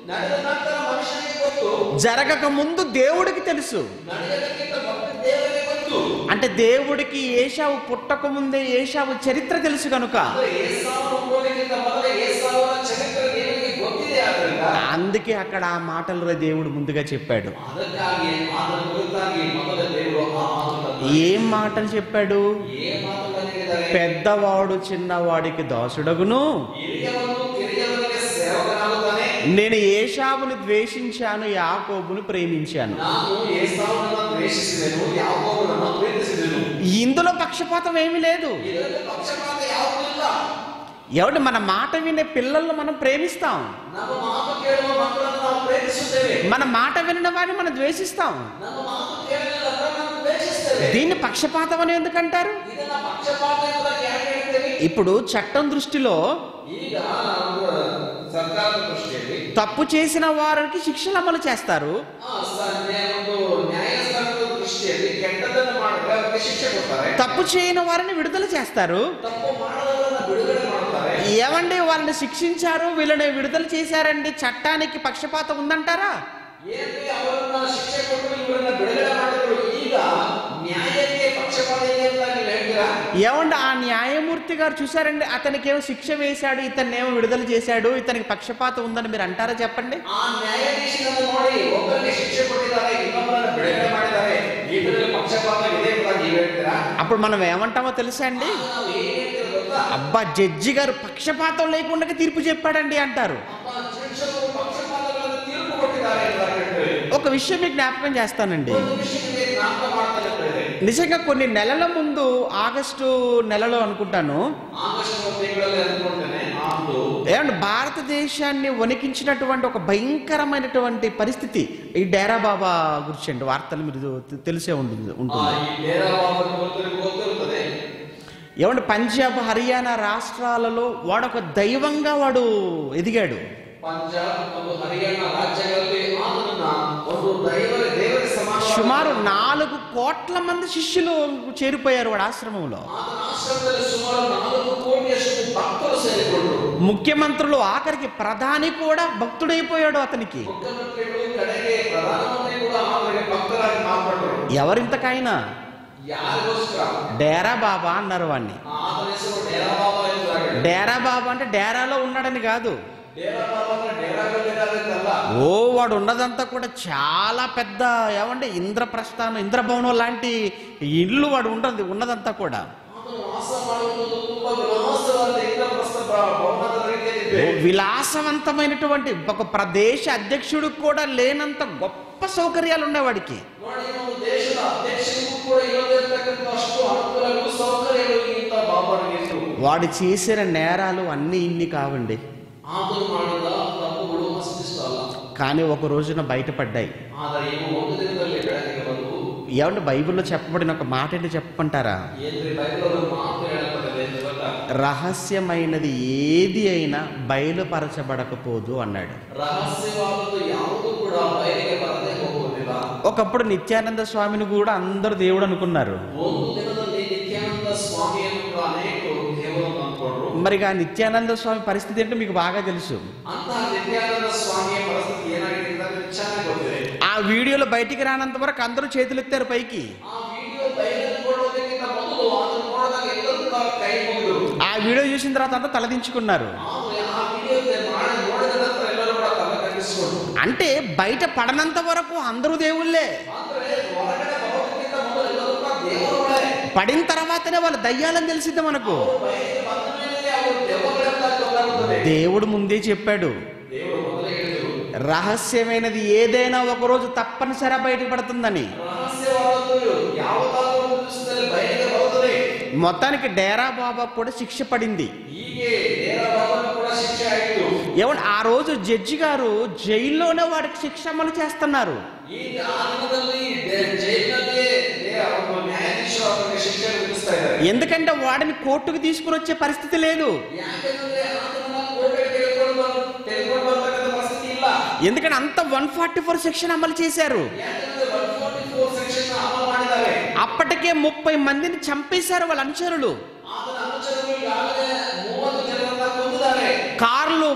ನಡೆದ ನಂತರ ಮನುಷ್ಯನಿಗೆ ಗೊತ್ತು జరగక ముందు దేవుడికి తెలుసు ನಡೆಯಲಿಕ್ಕಿಂತ ಮೊದಲು ದೇವರಿಗೆ ಗೊತ್ತು అంటే దేవుడికి ఏషావు పుట్టక ముందే ఏషావు చరిత్ర తెలుసు కనుక ಅಂದ್ರೆ ಏಸಾವನು ಹುಟ್ಟೋದಕ್ಕಿಂತ ಮೊದಲೇ ಏಸಾವನ ಚರಿತ್ರೆ ದೇವರಿಗೆ ಗೊತ್ತಿದೆ ಆದ್ರಿಂದ అందుకే అక్కడ ఆ మాటలు దేవుడు ముందుగా చెప్పాడు ಅದಕ್ಕಾಗಿ ಅದರ ಕುರಿತಾಗಿ ಮೊದಲ ದೇವರು ಆ ಮಾತುಗಳನ್ನು ఏం మాటలు చెప్పాడు ಏನ್ ಮಾತುಗಳನ್ನು ಹೇಳಿದ್ದಾರೆ పెద్దవాడు చిన్నవాడికి దాసుడగును ಹಿರಿಯವನು ಕಿರಿಯವನಿಗೆ ಸೇವಕನಾಗುತ್ತಾನೆ నేను ఏషావును ద్వేషించాను యాకోబును ప్రేమించాను ನಾನು ಏಸಾವನನ್ನು ದ್ವೇಷಿಸಿದೆನು ಯಾಕೋಬನನ್ನು ಪ್ರೀತಿಸಿದೆನು ఇందులో పక్షపాతం ఏమీ లేదు ಇದರಲ್ಲಿ ಪಕ್ಷಪಾತ ಯಾವುದೂ ಇಲ್ಲ ఎవడు మన మాట వినే పిల్లలను మనం ప్రేమిస్తాం ನಮ್ಮ ಮಾತು ಕೇಳುವ ಮಕ್ಕಳನ್ನು ನಾವು ಪ್ರೇಮಿಸುತ್ತೇವೆ మన మాట వినిన వారిని మనం ద్వేషిస్తాం ನಮ್ಮ ಮಾತು ಕೇಳಲಿಲ್ಲ ಅಂದ್ರೆ ನಾವು ದ್ವೇಷಿಸ್ತೇವೆ దీన్ని పక్షపాతం అని ఎందుకంటారు ಇದನ್ನ ಪಕ್ಷಪಾತ ಎಂಬುದಾಗಿ ಯಾಕೆ ಹೇಳ್ತೇವೆ ఇప్పుడు చట్టం దృష్టిలో ಈಗ ನಾವು ಸರ್ಕಾರದ ದೃಷ್ಟಿಯಲ್ಲಿ తప్పు చేసిన వారికి శిక్షలు అమలు చేస్తారు ಆ, ಸ- ನ್ಯಾಯ- ಒಂದು ನ್ಯಾಯಸ್ಥಾನದ ದೃಷ್ಟಿಯಲ್ಲಿ ಕೆಟ್ಟದನ್ನು ಮಾಡಿದ್ರೆ ಅವರಿಗೆ ಶಿಕ್ಷೆ ಕೊಡ್ತಾರೆ తప్పు చేయని వారిని విడుదల చేస్తారు ತಪ್ಪು ಮಾಡದವರನ್ನ ಬಿಡುಗಡೆ ಮಾಡ್ತಾರೆ ఏమండి వాళ్ళని శిక్షించారు వీళ్ళని విడుదల చేశారండి చట్టానికి పక్షపాతం ఉందంటారా ಏನ್ರಿ ಅವರನ್ನ ಶಿಕ್ಷೆ ಕೊಟ್ಟು ಇವರನ್ನ ಬಿಡುಗಡೆ ಮಾಡಿದ್ರು ಈಗ ನ್ಯಾಯಕ್ಕೆ ಪಕ್ಷಪಾತ ಇದೆ ಅಂತ ನೀವು ಹೇಳ್ತೀರಾ ఏమండి ఆ న్యాయమూర్తి గారు చూసారండి అతనికి ఏమో శిక్ష వేశాడు ఇతన్ని ఏమో విడుదల చేశాడు ఇతనికి పక్షపాతం ఉందని మీరు అంటారా చెప్పండి ಆ ನ್ಯಾಯಾಧೀಶರನ್ನು ನೋಡಿ ಒಬ್ಬರಿಗೆ ಶಿಕ್ಷೆ ಕೊಟ್ಟಿದ್ದಾರೆ ಇನ್ನೊಬ್ಬರನ್ನ ಬಿಡುಗಡೆ ಮಾಡಿದ್ದಾರೆ ಇದರಲ್ಲಿ ಪಕ್ಷಪಾತ ಇದೆ ಅಂತ ನೀವು ಹೇಳ್ತೀರಾ అప్పుడు మనం ఏమంటామో తెలుసా అండి ಆಗ ನಾವು ಏನ್ ಹೇಳ್ತೀವಿ ಗೊತ್ತಾ అబ్బా జడ్జి గారు పక్షపాతం లేకుండా తీర్పు చెప్పాడండి అంటారు ಅಪ್ಪ ಶಿಕ್ಷಕರು ಪಕ್ಷಪಾತಗಳನ್ನು ತೀರ್ಪು ಕೊಟ್ಟಿದ್ದಾರೆ ಅಂತ ಹೇಳ್ತೇವೆ ఒక విషయం మీకు జ్ఞాపకం చేస్తానండి ಒಂದು ವಿಷಯಕ್ಕೆ ಜ್ಞಾಪಕ ಮಾಡ್ತಾ ಇರ್ತೇವೆ నిజంగా కొన్ని నెలల ముందు ఆగస్టు నెలలో అనుకుంటాను ಆಗಸ್ಟ್ ತಿಂಗಳಲ್ಲಿ ಅಂದ್ಕೊಳ್ತೇನೆ ಆಂದು ఏమంటే భారతదేశాన్ని వణికించినటువంటి ఒక భయంకరమైనటువంటి పరిస్థితి ఈ డేరా బాబా గురించి అండి వార్తలు మీరు తె- తెలిసే ఉంటుంది ಆ, ఉంటుంది ಈ ನೇರವಾಗಿ ಗೊತ್ತಿರು ಗೊತ್ತಿರುತ್ತದೆ ఏమంటే పంజాబ్ హర్యానా రాష్ట్రాలలో వాడు ఒక దైవంగా వాడు ఎదిగాడు ಪಂಜಾಬ್ ಮತ್ತು ಹರಿಯಾಣ ರಾಜ್ಯಗಳಲ್ಲಿ ಆತನನ್ನ ಒಂದು ದೈವ ದೇವರ ಸಮಾನ సుమారు నాలుగు కోట్ల మంది శిష్యులు చేరిపోయారు వాడు ఆశ్రమంలో ಆತನ ಆಶ್ರಮದಲ್ಲಿ ಸುಮಾರು ನಾಲ್ಕು ಕೋಟಿಯಷ್ಟು ಭಕ್ತರು ಸೇರಿಕೊಂಡ್ರು ముఖ్యమంత్రులు ఆఖరికి ప్రధాని కూడా భక్తుడైపోయాడు అతనికి ಮುಖ್ಯಮಂತ್ರಿಗಳು ಕಡೆಗೆ ಪ್ರಧಾನಮಂತ್ರಿ ಕೂಡ ಆತನಿಗೆ ಭಕ್ತರಾಗಿ ಮಾರ್ಪಟ್ಟರು ఎవరింతకైనా ಯಾರಿಗೋಸ್ಕರ డేరా బాబా అన్నారు వాడిని ಆತನ ಹೆಸರು ಡೇರಾ ಬಾಬಾ ಎಂಬುದಾಗಿದೆ డేరా బాబా అంటే డేరాలో ఉన్నాడని కాదు ಡೇರಾ ಬಾಬಾ ಅಂದ್ರೆ ಡೇರಾಗಳಿದ್ದಾರಂತಲ್ಲ ఓ వాడు ఉన్నదంతా కూడా చాలా పెద్ద ఏమంటే ఇంద్రప్రస్థానం ఇంద్రభవనం లాంటి ఇల్లు వాడు ఉండదు ఉన్నదంతా కూడా ಆತನು ವಾಸ ಮಾಡುವುದು ತುಂಬಾ ವಿಲಾಸವಾದ ಇಂದ್ರಪ್ರಸ್ಥ ಭವನದ ರೀತಿಯಲ್ಲಿದೆ విలాసవంతమైనటువంటి ఒక ప్రదేశ అధ్యక్షుడికి కూడా లేనంత గొప్ప సౌకర్యాలు ఉన్నాయి వాడికి ನೋಡಿ ಒಂದು ದೇಶದ ಅಧ್ಯಕ್ಷರಿಗೂ ಕೂಡ ಇಲ್ಲದಿರ್ತಕ್ಕಂಥ ಅಷ್ಟು ಅನುಕೂಲಗಳು ಸೌಕರ್ಯಗಳು ಇಂಥ ಬಾಬಾನಿಗೆ ಇತ್ತು వాడు చేసిన నేరాలు అన్నీ ఇన్ని కావండి ಆತನು ಮಾಡಿದ ತಪ್ಪುಗಳು ಅಷ್ಟಿಷ್ಟ ಅಲ್ಲ కానీ ఒక రోజున బయటపడ్డాయి ಆದರೆ ಇವು ಒಂದು ದಿನದಲ್ಲಿ ಬೆಳಕಿಗೆ ಬಂದು ఏమంటే బైబిల్లో చెప్పబడిన ఒక మాట ఏంటి చెప్పమంటారా ಏನ್ರಿ ಬೈಬಲ್ ಒಂದು ಮಾತು ಹೇಳಲ್ಪಟ್ಟಿದೆ ಅಂತ ಗೊತ್ತಾ రహస్యమైనది ఏది అయినా బయలుపరచబడకపోదు అన్నాడు ರಹಸ್ಯವಾದದ್ದು ಯಾವುದು ಕೂಡ ಬಯಲಿಗೆ ಬರದೇ ಹೋಗುವುದಿಲ್ಲ ఒకప్పుడు నిత్యానంద స్వామిని కూడా అందరూ దేవుడు అనుకున్నారు ಒಂದು ದಿನದಲ್ಲಿ ನಿತ್ಯಾನಂದ ಸ್ವಾಮಿಯನ್ನು ಕೂಡ ಅನೇಕರು ದೇವರು ಅಂದ್ಕೊಂಡ್ರು మరి ఆ నిత్యానంద స్వామి పరిస్థితి ఏంటో మీకు బాగా తెలుసు ಅಂತಹ ನಿತ್ಯಾನಂದ ಸ್ವಾಮಿಯ ಪರಿಸ್ಥಿತಿ ಏನಾಗಿದೆ ಅಂತ ನಿಮ್ಗೆ ಚೆನ್ನಾಗಿ ಗೊತ್ತಿದೆ ఆ వీడియోలో బయటికి రానంత వరకు అందరూ చేతులు ఎత్తారు పైకి ಆ ವಿಡಿಯೋ ಬಯಲಿಗೆ ಕೊಡೋದಕ್ಕಿಂತ ಮೊದಲು ಅದನ್ನು ನೋಡಿದಾಗ ಎಲ್ಲರೂ ಕೂಡ ಕೈ ಮುಗಿದ್ರು ఆ వీడియో చూసిన తర్వాత అంతా తలదించుకున్నారు ಆದ್ರೆ ಆ ವಿಡಿಯೋ ಮಾಡಿ ನೋಡಿದ ನಂತರ ಎಲ್ಲರೂ ಕೂಡ ತಲೆ ತಗ್ಗಿಸಿಕೊಂಡ್ರು అంటే బయట పడనంత వరకు అందరూ దేవుళ్ళే ಅಂದ್ರೆ ಹೊರಗಡೆ ಬರೋದಕ್ಕಿಂತ ಮೊದಲು ಎಲ್ಲರೂ ಕೂಡ ದೇವರುಗಳೇ పడిన తర్వాతనే వాళ్ళ దయ్యాలని తెలిసింది మనకు ಬಯಲಿಗೆ ಬಂದ ಮೇಲೆ ಅವರು ದೆವ್ವಗಳೆಂತ ಗೊತ್ತಾಗುತ್ತದೆ దేవుడు ముందే చెప్పాడు ದೇವರು ಮೊದಲೇ ಹೇಳಿದರು రహస్యమైనది ఏదైనా ఒకరోజు తప్పనిసరి బయటపడుతుందని ರಹಸ್ಯವಾದದ್ದು ಯಾವುದಾದ್ರೂ ಒಂದು ದಿವಸದಲ್ಲಿ ಬಯಲಿಗೆ ಬರುತ್ತದೆ మొత్తానికి డేరా బాబా కూడా శిక్ష పడింది ಹೀಗೆ ನೇರ ಬಾಬನು ಕೂಡ ಶಿಕ್ಷೆ ಆಯಿತು ఏమంటే ఆ రోజు జడ్జి గారు జైల్లోనే వాడికి శిక్ష అమలు చేస్తున్నారు ಈಗ ಆ ದಿನದಲ್ಲಿ ಡೆ- ಜೈಲಿನಲ್ಲಿ ನೇ- ಒಂದು ನ್ಯಾಯಾಧೀಶರು ಅವರಿಗೆ ಶಿಕ್ಷೆ ವಿಧಿಸ್ತಾ ಇದ್ದಾರೆ ఎందుకంటే వాడిని కోర్టుకు తీసుకుని వచ్చే పరిస్థితి లేదు ಯಾಕೆಂದ್ರೆ ಆತನನ್ನ ಕೋರ್ಟ್ಗೆ ತೆಗೆದುಕೊಂಡು ಬಂದು ತೆಗೆದುಕೊಂಡು ಬರ್ತಕ್ಕಂಥ ಪರಿಸ್ಥಿತಿ ಇಲ್ಲ ఎందుకంటే అంత వన్ ఫార్టీ ఫోర్ సెక్షన్ అమలు చేశారు ಯಾಕಂದ್ರೆ ಒನ್ ಫೋರ್ಟಿ ಫೋರ್ ಸೆಕ್ಷನ್ ಅಮಲು ಮಾಡಿದ್ದಾರೆ అప్పటికే ముప్పై మందిని చంపేశారు వాళ్ళ అనుచరులు ಆತನ ಅನುಚರರು ಈಗಾಗಲೇ ಮೂವತ್ತು ಜನರನ್ನ ಕೊಂದಿದ್ದಾರೆ కార్లు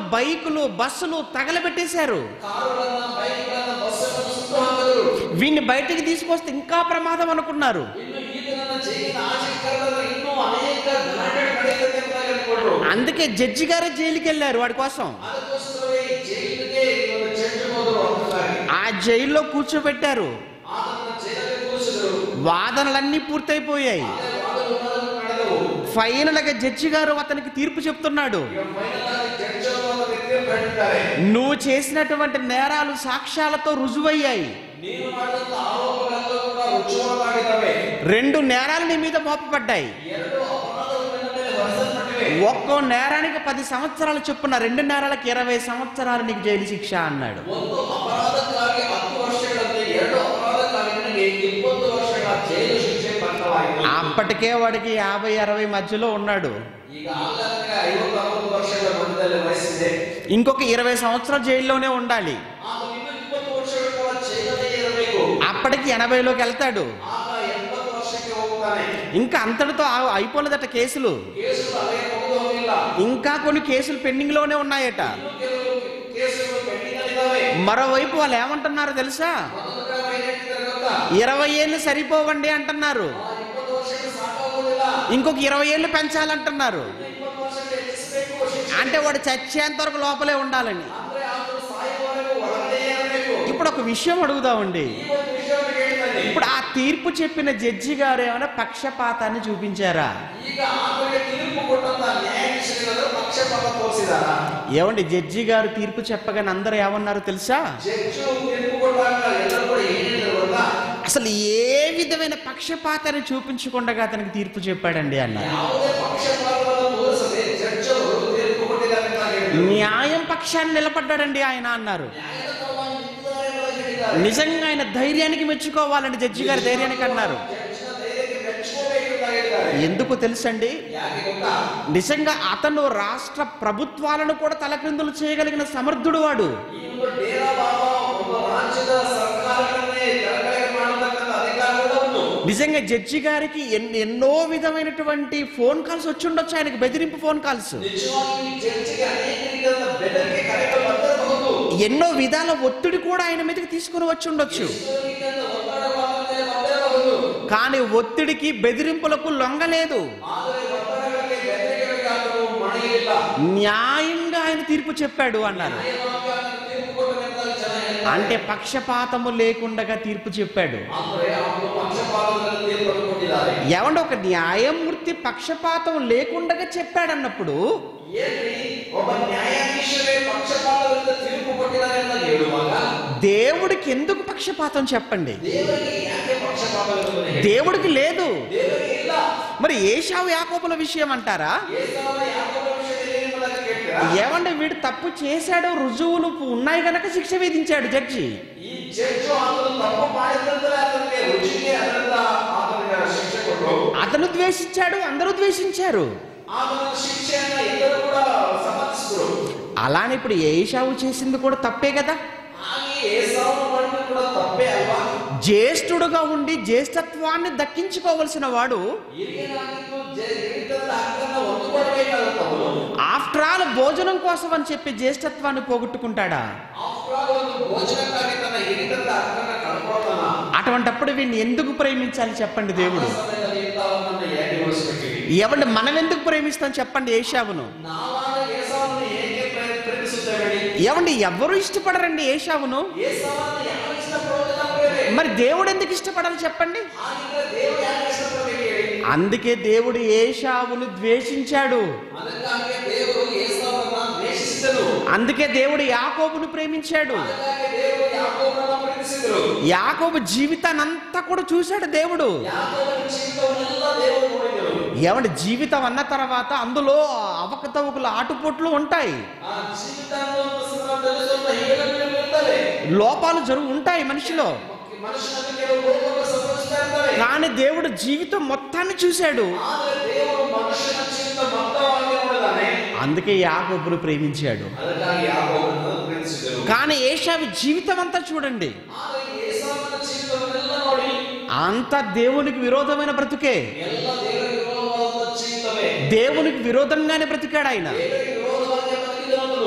బైకులు బస్సులు తగలబెట్టేశారు ಕಾರುಗಳನ್ನ ಬೈಕ್ಗಳನ್ನ ಬಸ್ಸುಗಳನ್ನ ಸುಟ್ಟು ಹಾಕಿದ್ರು వీడిని బయటికి తీసుకొస్తే ఇంకా ప్రమాదం అనుకున్నారు ಇನ್ನು ಈತನನ್ನ ಜೈಲಿನ ಆಚೆ ಕರೆದ್ರೆ ಇನ್ನೂ ಅನೇಕ ಗಲಾಟೆ ನಡೆಯುತ್ತೆ ಅಂತ ಹೇಳ್ಕೊಂಡ್ರು అందుకే జడ్జి గారే జైలుకి వెళ్ళారు వాడి కోసం ಅದಕ್ಕೋಸ್ಕರವೇ ಈ ಜೈಲಿಗೆ ಇವರು ಜಡ್ಜ್ ಹೋದರು ಅದಕ್ಕಾಗಿ ఆ జైల్లో కూర్చోబెట్టారు ಆತನನ್ನ ಜೈಲಲ್ಲಿ ಕೂರಿಸಿದ್ರು వాదనలన్నీ పూర్తయిపోయాయి ಅದೇ ವಾದವಿವಾದಗಳು ನಡೆದವು ఫైనల్ గా జడ్జి గారు అతనికి తీర్పు చెప్తున్నాడు ಈಗ ಫೈನಲ್ ಆಗಿ ಜಡ್ಜ್ ಅವರು ಅದಕ್ಕೆ ತೀರ್ಪು ಹೇಳ್ತಾರೆ నువ్వు చేసినటువంటి నేరాలు సాక్ష్యాలతో రుజువయ్యాయి ನೀನು ಮಾಡಿದಂತ ಆರೋಪಗಳೆಲ್ಲ ಕೂಡ ರುಜುವಾತಾಗಿದ್ದಾವೆ రెండు నేరాలు నీ మీద మోపబడ్డాయి ಎರಡು ಅಪರಾಧಗಳು ನಿನ್ನ ಮೇಲೆ ಹೊರಿಸಲ್ಪಟ್ಟಿವೆ ఒక్కో నేరానికి పది సంవత్సరాలు చొప్పున రెండు నేరాలకు ఇరవై సంవత్సరాలు నీకు జైలు శిక్ష అన్నాడు ಒಂದು ಅಪರಾಧಕ್ಕಾಗಿ ಹತ್ತು ವರ್ಷಗಳಂತೆ ಎರಡು ಅಪರಾಧಕ್ಕಾಗಿ ನಿನಗೆ ಇಪ್ಪತ್ತು ವರ್ಷಗಳ ಜೈಲು ಶಿಕ್ಷೆ ಪಟ್ಟವಾಯಿತು అప్పటికే వాడికి యాభై అరవై మధ్యలో ఉన్నాడు ಈಗ ಆಗಲೇ ಐವತ್ತು ಅರವತ್ತು ವರ್ಷಗಳ ಮಧ್ಯದಲ್ಲಿ ವಯಸ್ಸಿದೆ ఇంకొక ఇరవై సంవత్సరాలు జైల్లోనే ఉండాలి ಆಗ ಇನ್ನು ಇಪ್ಪತ್ತು ವರ್ಷಗಳ ಕಾಲ ಜೈಲಲ್ಲೇ ಇರಬೇಕು అప్పటికి ఎనభైలోకి వెళ్తాడు ಆಗ ಎಂಬತ್ತು ವರ್ಷಕ್ಕೆ ಹೋಗ್ತಾನೆ ఇంకా అంతటితో ఆ- అయిపోలేదట కేసులు ಕೇಸುಗಳು ಅದೇ ಮುಗಿದು ಹೋಗಿಲ್ಲ ఇంకా కొన్ని కేసులు పెండింగ్ లోనే ఉన్నాయట ಇನ್ನು ಕೆಲವು ಕೇಸುಗಳು ಪೆಂಡಿಂಗ್ ಇದ್ದಾವೆ మరోవైపు వాళ్ళు ఏమంటున్నారో తెలుసా ಮತ್ತೊಂದು ಕಡೆ ಏನ್ ಹೇಳ್ತಿದ್ದಾರೆ ಗೊತ್ತಾ ఇరవై ఏళ్ళు సరిపోవండి అంటున్నారు ಆ ಇಪ್ಪತ್ತು ವರ್ಷಕ್ಕೆ ಸಾಕಾಗೋದಿಲ್ಲ ఇంకొక ఇరవై ఏళ్ళు పెంచాలంటున్నారు ಇನ್ನು ಇಪ್ಪತ್ತು ವರ್ಷಕ್ಕೆ ಹೆಚ್ಚಿಸಬೇಕು ಶಿಕ್ಷೆ అంటే వాడు చచ్చేంత వరకు లోపలే ఉండాలని ಅಂದ್ರೆ ಆತನು ಸಾಯುವವರೆಗೂ ಒಳಗಡೆ ಇರಬೇಕು ఇప్పుడు ఒక విషయం అడుగుదామండి ಈ ಒಂದು ವಿಷಯವನ್ನು ಹೇಳ್ತಾನೆ ఇప్పుడు ఆ తీర్పు చెప్పిన జడ్జి గారు ఏమైనా పక్షపాతాన్ని చూపించారా ಈಗ ಆತನಿಗೆ ತೀರ್ಪು ಕೊಟ್ಟಂತ ನ್ಯಾಯಾಧೀಶರಿಗಾದ್ರೆ ಪಕ್ಷಪಾತ ತೋರಿಸಿದಾರ ఏమండి జడ్జి గారు తీర్పు చెప్పగానే అందరూ ఏమన్నారు తెలుసా ಜಡ್ಜು ತೀರ್ಪು ಕೊಟ್ಟಾಗ ಎಲ್ಲರೂ ಕೂಡ ಏನ್ ಹೇಳಿದ್ರು ಗೊತ್ತಾ అసలు ఏ విధమైన పక్షపాతాన్ని చూపించకుండా అతనికి తీర్పు చెప్పాడండి అన్నారు ಯಾವುದೇ ಪಕ್ಷಪಾತವನ್ನು ತೋರಿಸದೆ ಜಡ್ಜ್ ಅವರು ತೀರ್ಪು ಕೊಟ್ಟಿದ್ದಾರೆ ಅಂತ ಹೇಳಿದ್ರು న్యాయం పక్షాన్ని నిలబడ్డాడండి ఆయన అన్నారు ನ್ಯಾಯದ ಪರವಾಗಿ ನಿಂತಿದ್ದಾರೆ ಅಂತ ಹೇಳಿದ್ದಾರೆ నిజంగా ఆయన ధైర్యానికి మెచ్చుకోవాలండి జడ్జి గారి ధైర్యానికి అన్నారు ಜಡ್ಜ್ನ ಧೈರ್ಯಕ್ಕೆ ಮೆಚ್ಚಬೇಕು ಅಂತ ಹೇಳಿದ್ದಾರೆ ఎందుకు తెలుసండి ಯಾಕೆ ಗೊತ್ತಾ నిజంగా అతను రాష్ట్ర ప్రభుత్వాలను కూడా తలక్రిందులు చేయగలిగిన సమర్థుడు వాడు ಈ ಒಂದು ಡೇರಾ ಬಾಬಾ ಒಬ್ಬ ರಾಜ್ಯದ ಸರ್ಕಾರಗಳನ್ನೇ ಕೆಳಗಡೆ ಮಾಡತಕ್ಕಂಥ ಅಧಿಕಾರ ಕೂಡ ಉಂಟು నిజంగా జడ్జి గారికి ఎన్- ఎన్నో విధమైనటువంటి ఫోన్ కాల్స్ వచ్చి ఉండొచ్చు ఆయనకి బెదిరింపు ఫోన్ కాల్స్ ನಿಜವಾಗಿ ಈ ಜಡ್ಜಿಗೆ ಅನೇಕ ರೀತಿಯಾದ ಬೆದರಿಕೆ ಕರೆಗಳು ಬಂದಿರಬಹುದು ఎన్నో విధాల ఒత్తిడి కూడా ఆయన మీదకి తీసుకుని వచ్చి ఉండొచ్చు ಎಷ್ಟೋ ರೀತಿಯಾದ ಒತ್ತಡಗಳು ಆತನ ಮೇಲೆ ಬಂದಿರಬಹುದು కానీ ఒత్తిడికి బెదిరింపులకు లొంగలేదు ಆದರೆ ಒತ್ತಡಗಳಿಗೆ ಬೆದರಿಕೆಗಳಿಗೆ ಆತನು ಮಣಿಯಿಲ್ಲ న్యాయంగా ఆయన తీర్పు చెప్పాడు అన్నారు ನ್ಯಾಯವಾಗಿ ಆತನು ತೀರ್ಪು ಕೊಟ್ಟನೆಂತ ಜನ ಹೇಳ್ತಾರೆ. అంటే పక్షపాతము లేకుండా తీర్పు చెప్పాడు ಅಂದ್ರೆ ಅವರು ಪಕ್ಷಪಾತದಲ್ಲಿ ತೀರ್ಪು ಕೊಟ್ಟಿದ್ದಾರೆ ఏమంటే ఒక న్యాయమూర్తి పక్షపాతం లేకుండా చెప్పాడన్నప్పుడు ಏನ್ರಿ ಒಬ್ಬ ನ್ಯಾಯಾಧೀಶರೇ ಪಕ್ಷಪಾತದಿಂದ ತೀರ್ಪು ಕೊಟ್ಟಿದ್ದಾರೆ ಅಂತ ಹೇಳುವಾಗ దేవుడికి ఎందుకు పక్షపాతం చెప్పండి ದೇವರಿಗೆ ಯಾಕೆ ಪಕ್ಷಪಾತವಿರುತ್ತದೆ దేవుడికి లేదు ದೇವರಿಗೆ ಇಲ್ಲ మరి ఏషావు యాకోబుల విషయం అంటారా ಏಸಾವನ ಯಾಕೋಬ ವಿಷಯದಲ್ಲಿ ಏನೆಂಬುದಾಗಿ ಕೇಳ್ತೀರಾ ఏమంటే వీడు తప్పు చేశాడో రుజువులు ఉన్నాయి గనక శిక్ష విధించాడు జడ్జి ಈ ಜಡ್ಜು ಆತನು ತಪ್ಪು ಮಾಡಿದಂತಲೇ ಆತನಿಗೆ ರುಚಿಗೆ ಅದರಿಂದ ಆತನಿಗೆ ಶಿಕ್ಷೆ ಕೊಟ್ಟರು అతను ద్వేషించాడు అందరూ ద్వేషించారు ಆತನ ಶಿಕ್ಷೆಯನ್ನ ಎಲ್ಲರೂ ಕೂಡ ಸಮರ್ಥಿಸಿದ್ರು అలానే ఇప్పుడు ఏషావు చేసింది కూడా తప్పే కదా ಹಾಗೆ ಏಸಾವನ ಮಾಡಿದ್ರು ಕೂಡ ತಪ್ಪೇ ಅಲ್ವಾ జ్యేష్ఠుడుగా ఉండి జ్యేష్ఠత్వాన్ని దక్కించుకోవలసిన వాడు ಹಿರಿಯನಾಗಿದ್ದು ಜೀವಿತದ ಹಕ್ಕನ್ನ ಹೊಂದಿಕೊಳ್ಬೇಕಾದಂತವನು ఆఫ్టర్ ఆల్ భోజనం కోసం అని చెప్పి జ్యేష్ఠత్వాన్ని పోగొట్టుకుంటాడా ಆಫ್ಟರ್ ಆಲ್ ಒಂದು ಭೋಜನಕ್ಕಾಗಿ ತನ್ನ ಹಿರಿತದ ಹಕ್ಕನ್ನ ಕಳ್ಕೊಳ್ತಾನ అటువంటప్పుడు వీడిని ఎందుకు ప్రేమించాలి చెప్పండి దేవుడు ಆ ಸಮಯದಲ್ಲಿ ಇಂಥವನನ್ನ ಹೇಗೆ ಉಳಿಸ್ಬೇಕು ఏమంటే మనం ఎందుకు ప్రేమిస్తాం చెప్పండి ఏషావును ನಾವಾದ ಏಸಾವನ್ನು ಹೇಗೆ ಪ್ರೇಮ- ಪ್ರೇಮಿಸುತ್ತೇವೆ ಹೇಳಿ? ఏమండి ఎవరు ఇష్టపడరండి ఏషావును ಏಸಾವನ್ನು ಯಾರು ಇಷ್ಟಪಡೋದಿಲ್ಲ ಪ್ರೇರೆ మరి దేవుడు ఎందుకు ఇష్టపడాలి చెప్పండి ಹಾಗಿದ್ರೆ ದೇವರು ಯಾರು ಇಷ್ಟಪಡಬೇಕು ಹೇಳಿ అందుకే దేవుడు ఏషావును ద్వేషించాడు ಅದಕ್ಕಾಗಿ ದೇವರು ಏಸಾವನ್ನ ದ್ವೇಷಿಸಿದನು అందుకే దేవుడు యాకోబును ప్రేమించాడు ಅದಕ್ಕಾಗಿ ದೇವರು ಯಾಕೋಬನನ್ನ ಪ್ರೀತಿಸಿದರು యాకోబు జీవితాన్ని అంతా కూడా చూశాడు దేవుడు ಯಾಕೋಬನ ಜೀವಿತವನ್ನೆಲ್ಲ ದೇವರು ನೋಡಿದರು ఏమంటే జీవితం అన్న తర్వాత అందులో అవకతవకలు ఆటుపోట్లు ఉంటాయి ಆ ಜೀವಿತ ಅನ್ನುವಂಥ ಸಂದರ್ಭದಲ್ಲಿ ಸ್ವಲ್ಪ ಹೀಗಗಳು ಇರ್ತವೆ లోపాలు జరుగు ఉంటాయి మనిషిలో ಮನುಷ್ಯನಲ್ಲಿ ಕೆಲವು ಲೋಪಗಳು ಸಂಭವಿಸ್ತಾ ಇರ್ತವೆ కానీ దేవుడు జీవితం మొత్తాన్ని చూశాడు ಆದ್ರೆ ದೇವರು ಮನುಷ್ಯನ ಜೀವಿತ ಮೊತ್ತವಾಗಿ ನೋಡಿದಾನೆ అందుకే యాకోబును ప్రేమించాడు ಅದಕ್ಕಾಗಿ ಯಾಕೋಬನನ್ನು ಪ್ರೀತಿಸಿದರು కానీ ఏషావి జీవితం అంతా చూడండి ಆದ್ರೆ ಏಸಾವನ ಜೀವಿತವನ್ನೆಲ್ಲ ನೋಡಿ అంత దేవునికి విరోధమైన బ్రతుకే ಎಲ್ಲ ದೇವರಿಗೆ ವಿರೋಧವಾದ ಜೀವಿತವೇ దేవునికి విరోధంగానే బ్రతికాడు ఆయన ದೇವರಿಗೆ ವಿರೋಧವಾಗಿ ಬದುಕಿದವನು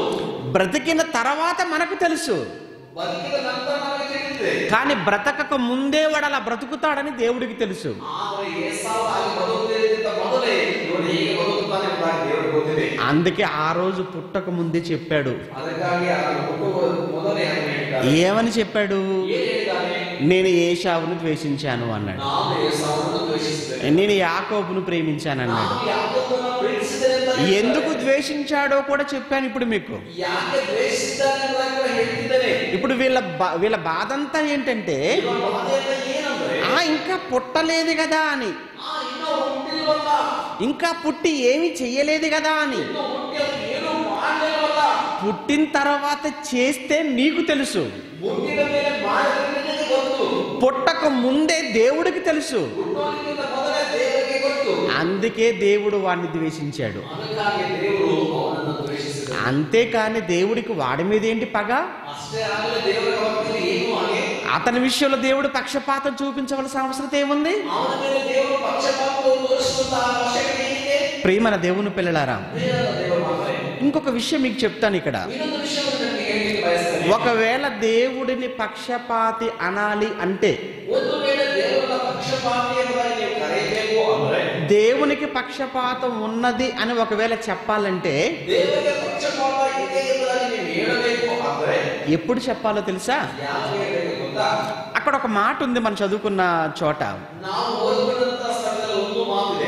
బ్రతికిన తర్వాత మనకు తెలుసు ಬದುಕಿದ ನಂತರ ನಮಗೆ ತಿಳಿದಿದೆ కానీ బ్రతకక ముందే వాడు అలా బ్రతుకుతాడని దేవుడికి తెలుసు ಆದರೆ ಏಸಾವು ಹಾಗೆ ಬದುಕುವುದಕ್ಕಿಂತ ಮೊದಲೇ ಇವನು ಹೇಗೆ ಬದುಕುತ್ತಾನೆ ಎಂಬುದಾಗಿ ದೇವರಿಗೆ ಗೊತ್ತಿದೆ అందుకే ఆ రోజు పుట్టక ముందే చెప్పాడు ಅದಕ್ಕಾಗಿ ಅವನು ಹುಟ್ಟುವ ಮೊದಲೇ ಅವನು ಹೇಳಿದ್ದಾನೆ ఏమని చెప్పాడు ಏನ್ ಹೇಳಿದ್ದಾನೆ నేను ఏషావును ద్వేషించాను అన్నాడు ನಾನು ಏಸಾವನ್ನು ದ್ವೇಷಿಸಿದ್ದೇನೆ నేను యాకోబును ప్రేమించాను అన్నాడు ನಾನು ಯಾಕೋಬನನ್ನು ಪ್ರೀತಿಸಿದ್ದೇನೆ ಅಂತ ఎందుకు ద్వేషించాడో కూడా చెప్పాను ఇప్పుడు మీకు ಯಾಕೆ ದ್ವೇಷಿಸಿದ್ದಾನೆ ಎಂಬುದಾಗಿ ಕೂಡ ಹೇಳ್ತಿದ್ದೇನೆ ఇప్పుడు వీళ్ళ బా- వీళ్ళ బాధ అంతా ఏంటంటే ಇವನ ಬಾಧೆಯೆಲ್ಲ ಏನಂದ್ರೆ ఆ ఇంకా పుట్టలేదు కదా అని ಆ ಇನ್ನೂ ಹುಟ್ಟಿಲ್ವಲ್ಲ ఇంకా పుట్టి ఏమి చెయ్యలేదు కదా అని ಇನ್ನೂ ಹುಟ್ಟಿ ಅವನು ಏನೂ ಮಾಡಲಿಲ್ವಲ್ಲ పుట్టిన తర్వాత చేస్తే నీకు తెలుసు ಹುಟ್ಟಿದ ಮೇಲೆ ಮಾಡಿದ್ರೆ ನಿನಗೆ ಗೊತ್ತು పుట్టక ముందే దేవుడికి తెలుసు ಹುಟ್ಟೋದಕ್ಕಿಂತ ಮೊದಲೇ ದೇವರಿಗೆ ಗೊತ್ತು అందుకే దేవుడు వాడిని ద్వేషించాడు ಅದಕ್ಕಾಗಿ ದೇವರು ಅವನನ್ನು ದ್ವೇಷಿಸಿದ అంతేకాని దేవుడికి వాడి మీద ఏంటి పగ ಅಷ್ಟೇ ಆಗಲೇ ದೇವರ ಭಕ್ತಿಯಲ್ಲಿ ಏನು ಹಾಗೆ అతని విషయంలో దేవుడు పక్షపాతం చూపించవలసిన అవసరం ఏముంది ಅವನ ಮೇಲೆ ದೇವರು ಪಕ್ಷಪಾತವನ್ನು ತೋರಿಸುವಂತಹ ಅವಶ್ಯಕತೆ ಏನಿದೆ ప్రియమైన దేవుని పిల్లలారా ದೇವರ ದೇವರ ಮಕ್ಕಳೇ ఇంకొక విషయం మీకు చెప్తాను ఇక్కడ ಇನ್ನೊಂದು ವಿಷಯವನ್ನು ನನಗೆ ಹೇಳಲಿಕ್ಕೆ ಬಯಸ್ತೇನೆ ఒకవేళ దేవుడిని పక్షపాతి అనాలి అంటే ಒಂದು ವೇಳೆ ದೇವರ ಪಕ್ಷಪಾತಿ ಎಂಬುದಾಗಿ ನೀವು ಕರೆಯಬೇಕು ಅಂದ್ರೆ దేవునికి పక్షపాతం ఉన్నది అని ఒకవేళ చెప్పాలంటే ದೇವರಿಗೆ ಪಕ್ಷಪಾತ ಇದೆ ಎಂಬುದಾಗಿ ನೀವು ಹೇಳಬೇಕು ಅಂದ್ರೆ ఎప్పుడు చెప్పాలో తెలుసా ಯಾಕೆ ಹೇಳಬೇಕು ಗೊತ್ತಾ అక్కడ ఒక మాట ఉంది మనం చదువుకున్న చోట ನಾವು ಓದ್ಕೊಂಡಂತಹ ಸ್ಥಳದಲ್ಲಿ ಒಂದು ಮಾತಿದೆ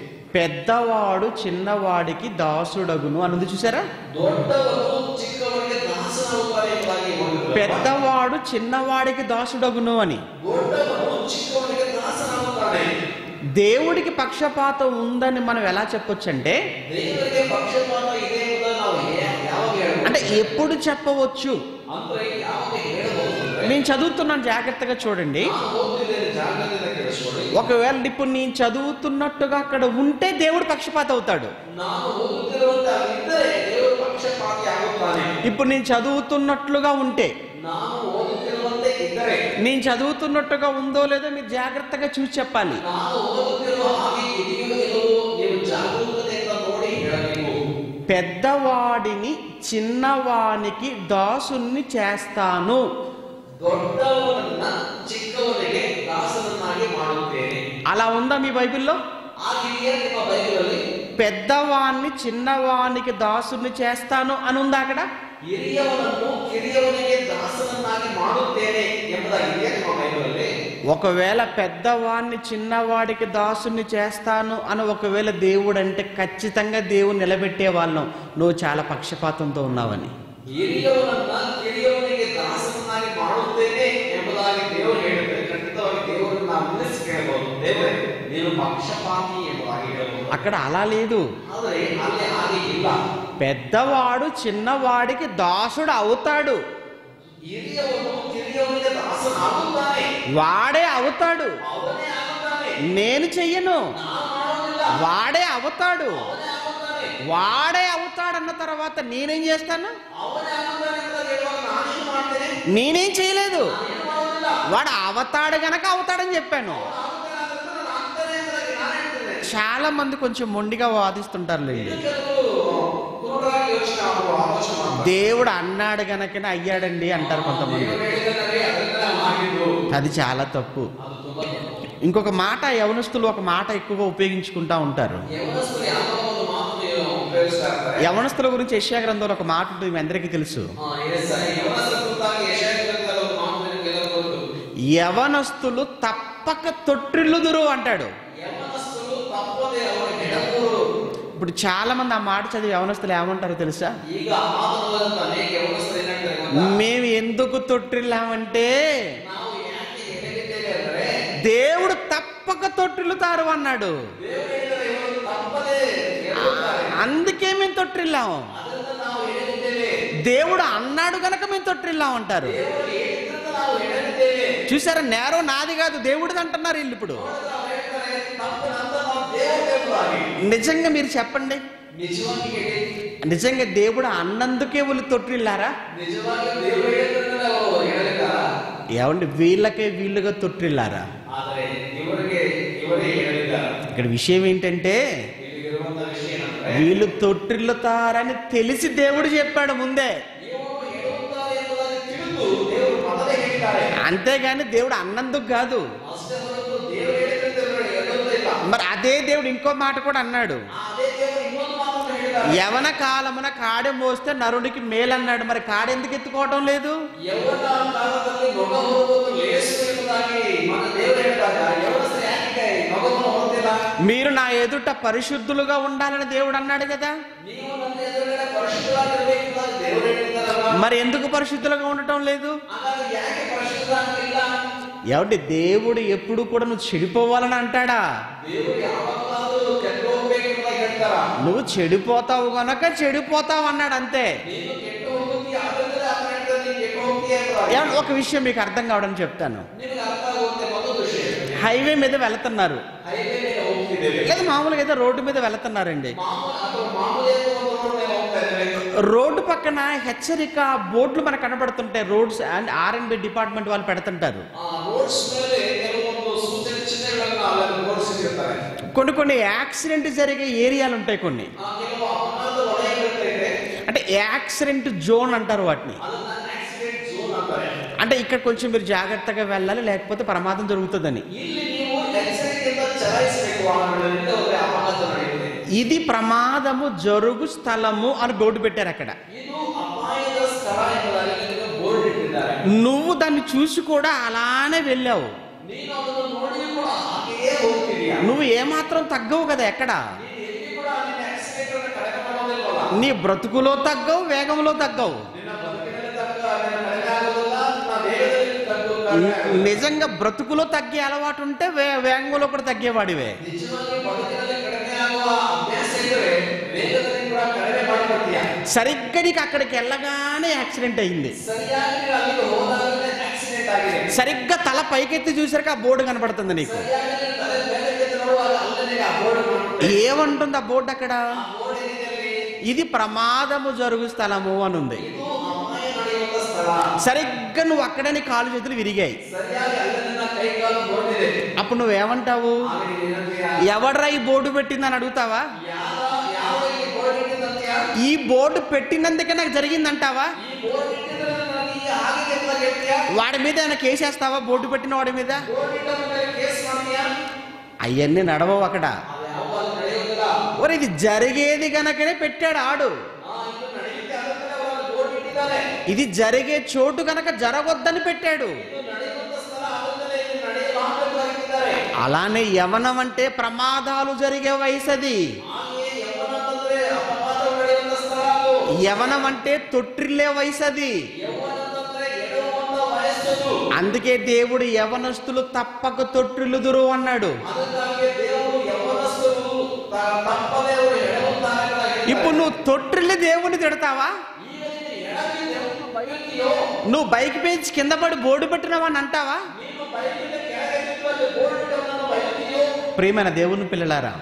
పెద్దవాడు చిన్నవాడికి దాసుడగును అన్నది చూసారా ದೊಡ್ಡವರು ಚಿಕ್ಕವರಿಗೆ ದಾಸನಾಗುತ್ತಾರೆ ಎಂಬುದಾಗಿ ಹೇಳಿದ್ರು. పెద్దవాడు చిన్నవాడికి దాసుడగును అని ದೊಡ್ಡವನು ಚಿಕ್ಕವನಿಗೆ ದಾಸನಾಗುತ್ತಾನೆ దేవుడికి పక్షపాతం ఉందని మనం ఎలా చెప్పొచ్చంటే ದೇವರಿಗೆ ಪಕ್ಷಪಾತ ಇದೆ ಎಂಬುದನ್ನು ನಾವು ಯಾ- ಯಾವಾಗ ಹೇಳಬಹುದು అంటే ఎప్పుడు చెప్పవచ్చు ಅಂದ್ರೆ ಯಾವಾಗ ಹೇಳಬಹುದು ಅಂದ್ರೆ నేను చదువుతున్నాను జాగ్రత్తగా చూడండి ನಾನು ಓದ್ತಿದ್ದೇನೆ ಜಾಗ್ರತೆಯಿಂದ ಕೇಳಿಸ್ಕೊಳ್ಳಿ ఒకవేళ ఇప్పుడు నేను చదువుతున్నట్టుగా అక్కడ ఉంటే దేవుడు పక్షపాత అవుతాడు ನಾನು ಓದುತ್ತಿರುವಂತಹ ಇದ್ದರೆ ದೇವರು ಪಕ್ಷಪಾತಿ ಆಗುತ್ತಾನೆ ఇప్పుడు నేను చదువుతున్నట్లుగా ఉంటే ನಾನು ಓದುತ್ತಿರುವಂತೆ ಇದ್ದರೆ నేను చదువుతున్నట్టుగా ఉందో లేదో మీరు జాగ్రత్తగా చూసి చెప్పాలి ನಾನು ಓದುತ್ತಿರುವ ಹಾಗೆ ಇದೆಯೋ ಇಲ್ಲವೋ ನೀವು ಜಾಗರೂಕತೆಯಿಂದ ನೋಡಿ ಹೇಳಬೇಕು పెద్దవాడిని చిన్నవానికి దాసుని చేస్తాను ದೊಡ್ಡವನನ್ನ ಚಿಕ್ಕವನಿಗೆ ದಾಸನನ್ನಾಗಿ ಮಾಡುತ್ತೇನೆ అలా ఉందా మీ బైబిల్లో ಆಗಿದೆಯೇ ನಿಮ್ಮ ಬೈಬಲಲ್ಲಿ పెద్దవాణ్ణి చిన్నవానికి దాసుని చేస్తాను అని ఉందా అక్కడ ಹಿರಿಯವನನ್ನು ಕಿರಿಯವನಿಗೆ ದಾಸನನ್ನಾಗಿ ಮಾಡುತ್ತೇನೆ ಎಂಬುದಾಗಿದೆಯೇ ನಿಮ್ಮ ಬೈಬಲಲ್ಲಿ ఒకవేళ పెద్దవాణ్ణి చిన్నవాడికి దాసుని చేస్తాను అని ఒకవేళ దేవుడు అంటే ఖచ్చితంగా దేవుడు నిలబెట్టే వాళ్ళం నువ్వు చాలా పక్షపాతంతో ఉన్నావని ಹಿರಿಯವನನ್ನ ಕಿರಿಯವನಿಗೆ ದಾಸನನ್ನಾಗಿ ಮಾಡುತ್ತೇನೆ ಎಂಬುದಾಗಿ ದೇವರು ಹೇಳಿದರೆ ಖಂಡಿತವಾಗಿ ದೇವರನ್ನು ನಾವು ನಿಲ್ಲಿಸಿ ಕೇಳಬಹುದು ದೇವರೇ ನೀನು ಪಕ್ಷಪಾತಿ ಎಂಬುದಾಗಿ ಹೇಳಬಹುದು అక్కడ అలా లేదు ಆದರೆ ಅಲ್ಲಿ ಹಾಗೆ ಇಲ್ಲ పెద్దవాడు చిన్నవాడికి దాసుడు అవుతాడు ಹಿರಿಯವನು ಕಿರಿಯವನಿಗೆ ದಾಸನಾಗುತ್ತಾನೆ వాడే అవుతాడు ಅವನೇ ಆಗುತ್ತಾನೆ నేను చెయ్యను ನಾನು ಮಾಡೋದಿಲ್ಲ వాడే అవుతాడు ಅವನೇ ಆಗುತ್ತಾನೆ వాడే అవుతాడన్న తర్వాత నేనేం చేస్తాను ಅವನೇ ಆಗುತ್ತಾನೆ ಅಂತ ಹೇಳುವಾಗ ನಾನೇನು ಮಾಡ್ತೇನೆ నేనేం చేయలేదు ಏನು ಮಾಡೋದಿಲ್ಲ వాడు అవతాడు గనక అవుతాడని చెప్పాను ಆಗುತ್ತಾನೆ ಆಗುತ್ತೆ ನಾನು ಆಗ್ತಾನೆ ಎಂಬುದಾಗಿ ನಾನು ಹೇಳ್ತೇನೆ చాలా మంది కొంచెం మొండిగా వాదిస్తుంటారులేండి ಕೆಲವರು ಕುರುಡರಾಗಿ ಯೋಚನೆ ಮಾಡುವ ಆಲೋಚನೆ ಮಾಡ್ತಾರೆ దేవుడు అన్నాడు గనకనే అయ్యాడండి అంటారు కొంతమంది ದೇವರು ಹೇಳಿದರೆ ಅದರಿಂದ ನಾವು ಆಗಿದ್ದು అది చాలా తప్పు ಅದು ತುಂಬಾ ತಪ್ಪು ఇంకొక మాట యవనస్తులు ఒక మాట ఎక్కువగా ఉపయోగించుకుంటా ఉంటారు ಯವನಸ್ಥರು ಯಾವ ಒಂದು ಮಾತನ್ನು ಉಪಯೋಗಿಸ್ತಾ ಇರ್ತಾರೆ యవనస్తుల గురించి యెషయా గ్రంథంలో ఒక మాట ఉంటుంది మీ అందరికీ తెలుసు ಆ, ಎಸ್- ಯವನಸ್ಥರ ಕುರಿತಾಗಿ ಯೆಶಾಯ ಗ್ರಂಥದಲ್ಲಿ ಒಂದು ಮಾತು ನಿಮಗೆ ಎಲ್ಲರಿಗೂ ಗೊತ್ತು. యవనస్తులు తప్పక తొట్టిల్లుదురు అంటాడు ಯವನಸ್ಥರು ತಪ್ಪದೆ ಅವರ ಗೆಳಗೂರು ఇప్పుడు చాలా మంది ఆ మాట చదివి యవనస్తులు ఏమంటారో తెలుసా ಈಗ ಆ ಮಾತನಾದಂತ ಅನೇಕ ಯವನಸ್ಥರು ಏನಂತಾರೆ ಗೊತ್ತಾ? మేము ఎందుకు తొట్టిల్లామంటే ನಾವು ಯಾಕೆ ಎಡವಿದ್ದೇವೆ ಅಂದ್ರೆ దేవుడు తప్పక తొట్టిల్లుతారు అన్నాడు ದೇವರು ಹೇಳಿದರೆ ಇವರು ತಪ್ಪದೆ ಎಡವುತ್ತಾರೆ. అందుకే మేము తొట్టిల్లాము ಅದರಿಂದ ನಾವು ಎಡವಿದ್ದೇವೆ దేవుడు అన్నాడు గనక మేము తొట్టిల్లాం అంటారు ದೇವರು ಹೇಳಿದ್ರಿಂದ ನಾವು ಎಡವಿದ್ದೇವೆ చూసారా నేరం నాది కాదు దేవుడిది అంటున్నారు వీళ్ళు ఇప్పుడు ನಾವು ಹೇಳ್ತಾರೆ ತಪ್ಪು ನಂತರ ನಾವು ದೇವರು ಎಂಬುದಾಗಿ నిజంగా మీరు చెప్పండి ನಿಜವಾಗಿ ಹೇಳಿ నిజంగా దేవుడు అన్నందుకే వీళ్ళు తొట్టిల్లారా ನಿಜವಾಗಿ ದೇವರು ಹೇಳಿದ್ರಿಂದ ಅವರು ಹೇಳಲಿಲ್ಲ ఏమండి వీళ్ళకే వీళ్ళుగా తొట్టిల్లారా ಆದರೆ ಇವರಿಗೆ ಇವರೇ ಹೇಳಲಿಲ್ಲ ఇక్కడ విషయం ఏంటంటే ಇಲ್ಲಿರುವಂತಹ ವಿಷಯ ಏನಂದ್ರೆ వీళ్ళు తొట్టిల్లుతారని తెలిసి దేవుడు చెప్పాడు ముందే ಹೇಳಿದ್ದಾರೆ అంతేగాని దేవుడు అన్నందుకు కాదు ಅಷ್ಟೇ ಹೊರತು ದೇವರು ಹೇಳಿದಂತೆ ಹೇಳೋದೇ ಇಲ್ಲ మరి అదే దేవుడు ఇంకో మాట కూడా అన్నాడు ಅದೇ ದೇವರು ಇನ್ನೊಂದು ಮಾತನ್ನು ಹೇಳಿದ್ದಾರೆ యవన కాలమున కాడె మోస్తే నరునికి మేలన్నాడు మరి కాడెందుకు ఎత్తుకోవటం లేదు ಯೌವನ ಕಾಲದಲ್ಲಿ ನೊಗ ಹೊರುವುದು ಲೇಸು ಎಂಬುದಾಗಿ మన ದೇವರು ಹೇಳಿದಾಗ ಯೌವನಸ್ಥರು ಯಾಕೆ ನೊಗವನ್ನು ಹೊರದಿಲ್ಲ మీరు నా ఎదుట పరిశుద్ధులుగా ఉండాలని దేవుడు అన్నాడు కదా ನೀವು ನನ್ನ ಎದುರುಗಡೆ ಪರಿಶುದ್ಧರಾಗಿರ್ಬೇಕು ಅಂತ ದೇವರು ಹೇಳಿದ್ದಾರಲ್ಲ మరి ఎందుకు పరిశుద్ధులుగా ఉండటం లేదు ಹಾಗಾಗಿ ಯಾಕೆ ಪರಿಶುದ್ಧರಾಗಿಲ್ಲ ఏమంటే దేవుడు ఎప్పుడు కూడా నువ్వు చెడిపోవాలని అంటాడా ದೇವರು ಯಾವಾಗಲಾದರೂ ಕೆಟ್ಟು ಹೋಗ್ಬೇಕು ಅಂತ ಹೇಳ್ತಾರ నువ్వు చెడిపోతావు గనక చెడిపోతావు అన్నాడు అంతే ನೀನು ಕೆಟ್ಟು ಹೋಗುತ್ತೀಯ ಆದ್ರೆ ಆತ ಹೇಳ್ತಾರೆ ನೀನು ಕೆಟ್ಟು ಹೋಗ್ತೀಯ ಅಂತ ఏమంటే ఒక విషయం మీకు అర్థం కావడం చెప్తాను ನಿನಗೆ ಅರ್ಥ ಆಗುತ್ತೆ ಮತ್ತೊಂದು ವಿಷಯ హైవే మీద వెళ్తున్నారు ಹೈವೇ ಮೇಲೆ ಹೋಗ್ತಿದ್ದೇವೆ లేదా మామూలుగా ఏదో రోడ్డు మీద వెళ్తున్నారండి ಮಾಮೂಲು ಅಥವಾ ಮಾಮೂಲಿ ಅಂತ ಒಂದು ರೋಡ್ ಮೇಲೆ ಹೋಗ್ತಾ ಇದ್ದೇವೆ రోడ్డు పక్కన హెచ్చరిక బోర్డులు మనకు కనబడుతుంటాయి roads and R and B department వాళ్ళు పెడుతుంటారు ಆ ರೋಡ್ಸ್ ಮೇಲೆ ಕೆಲವೊಂದು ಸೂಚನೆ ಚಿಹ್ನೆಗಳನ್ನ ಅಲ್ಲಿ ಬೋರ್ಡ್ಸಿರ್ತಾರೆ కొన్ని కొన్ని యాక్సిడెంట్ జరిగే ఏరియాలు ఉంటాయి కొన్ని ಆ ಕೆಲವು ಅಪರಾಧ ವಲಯಗಳಿರ್ತೈತೆ అంటే యాక్సిడెంట్ జోన్ అంటారు వాటిని ಅದನ್ನ ಆಕ್ಸಿಡೆಂಟ್ ಝೋನ್ ಅಂತಾರೆ అంటే ఇక్కడ కొంచెం మీరు జాగ్రత్తగా వెళ్ళాలి లేకపోతే ప్రమాదం జరుగుతుందని ಇಲ್ಲಿ ನೀವು ಎಚ್ಚರಿಕೆಯಿಂದ ಚಲಾಯಿಸಬೇಕು ವಾಹನಗಳಿಂದ ಹೋದ್ರೆ ಅಪಘಾತ ನಡೆಯುತ್ತೆ ఇది ప్రమాదము జరుగు స్థలము అని బోర్డు పెట్టారు అక్కడ ಇದು ಅಪಾಯದ ಸ್ಥಳ ಎಂಬುದಾಗಿ ನಿಮಗೆ ಬೋರ್ಡ್ ಇಟ್ಟಿದ್ದಾರೆ నువ్వు దాన్ని చూసి కూడా అలానే వెళ్ళావు ನೀನು ಅದನ್ನು ನೋಡಿ ಕೂಡ ಹಾಗೆಯೇ ಹೋಗ್ತಿದೀಯ నువ్వు ఏమాత్రం తగ్గవు కదా ఎక్కడ ನೀನು ಎಲ್ಲಿ ಕೂಡ ನಿನ್ನ ಆಕ್ಸಿಡೆಂಟ್ ಅನ್ನು ಕಡಿಮೆ ಮಾಡೋದಿಲ್ವಲ್ಲ నీ బ్రతుకులో తగ్గవు వేగంలో తగ్గవు ನಿನ್ನ ಬದುಕಿನಲ್ಲಿ ತಕ್ಕ ನಿನ್ನ ಕಡಿಮೆ ಆಗೋದಿಲ್ಲ ನಿನ್ನ ವೇಗದಲ್ಲಿ ತಗ್ಗು ಕಡಿಮೆ ಆಗೋದಿಲ್ಲ. నిజంగా బ్రతుకులో తగ్గే అలవాటు ఉంటే వే వేగంలో కూడా తగ్గేవాడివే ನಿಜವಾಗಿ ಬದುಕಿನಲ್ಲಿ ಕಡಿಮೆ ಆಗುವ ಅಭ್ಯಾಸ ಇದ್ದರೆ ವೇಗದಲ್ಲಿ ಕೂಡ ಕಡಿಮೆ ಮಾಡಿಕೊಡ್ತೀಯ సరిగ్గా నీకు అక్కడికి వెళ్ళగానే యాక్సిడెంట్ అయింది ಸರಿಯಾಗಿ ನೀವು ಅಲ್ಲಿಗೆ ಹೋದಾಗಲೇ ಆಕ್ಸಿಡೆಂಟ್ ಆಗಿದೆ సరిగ్గా తల పైకెత్తి చూసరికి ఆ బోర్డు కనబడుతుంది నీకు ಸರಿಯಾಗಿ ನೀವು ತಲೆ ಮೇಲಕ್ಕೆ ನೋಡುವಾಗ ಅಲ್ಲೇ ಆ ಬೋರ್ಡ್ ఏమంటుంది ఆ బోర్డు అక్కడ ಆ ಬೋರ್ಡ್ ಏನಿದೆ ಅಲ್ಲಿ ఇది ప్రమాదము జరుగు స్థలము అని ఉంది ಇದು ಅಪಾಯ ನಡೆಯುವಂತ ಸ್ಥಳ సరిగ్గా నువ్వు అక్కడే నీ కాలు చేతులు విరిగాయి ಸರಿಯಾಗಿ ಅಲ್ಲಿ ನಿನ್ನ ಕೈ ಕಾಲು ಬೋರ್ಡ್ ಇದೆ అప్పుడు నువ్వేమంటావు ಆಗ ನೀನು ಏನಂತೀಯ? ఎవడ్రా ఈ బోర్డు పెట్టిందని అడుగుతావా ಯಾರ ಯಾವ ಈ ಬೋರ್ಡ್ ಇಟ್ಟಿದಂತೀಯ ఈ బోర్డు పెట్టినందుకే నాకు జరిగిందంటావా ಈ ಬೋರ್ಡ್ ಇಟ್ಟಿದ್ರೆ ನನಗೆ ಈ ಹಾಗೆ ಅಂತ ಹೇಳ್ತೀಯ వాడి మీద ఏమైనా కేసేస్తావా బోర్డు పెట్టిన వాడి మీద ಬೋರ್ಡ್ ಇಟ್ಟ ಮೇಲೆ ಕೇಸ್ ಮಾಡ್ತೀಯಾ అవన్నీ నడవవు అక్కడ ಅದು ಯಾವ ಅಲ್ಲಿ ನಡೆಯುವುದಿಲ್ಲ ఒరే ఇది జరిగేది గనకనే పెట్టాడు ఆడు ಆ, ಇದು ನಡೆಯುತ್ತೆ ಅದಕ್ಕೆ ಅವರು ಬೋರ್ಡ್ ಇಟ್ಟಿದ್ದಾರೆ ఇది జరిగే చోటు గనక జరగొద్దని పెట్టాడు ಇದು ನಡೆಯುವಂತ ಸ್ಥಳ ಅದಕ್ಕೆ ಇದು ನಡೆಯಲಾಗಬೇಕು ಹಾಕಿದ್ದಾರೆ అలానే యవనం అంటే ప్రమాదాలు జరిగే వయసు అది ಹಾಗೆಯೇ ಯೌವನ ಅಂತಂದ್ರೆ ಅಪಘಾತ ನಡೆಯುವಂತ ಸ್ಥಳ ಅದು యవనం అంటే తొట్టిల్లే వయసు అది ಯೌವನ ಅಂತಂದ್ರೆ ಎಡುವಂತ ವಯಸ್ಸು అందుకే దేవుడు యవనస్తులు తప్పక తొట్టిల్లుదురు అన్నాడు ಅದಕ್ಕಾಗಿ ದೇವರು ಯೌವನಸ್ಥರು ತ- ತಪ್ಪದೆ ಅವರು ಎಡವುತ್ತಾರೆ ಅಂತ ಹೇಳಿದ್ದಾರೆ. ఇప్పుడు నువ్వు తొట్టిల్లి దేవుని తిడతావా ಈಗ ನೀನು ಎಡವಿ ದೇವರನ್ನು ಬೈಯುತ್ತೀಯೋ నువ్వు బైక్ పేజ్ కింద పడి బోర్డు పెట్టినవని అంటావా ನೀನು ಬೈಕಿನ ಕೆಳಗೆ ನಿಂತು ಅಲ್ಲಿ ಬೋರ್ಡ್ ಇಟ್ಟವನನ್ನು ಬೈಯುತ್ತೀಯೋ ప్రియమైన దేవుని పిల్లలారా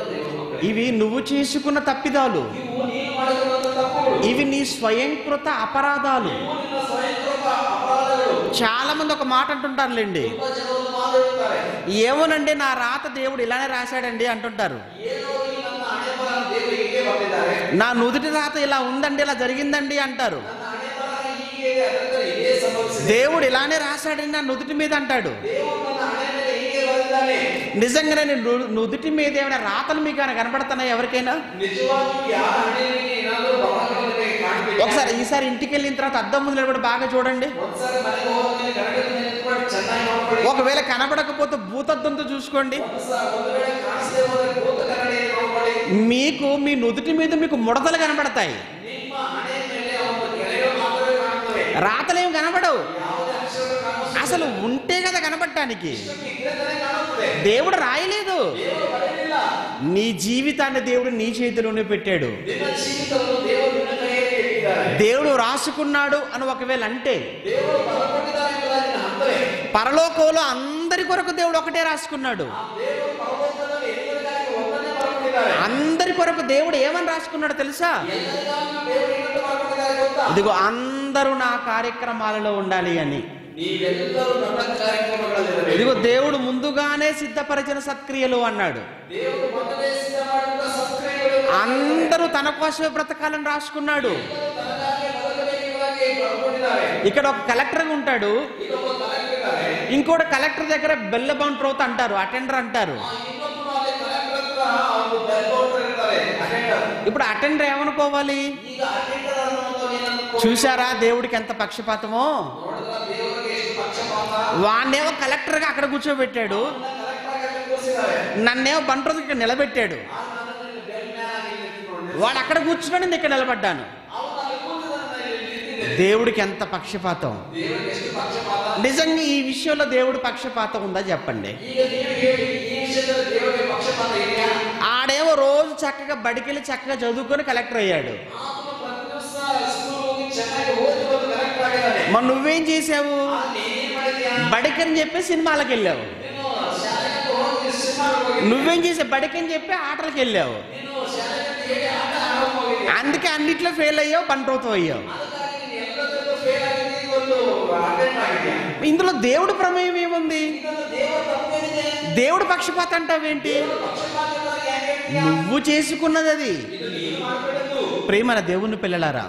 ఇవి నువ్వు చేసుకున్న తప్పిదాలు ಇವು ನೀನು ಮಾಡಿರುವಂತ ತಪ್ಪುಗಳು ఇవి నీ స్వయంకృత అపరాధాలు ಇವು ನಿನ್ನ ಸ್ವಯಂಕೃತ ಅಪರಾಧಗಳು చాలా మంది ఒక మాట అంటుంటారులేండి ತುಂಬಾ ಜನರು ಮಾತಾಡುತ್ತಾರೆ ఏమోనండి నా రాత దేవుడు ఇలానే రాశాడండి అంటుంటారు ಏನೋ ಈ ನನ್ನ ಹಣೆ ಬರಹ ದೇವರು ಹೀಗೆ ಬಂದಿದ್ದಾರೆ నా నుదుటి రాత ఇలా ఉందండి ఇలా జరిగిందండి అంటారు ನನ್ನ ಹಣೆ ಬರಹ ಹೀಗೆ ಇದೆ ಅದಕ್ಕೆ ಇದೇ ಸಂಭವಿಸಿದೆ దేవుడు ఇలానే రాశాడండి నా నుదుటి మీద అంటాడు ದೇವರು ನನ್ನ ಹಣೆ ಮೇಲೆ ಹೀಗೆ ಬರೆದಿದ್ದಾನೆ నిజంగానే నీ ను- నుదుటి మీద ఏమైనా రాతలు మీకు ఏమైనా కనబడుతున్నాయి ఎవరికైనా ನಿಜವಾಗಿಯೂ ಯಾರ ಹಣೆಯಲ್ಲಿ ಏನಾದರೂ ಬರಹಗಳು ನಿಮಗೆ ಕಾಣ್ತಿದೆಯಾ? ఒకసారి ఈసారి ఇంటికి వెళ్ళిన తర్వాత అద్దం ముందు నిలబడి బాగా చూడండి ಒಂದ್ಸಾರಿ ಮನೆಗೆ ಹೋದ್ಮೇಲೆ ಕನ್ನಡದ ಮೇಲೆ ನಿಂತ್ಕೊಂಡು ಚೆನ್ನಾಗಿ ನೋಡ್ಕೊಳ್ಳಿ ఒకవేళ కనబడకపోతే భూతద్దంతో చూసుకోండి ಒಂದ್ಸ- ಒಂದು ವೇಳೆ ಕಾಣಿಸದೆ ಹೋದ್ರೆ ಭೂತ ಕನ್ನಡಿಯಲ್ಲಿ ನೋಡ್ಕೊಳ್ಳಿ మీకు మీ నుదుటి మీద మీకు ముడతలు కనబడతాయి ನಿಮ್ಮ ಹಣೆ ಮೇಲೆ ಒಂದು ಕೆರೆಗಳು ಮಾತ್ರವೇ ಕಾಣ್ತವೆ రాతలేం కనబడవు ಯಾವುದೇ ಅಕ್ಷರಗಳು ಕಾಣಿಸುತ್ತೆ అసలు ఉంటే కదా కనబడటానికి ಇದ್ರೆ ತಾನೇ ಕಾಣುತ್ತದೆ దేవుడు రాయలేదు ದೇವರು ಬರೆಯಲಿಲ್ಲ నీ జీవితాన్ని దేవుడు నీ చేతిలోనే పెట్టాడు ನಿನ್ನ ಜೀವಿತವನ್ನು ದೇವರು ನಿನ್ನ ಕೈಯಲ್ಲಿ ಇಟ್ಟಿದ್ದಾರೆ దేవుడు రాసుకున్నాడు అని ఒకవేళ అంటే ದೇವರು ಬರಕೊಟ್ಟಿದ್ದಾರೆ ಎಂಬುದಾಗಿ ಅಂದರೆ పరలోకంలో అందరి కొరకు దేవుడు ఒకటే రాసుకున్నాడు ದೇವರು ಪರಲೋಕದಲ್ಲಿ ಎಲ್ಲರಿಗಾಗಿ ಒಂದನ್ನೇ ಬರಕೊಟ್ಟಿದ್ದಾರೆ అందరి కొరకు దేవుడు ఏమని రాసుకున్నాడు తెలుసా ಎಲ್ಲರಿಗಾಗಿಯೂ ದೇವರು ಏನಂತ ಬರಕೊಟ್ಟಿದ್ದಾರೆ ಗೊತ್ತಾ ఇదిగో అందరూ నా కార్యక్రమాలలో ఉండాలి అని ನೀವೆಲ್ಲರೂ ನನ್ನ ಕಾರ್ಯಕ್ರಮಗಳಲ್ಲಿರಬೇಕು ఇదిగో దేవుడు ముందుగానే సిద్ధపరిచిన సత్క్రియలు అన్నాడు ದೇವರು ಮೊದಲೇ ಸಿದ್ಧ ಮಾಡಿದ ಸತ್ಕ್ರಿಯೆಗಳು అందరూ తన కోసమే బ్రతకాలని రాసుకున్నాడు ತನಗಾಗಿ ಬದುಕಬೇಕೆಂಬುದಾಗಿ ಬರ್ಕೊಂಡಿದ್ದಾರೆ ఇక్కడ ఒక కలెక్టర్ ఉంటాడు ಈಗ ಒಬ್ಬ ఇంకోటి కలెక్టర్ దగ్గర బెల్ల బంట్రోత్ అంటారు అటెండర్ అంటారు ಆ ಇನ್ನೊಬ್ಬನು ಅದೇ ಕಲೆಕ್ಟರ್ ಹತ್ರ ಅವನು ಬೆಲ್ಬೌಂಡರ್ ಇರ್ತಾರೆ ಅಟೆಂಡರ್ ఇప్పుడు అటెండర్ ఏమనుకోవాలి ಈಗ ಅಟೆಂಡರ್ ಅನ್ನೋದು ಏನಂತ చూసారా దేవుడికి ఎంత పక్షపాతమో ನೋಡಿದ್ರ ದೇವರಿಗೆ ಎಷ್ಟು ಪಕ್ಷಪಾತ వాడినేమో కలెక్టర్గా అక్కడ కూర్చోబెట్టాడు ಕಲೆಕ್ಟರ್ ಆಗಿ ಅಲ್ಲಿ ಕೂರಿಸಿದ್ದಾರೆ నన్నేమో బంట్రోత్ ఇక్కడ నిలబెట్టాడు ಆ ನನ್ನನ್ನು ಬೆಲ್ ಮ್ಯಾನ್ ಆಗಿ ಇಲ್ಲಿ ಇಟ್ಕೊಂಡು వాడు అక్కడ కూర్చున్నాడు నేను ఇక్కడ నిలబడ్డాను ಅವನು ಅಲ್ಲಿ ಕೂತಿದ್ದಾನೆ ಇಲ್ಲಿ ನಿಂತಿದ್ದೇನೆ దేవుడికి ఎంత పక్షపాతం ದೇವರಿಗೆ ಎಷ್ಟು ಪಕ್ಷಪಾತ నిజంగా ఈ విషయంలో దేవుడు పక్షపాతం ఉందా చెప్పండి ಈಗ ನೀವು ಹೇಳಿ ಈ ವಿಷಯದಲ್ಲಿ ದೇವರಿಗೆ ಪಕ್ಷಪಾತ ಇದೆಯಾ ఆడేమో రోజు చక్కగా బడికెళ్ళి చక్కగా చదువుకొని కలెక్టర్ అయ్యాడు ಆತನು ಪ್ರತಿ ದಿವಸ ಸ್ಕೂಲ್ ಹೋಗಿ ಚೆನ್ನಾಗಿ ಓದಿ ಬಂದು ಕಲೆಕ್ಟರ್ ಆಗಿದ್ದಾನೆ మరి నువ్వేం చేసావు ಅಲ್ಲಿ ಏನ್ ಮಾಡಿದ್ಯಾ బడికని చెప్పి సినిమాలకు వెళ్ళావు ನೀನು ಶಾಲೆಗೆ ಹೋಗಿ ಸಿನಿಮಾಗೆ ಹೋಗಿ నువ్వేం చేసావు బడికని చెప్పి ఆటలకు వెళ్ళావు ನೀನು ಶಾಲೆಗೆ ಹೇಳಿ ಆಟ ಆಡೋಕೆ ಹೋಗಿದ್ಯಾ అందుకే అన్నిట్లో ఫెయిల్ అయ్యావు బంట్రోతో అయ్యావు ಅದಕ್ಕಾಗಿ ನೀನು ಎಲ್ಲದರಲ್ಲೂ ಫೇಲ್ ಆಗಿದ್ದಿ ಒಂದು ಅಟೆಂಡ್ ಆಗಿದ್ಯಾ ఇందులో దేవుడు ప్రమేయం ఏముంది ಇದೊಂದು ದೇವರ ತಪ್ಪೇನಿದೆ దేవుడు పక్షపాతం అంటావేంటి ಪಕ್ಷಪಾತ ಇರೋದು ಯಾಕೆ ಹೇಳ್ತೀಯಾ? నువ్వు చేసుకున్నది అది ಇದು ನೀನು ಮಾಡ್ಬಿಡದ್ದು ప్రేమన దేవుని పిల్లలారా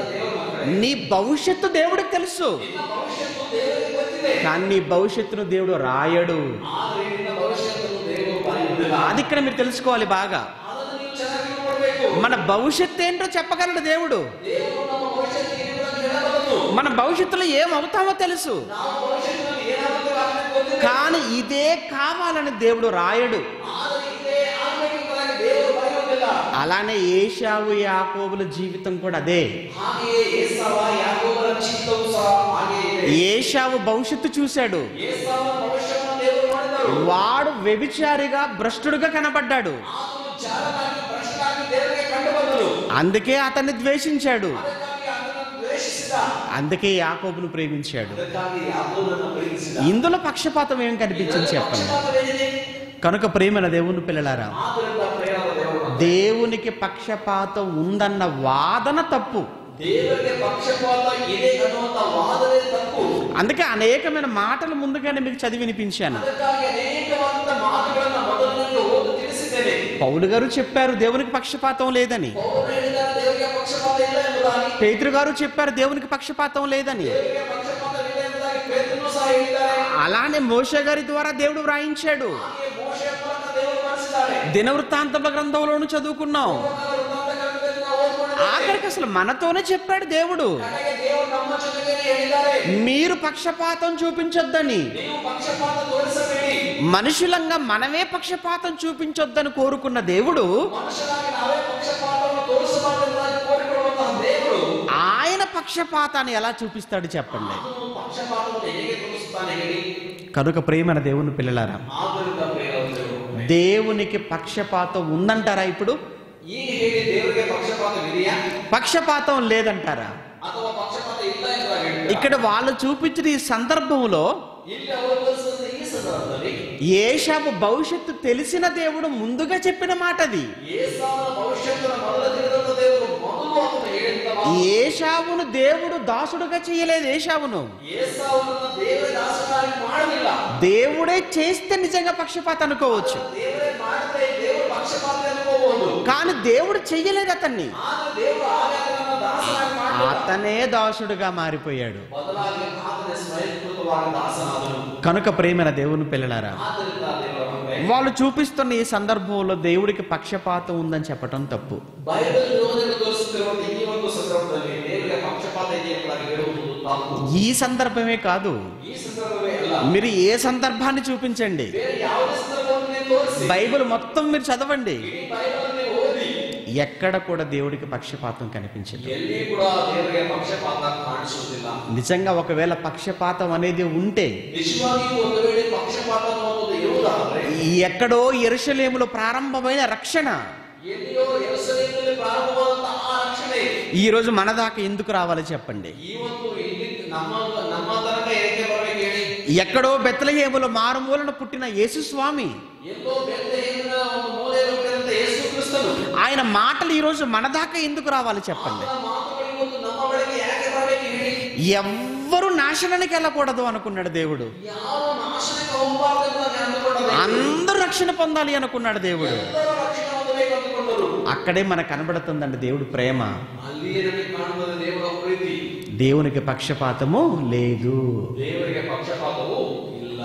నీ భవిష్యత్తు దేవుడికి తెలుసు ನಿನ್ನ ಭವಿಷ್ಯತ್ತು ದೇವರಿಗೆ ಗೊತ್ತಿದೆ కానీ నీ భవిష్యత్తును దేవుడు రాయడు ಆದ್ರೆ ನಿನ್ನ ಭವಿಷ್ಯತ್ತನ್ನು ದೇವರು ಬರೆಯುವುದಿಲ್ಲ అది ఇక్కడ మీరు తెలుసుకోవాలి బాగా ಅದನ್ನು ನೀವು ಚೆನ್ನಾಗಿ ತಿಳ್ಕೊಳ್ಬೇಕು మన భవిష్యత్తు ఏంటో చెప్పగలడు దేవుడు ದೇವರು ನಮ್ಮ ಭವಿಷ್ಯತ್ತು ಏನೆಂಬುದನ್ನು ಹೇಳಬಲ್ಲದು మన భవిష్యత్తులో ఏమవుతామో తెలుసు ನಾವು ಭವಿಷ್ಯತ್ತಿನಲ್ಲಿ ಏನಾಗುತ್ತೇವೆ ಆತನಿಗೆ ಗೊತ್ತಿದೆ కానీ ఇదే కావాలని దేవుడు రాయడు ಆದರೆ ಇದೇ ಆಗಬೇಕೆಂಬುದಾಗಿ ದೇವರು ಬರೆಯುವುದಿಲ್ಲ అలానే ఏషావు యాకోబుల జీవితం కూడా అదే ಹಾಗೆಯೇ ಏಸಾವ ಯಾಕೋಬರ ಚಿತ್ತವು ಸಹ ಹಾಗೆಯೇ ಇದೆ ఏషావు భవిష్యత్తు చూశాడు ಏಸಾವನ ಭವಿಷ್ಯವನ್ನು ದೇವರು ನೋಡಿದರು వాడు వ్యభిచారిగా భ్రష్టుడుగా కనబడ్డాడు ಆತನು ಜಾರನಾಗಿ ಭ್ರಷ್ಟನಾಗಿ ದೇವರಿಗೆ ಕಂಡು ಬಂದನು అందుకే అతన్ని ద్వేషించాడు ಅದಕ್ಕಾಗಿ ಆತನನ್ನು ದ್ವೇಷಿಸಿದ అందుకే యాకోబును ప్రేమించాడు ಅದಕ್ಕಾಗಿ ಯಾಕೋಬನನ್ನು ಪ್ರೀತಿಸಿದ ఇందులో పక్షపాతం ఏం కనిపించింది చెప్పండి ಪಕ್ಷಪಾತವೇನಿದೆ? కనుక ప్రేమల దేవుని పిల్లలారా ಆದ್ದರಿಂದ ಪ್ರೇಮದ ದೇವರು దేవునికి పక్షపాతం ఉందన్న వాదన తప్పు ದೇವರಿಗೆ ಪಕ್ಷಪಾತ ಇದೆ ಅನ್ನುವಂತ ವಾದವೇ ತಪ್ಪು అందుకే అనేకమైన మాటలు ముందుగానే మీకు చదివి వినిపించాను ಅದಕ್ಕಾಗಿ ಅನೇಕವಾದಂತ ಮಾತುಗಳನ್ನ ಮೊದಲಿನಲ್ಲಿ ಓದಿ ತಿಳಿಸಿದ್ದೇನೆ పౌలు గారు చెప్పారు దేవునికి పక్షపాతం లేదని ಪೌಲನು ಹೇಳಿದ್ದಾರೆ ದೇವರಿಗೆ ಪಕ್ಷಪಾತ ಇಲ್ಲ ಎಂಬುದಾಗಿ పేతురు గారు చెప్పారు దేవునికి పక్షపాతం లేదని ದೇವರಿಗೆ ಪಕ್ಷಪಾತ ಇಲ್ಲ ಎಂಬುದಾಗಿ ಪೇತ್ರನು ಸಹ ಹೇಳಿದ್ದಾರೆ అలానే మోష గారి ద్వారా దేవుడు వ్రాయించాడు ಹಾಗೆ ಮೋಶೆಯ ಮೂಲಕ ದೇವರು ಮಾಡಿಸಿದ್ದಾರೆ దినవృత్తాంతముల గ్రంథంలోను చదువుకున్నాం ವೃತ್ತಾಂತಕಾಂಡದಲ್ಲಿ ನಾವು ಓದ್ಕೊಂಡಿದ್ದೇವೆ. ఆఖరికి అసలు మనతోనే చెప్పాడు దేవుడు ಕಡೆಗೆ ದೇವರು ನಮ್ಮ ಜೊತೆಗೆ ಹೇಳಿದ್ದಾರೆ మీరు పక్షపాతం చూపించొద్దని ನೀವು ಪಕ್ಷಪಾತ ತೋರಿಸಬೇಡಿ మనుషులంగా మనమే పక్షపాతం చూపించొద్దని కోరుకున్న దేవుడు ಮನುಷ್ಯರಾಗಿ ನಾವೇ ಪಕ್ಷಪಾತವನ್ನು ತೋರಿಸಬಾರದು ಎಂಬುದಾಗಿ ಕೋರಿಕೊಳ್ಳುವಂತಹ ದೇವರು ఆయన పక్షపాతాన్ని ఎలా చూపిస్తాడు చెప్పండి ಆತನು ಪಕ್ಷಪಾತವನ್ನು ಹೇಗೆ ತೋರಿಸುತ್ತಾನೆ ಹೇಳಿ కనుక ప్రేమన దేవుని పిల్లలారా ಆದ್ದರಿಂದ ಪ್ರೇಮದ ದೇವರು దేవునికి పక్షపాతం ఉందంటారా ఇప్పుడు ಈಗ ಹೇಳಿ ದೇವರಿಗೆ ಪಕ್ಷಪಾತವಿದೆಯಾ పక్షపాతం లేదంటారా ಅಥವಾ ಪಕ್ಷಪಾತ ಇಲ್ಲ ಎಂಬುದಾಗಿ ಹೇಳ್ತೀರಾ? ఇక్కడ వాళ్ళు చూపించిన ఈ సందర్భంలో ಇಲ್ಲಿ ಅವರು ತೋರಿಸಿದ ಈ ಸಂದರ್ಭದಲ್ಲಿ ఏషాపు భవిష్యత్తు తెలిసిన దేవుడు ముందుగా చెప్పిన మాట అది ಏಸಾವನ ಭವಿಷ್ಯತ್ತನ್ನು ಮೊದಲು ತಿಳಿದಂತ ದೇವರು ಮೊದಲು ಅವನು ಹೇಳಿದ ಮಾತು. ఏషావును దేవుడు దాసుడుగా చేయలేదు ఏషావును ಏಸಾವನನ್ನ ದೇವರ ದಾಸನಾಗಿ ಮಾಡಲಿಲ್ಲ దేవుడే చేస్తే నిజంగా పక్షపాత అనుకోవచ్చు ದೇವರೇ ಮಾಡಿದ್ರೆ ದೇವರು ಪಕ್ಷಪಾತ ಅನ್ಕೋಬಹುದು కానీ దేవుడు చెయ్యలేదు అతన్ని ಆದ್ರೆ ದೇವರು ಆಗ ಅದನ್ನ ದಾಸನಾಗಿ ಮಾಡಲಿಲ್ಲ అతనే దాసుడుగా మారిపోయాడు ಬದಲಾಗಿ ಆತನ ಸ್ವಯಂಕೃತವಾದ ದಾಸನಾದನು కనుక ప్రేమైన దేవుని పిల్లలారా ಆದ್ದರಿಂದ ದೇವರ ಮಗನೇ, వాళ్ళు చూపిస్తున్న ఈ సందర్భంలో దేవుడికి పక్షపాతం ఉందని చెప్పటం తప్పు ಬೈಬಲ್ ಯೋಧರು ತೋರಿಸುತ್ತಿರುವಂತ ಈ ಒಂದು ಸಂದರ್ಭದಲ್ಲಿ ದೇವರಿಗೆ ಪಕ್ಷಪಾತ ಇದೆ ಎಂಬುದಾಗಿ ಹೇಳುವುದು ತಪ್ಪು ఈ సందర్భమే కాదు ಈ ಸಂದರ್ಭವೇ ಅಲ್ಲ మీరు ఏ సందర్భాన్ని చూపించండి ಬೇರೆ ಯಾವುದೇ ಸಂದರ್ಭವನ್ನು ನೀವು ತೋರಿಸಿ బైబిల్ మొత్తం మీరు చదవండి ಇಡೀ ಬೈಬಲ್ ನೀವು ಓದಿ ఎక్కడ కూడా దేవుడికి పక్షపాతం కనిపించదు ಎಲ್ಲಿ ಕೂಡ ದೇವರಿಗೆ ಪಕ್ಷಪಾತ ಕಾಣಿಸುವುದಿಲ್ಲ నిజంగా ఒకవేళ పక్షపాతం అనేది ఉంటే ನಿಜವಾಗಿಯೂ ಒಂದು ವೇಳೆ ಪಕ್ಷಪಾತ ಅನ್ನುವುದು ಇರುವುದಾದರೆ ఎక్కడో ఎరుషలేములో ప్రారంభమైన రక్షణ ಎಲ್ಲಿಯೋ ಎರಸಲಿನಲ್ಲಿ ಪ್ರಾರಂಭವಾದಂತಹ ಆ ರಕ್ಷಣೆ ఈ రోజు మన దాకా ఎందుకు రావాలి చెప్పండి ಇವತ್ತು ಇಲ್ಲಿ ನಮ್ಮ ನಮ್ಮ ತನಕ ಏಕೆ ಬರಬೇಕು ಹೇಳಿ ఎక్కడో బెత్తలహేములో మారుమూలన పుట్టిన యేసుస్వామి ಎಲ್ಲೋ ಬೆತ್ತಲೆಹೇಮಿನ ಒಂದು ಮೂಲೆಯಲ್ಲಿ ಹುಟ್ಟಿದಂತ ಯೇಸು ಕ್ರಿಸ್ತನು ఆయన మాటలు ఈ రోజు మన దాకా ఎందుకు రావాలి చెప్పండి ಆತನ ಮಾತುಗಳು ಇವತ್ತು ನಮ್ಮ ಬಳಿಗೆ ಯಾಕೆ ಬರಬೇಕು ಹೇಳಿ ఎవ్వరు నాశనానికి వెళ్ళకూడదు అనుకున్నాడు దేవుడు ಯಾವ ನಾಶನಕ್ಕೆ ಹೋಗಬಾರದು ಎಂಬುದಾಗಿ ಅಂದುಕೊಂಡರು అందరూ రక్షణ పొందాలి అనుకున్నాడు దేవుడు ಎಲ್ಲರೂ ರಕ್ಷಣೆ ಹೊಂದಬೇಕು ಅಂದುಕೊಂಡರು అక్కడే మనకు కనబడుతుందండి దేవుడు ప్రేమ ಅಲ್ಲಿಯೇ ನಮಗೆ ಕಾಣುತ್ತದೆ ದೇವರ ಪ್ರೀತಿ దేవునికి పక్షపాతము లేదు ದೇವರಿಗೆ ಪಕ್ಷಪಾತವು ಇಲ್ಲ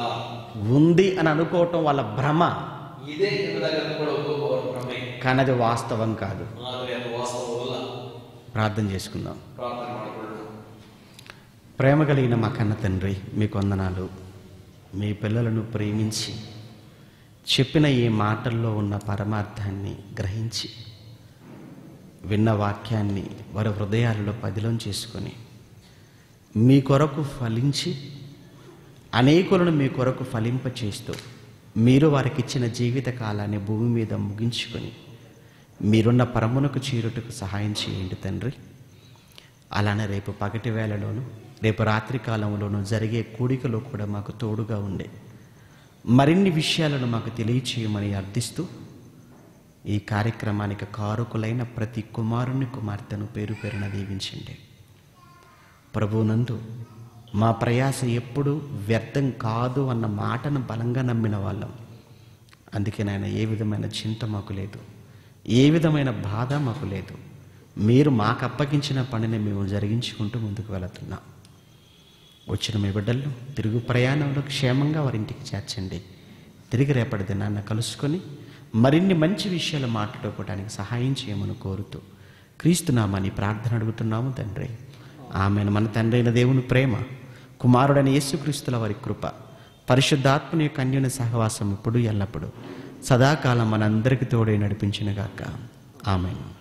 ఉంది అని అనుకోవటం వాళ్ళ భ్రమ ಇದೆ ಎಂಬುದಾಗಿ ಕೂಡ ಒಬ್ಬೊಬ್ಬರ ಭ್ರಮೆ కానీ అది వాస్తవం కాదు ಆದರೆ ಅದು ವಾಸ್ತವವಲ್ಲ ప్రార్థన చేసుకుందాం ಪ್ರಾರ್ಥನೆ ಮಾಡಿಕೊಳ್ಳೋಣ ప్రేమ కలిగిన మా కన్న తండ్రి మీకు వందనాలు మీ పిల్లలను ప్రేమించి చెప్పిన ఈ మాటల్లో ఉన్న పరమార్థాన్ని గ్రహించి విన్న వాక్యాన్ని వారి హృదయాలలో పదిలం చేసుకొని మీ కొరకు ఫలించి అనేకులను మీ కొరకు ఫలింపచేస్తూ మీరు వారికి ఇచ్చిన జీవిత కాలాన్ని భూమి మీద ముగించుకొని మీరున్న పరమునకు చేరుటకు సహాయం చేయండి తండ్రి అలానే రేపు పగటి వేళలోను రేపు రాత్రి కాలంలోనూ జరిగే కూడికలో కూడా మాకు తోడుగా ఉండే మరిన్ని విషయాలను మాకు తెలియచేయమని అర్థిస్తూ ఈ కార్యక్రమానికి కారుకులైన ప్రతి కుమారుని కుమార్తెను పేరు పేరున దీవించండి ప్రభువునందు మా ప్రయాస ఎప్పుడు వ్యర్థం కాదు అన్న మాటను బలంగా నమ్మిన వాళ్ళం అందుకే నాయన ఏ విధమైన చింత మాకు లేదు ఏ విధమైన బాధ మాకు లేదు మీరు మాకు అప్పగించిన పనిని మేము జరిగించుకుంటూ ముందుకు వెళుతున్నాం వచ్చిన మీ బిడ్డలు తిరుగు ప్రయాణంలో క్షేమంగా వారి ఇంటికి చేర్చండి తిరిగి రేపటి దినాన్న కలుసుకొని మరిన్ని మంచి విషయాలు మాట్లాడుకోవడానికి సహాయం చేయమని కోరుతూ క్రీస్తునామని ప్రార్థన అడుగుతున్నాము తండ్రి ఆమెను మన తండ్రి అయిన దేవుని ప్రేమ కుమారుడైన యేసుక్రీస్తుల వారి కృప పరిశుద్ధాత్మని యొక్క అన్యుని సహవాసం ఇప్పుడు ఎల్లప్పుడు సదాకాలం మనందరికీ తోడే నడిపించినగాక ఆమెను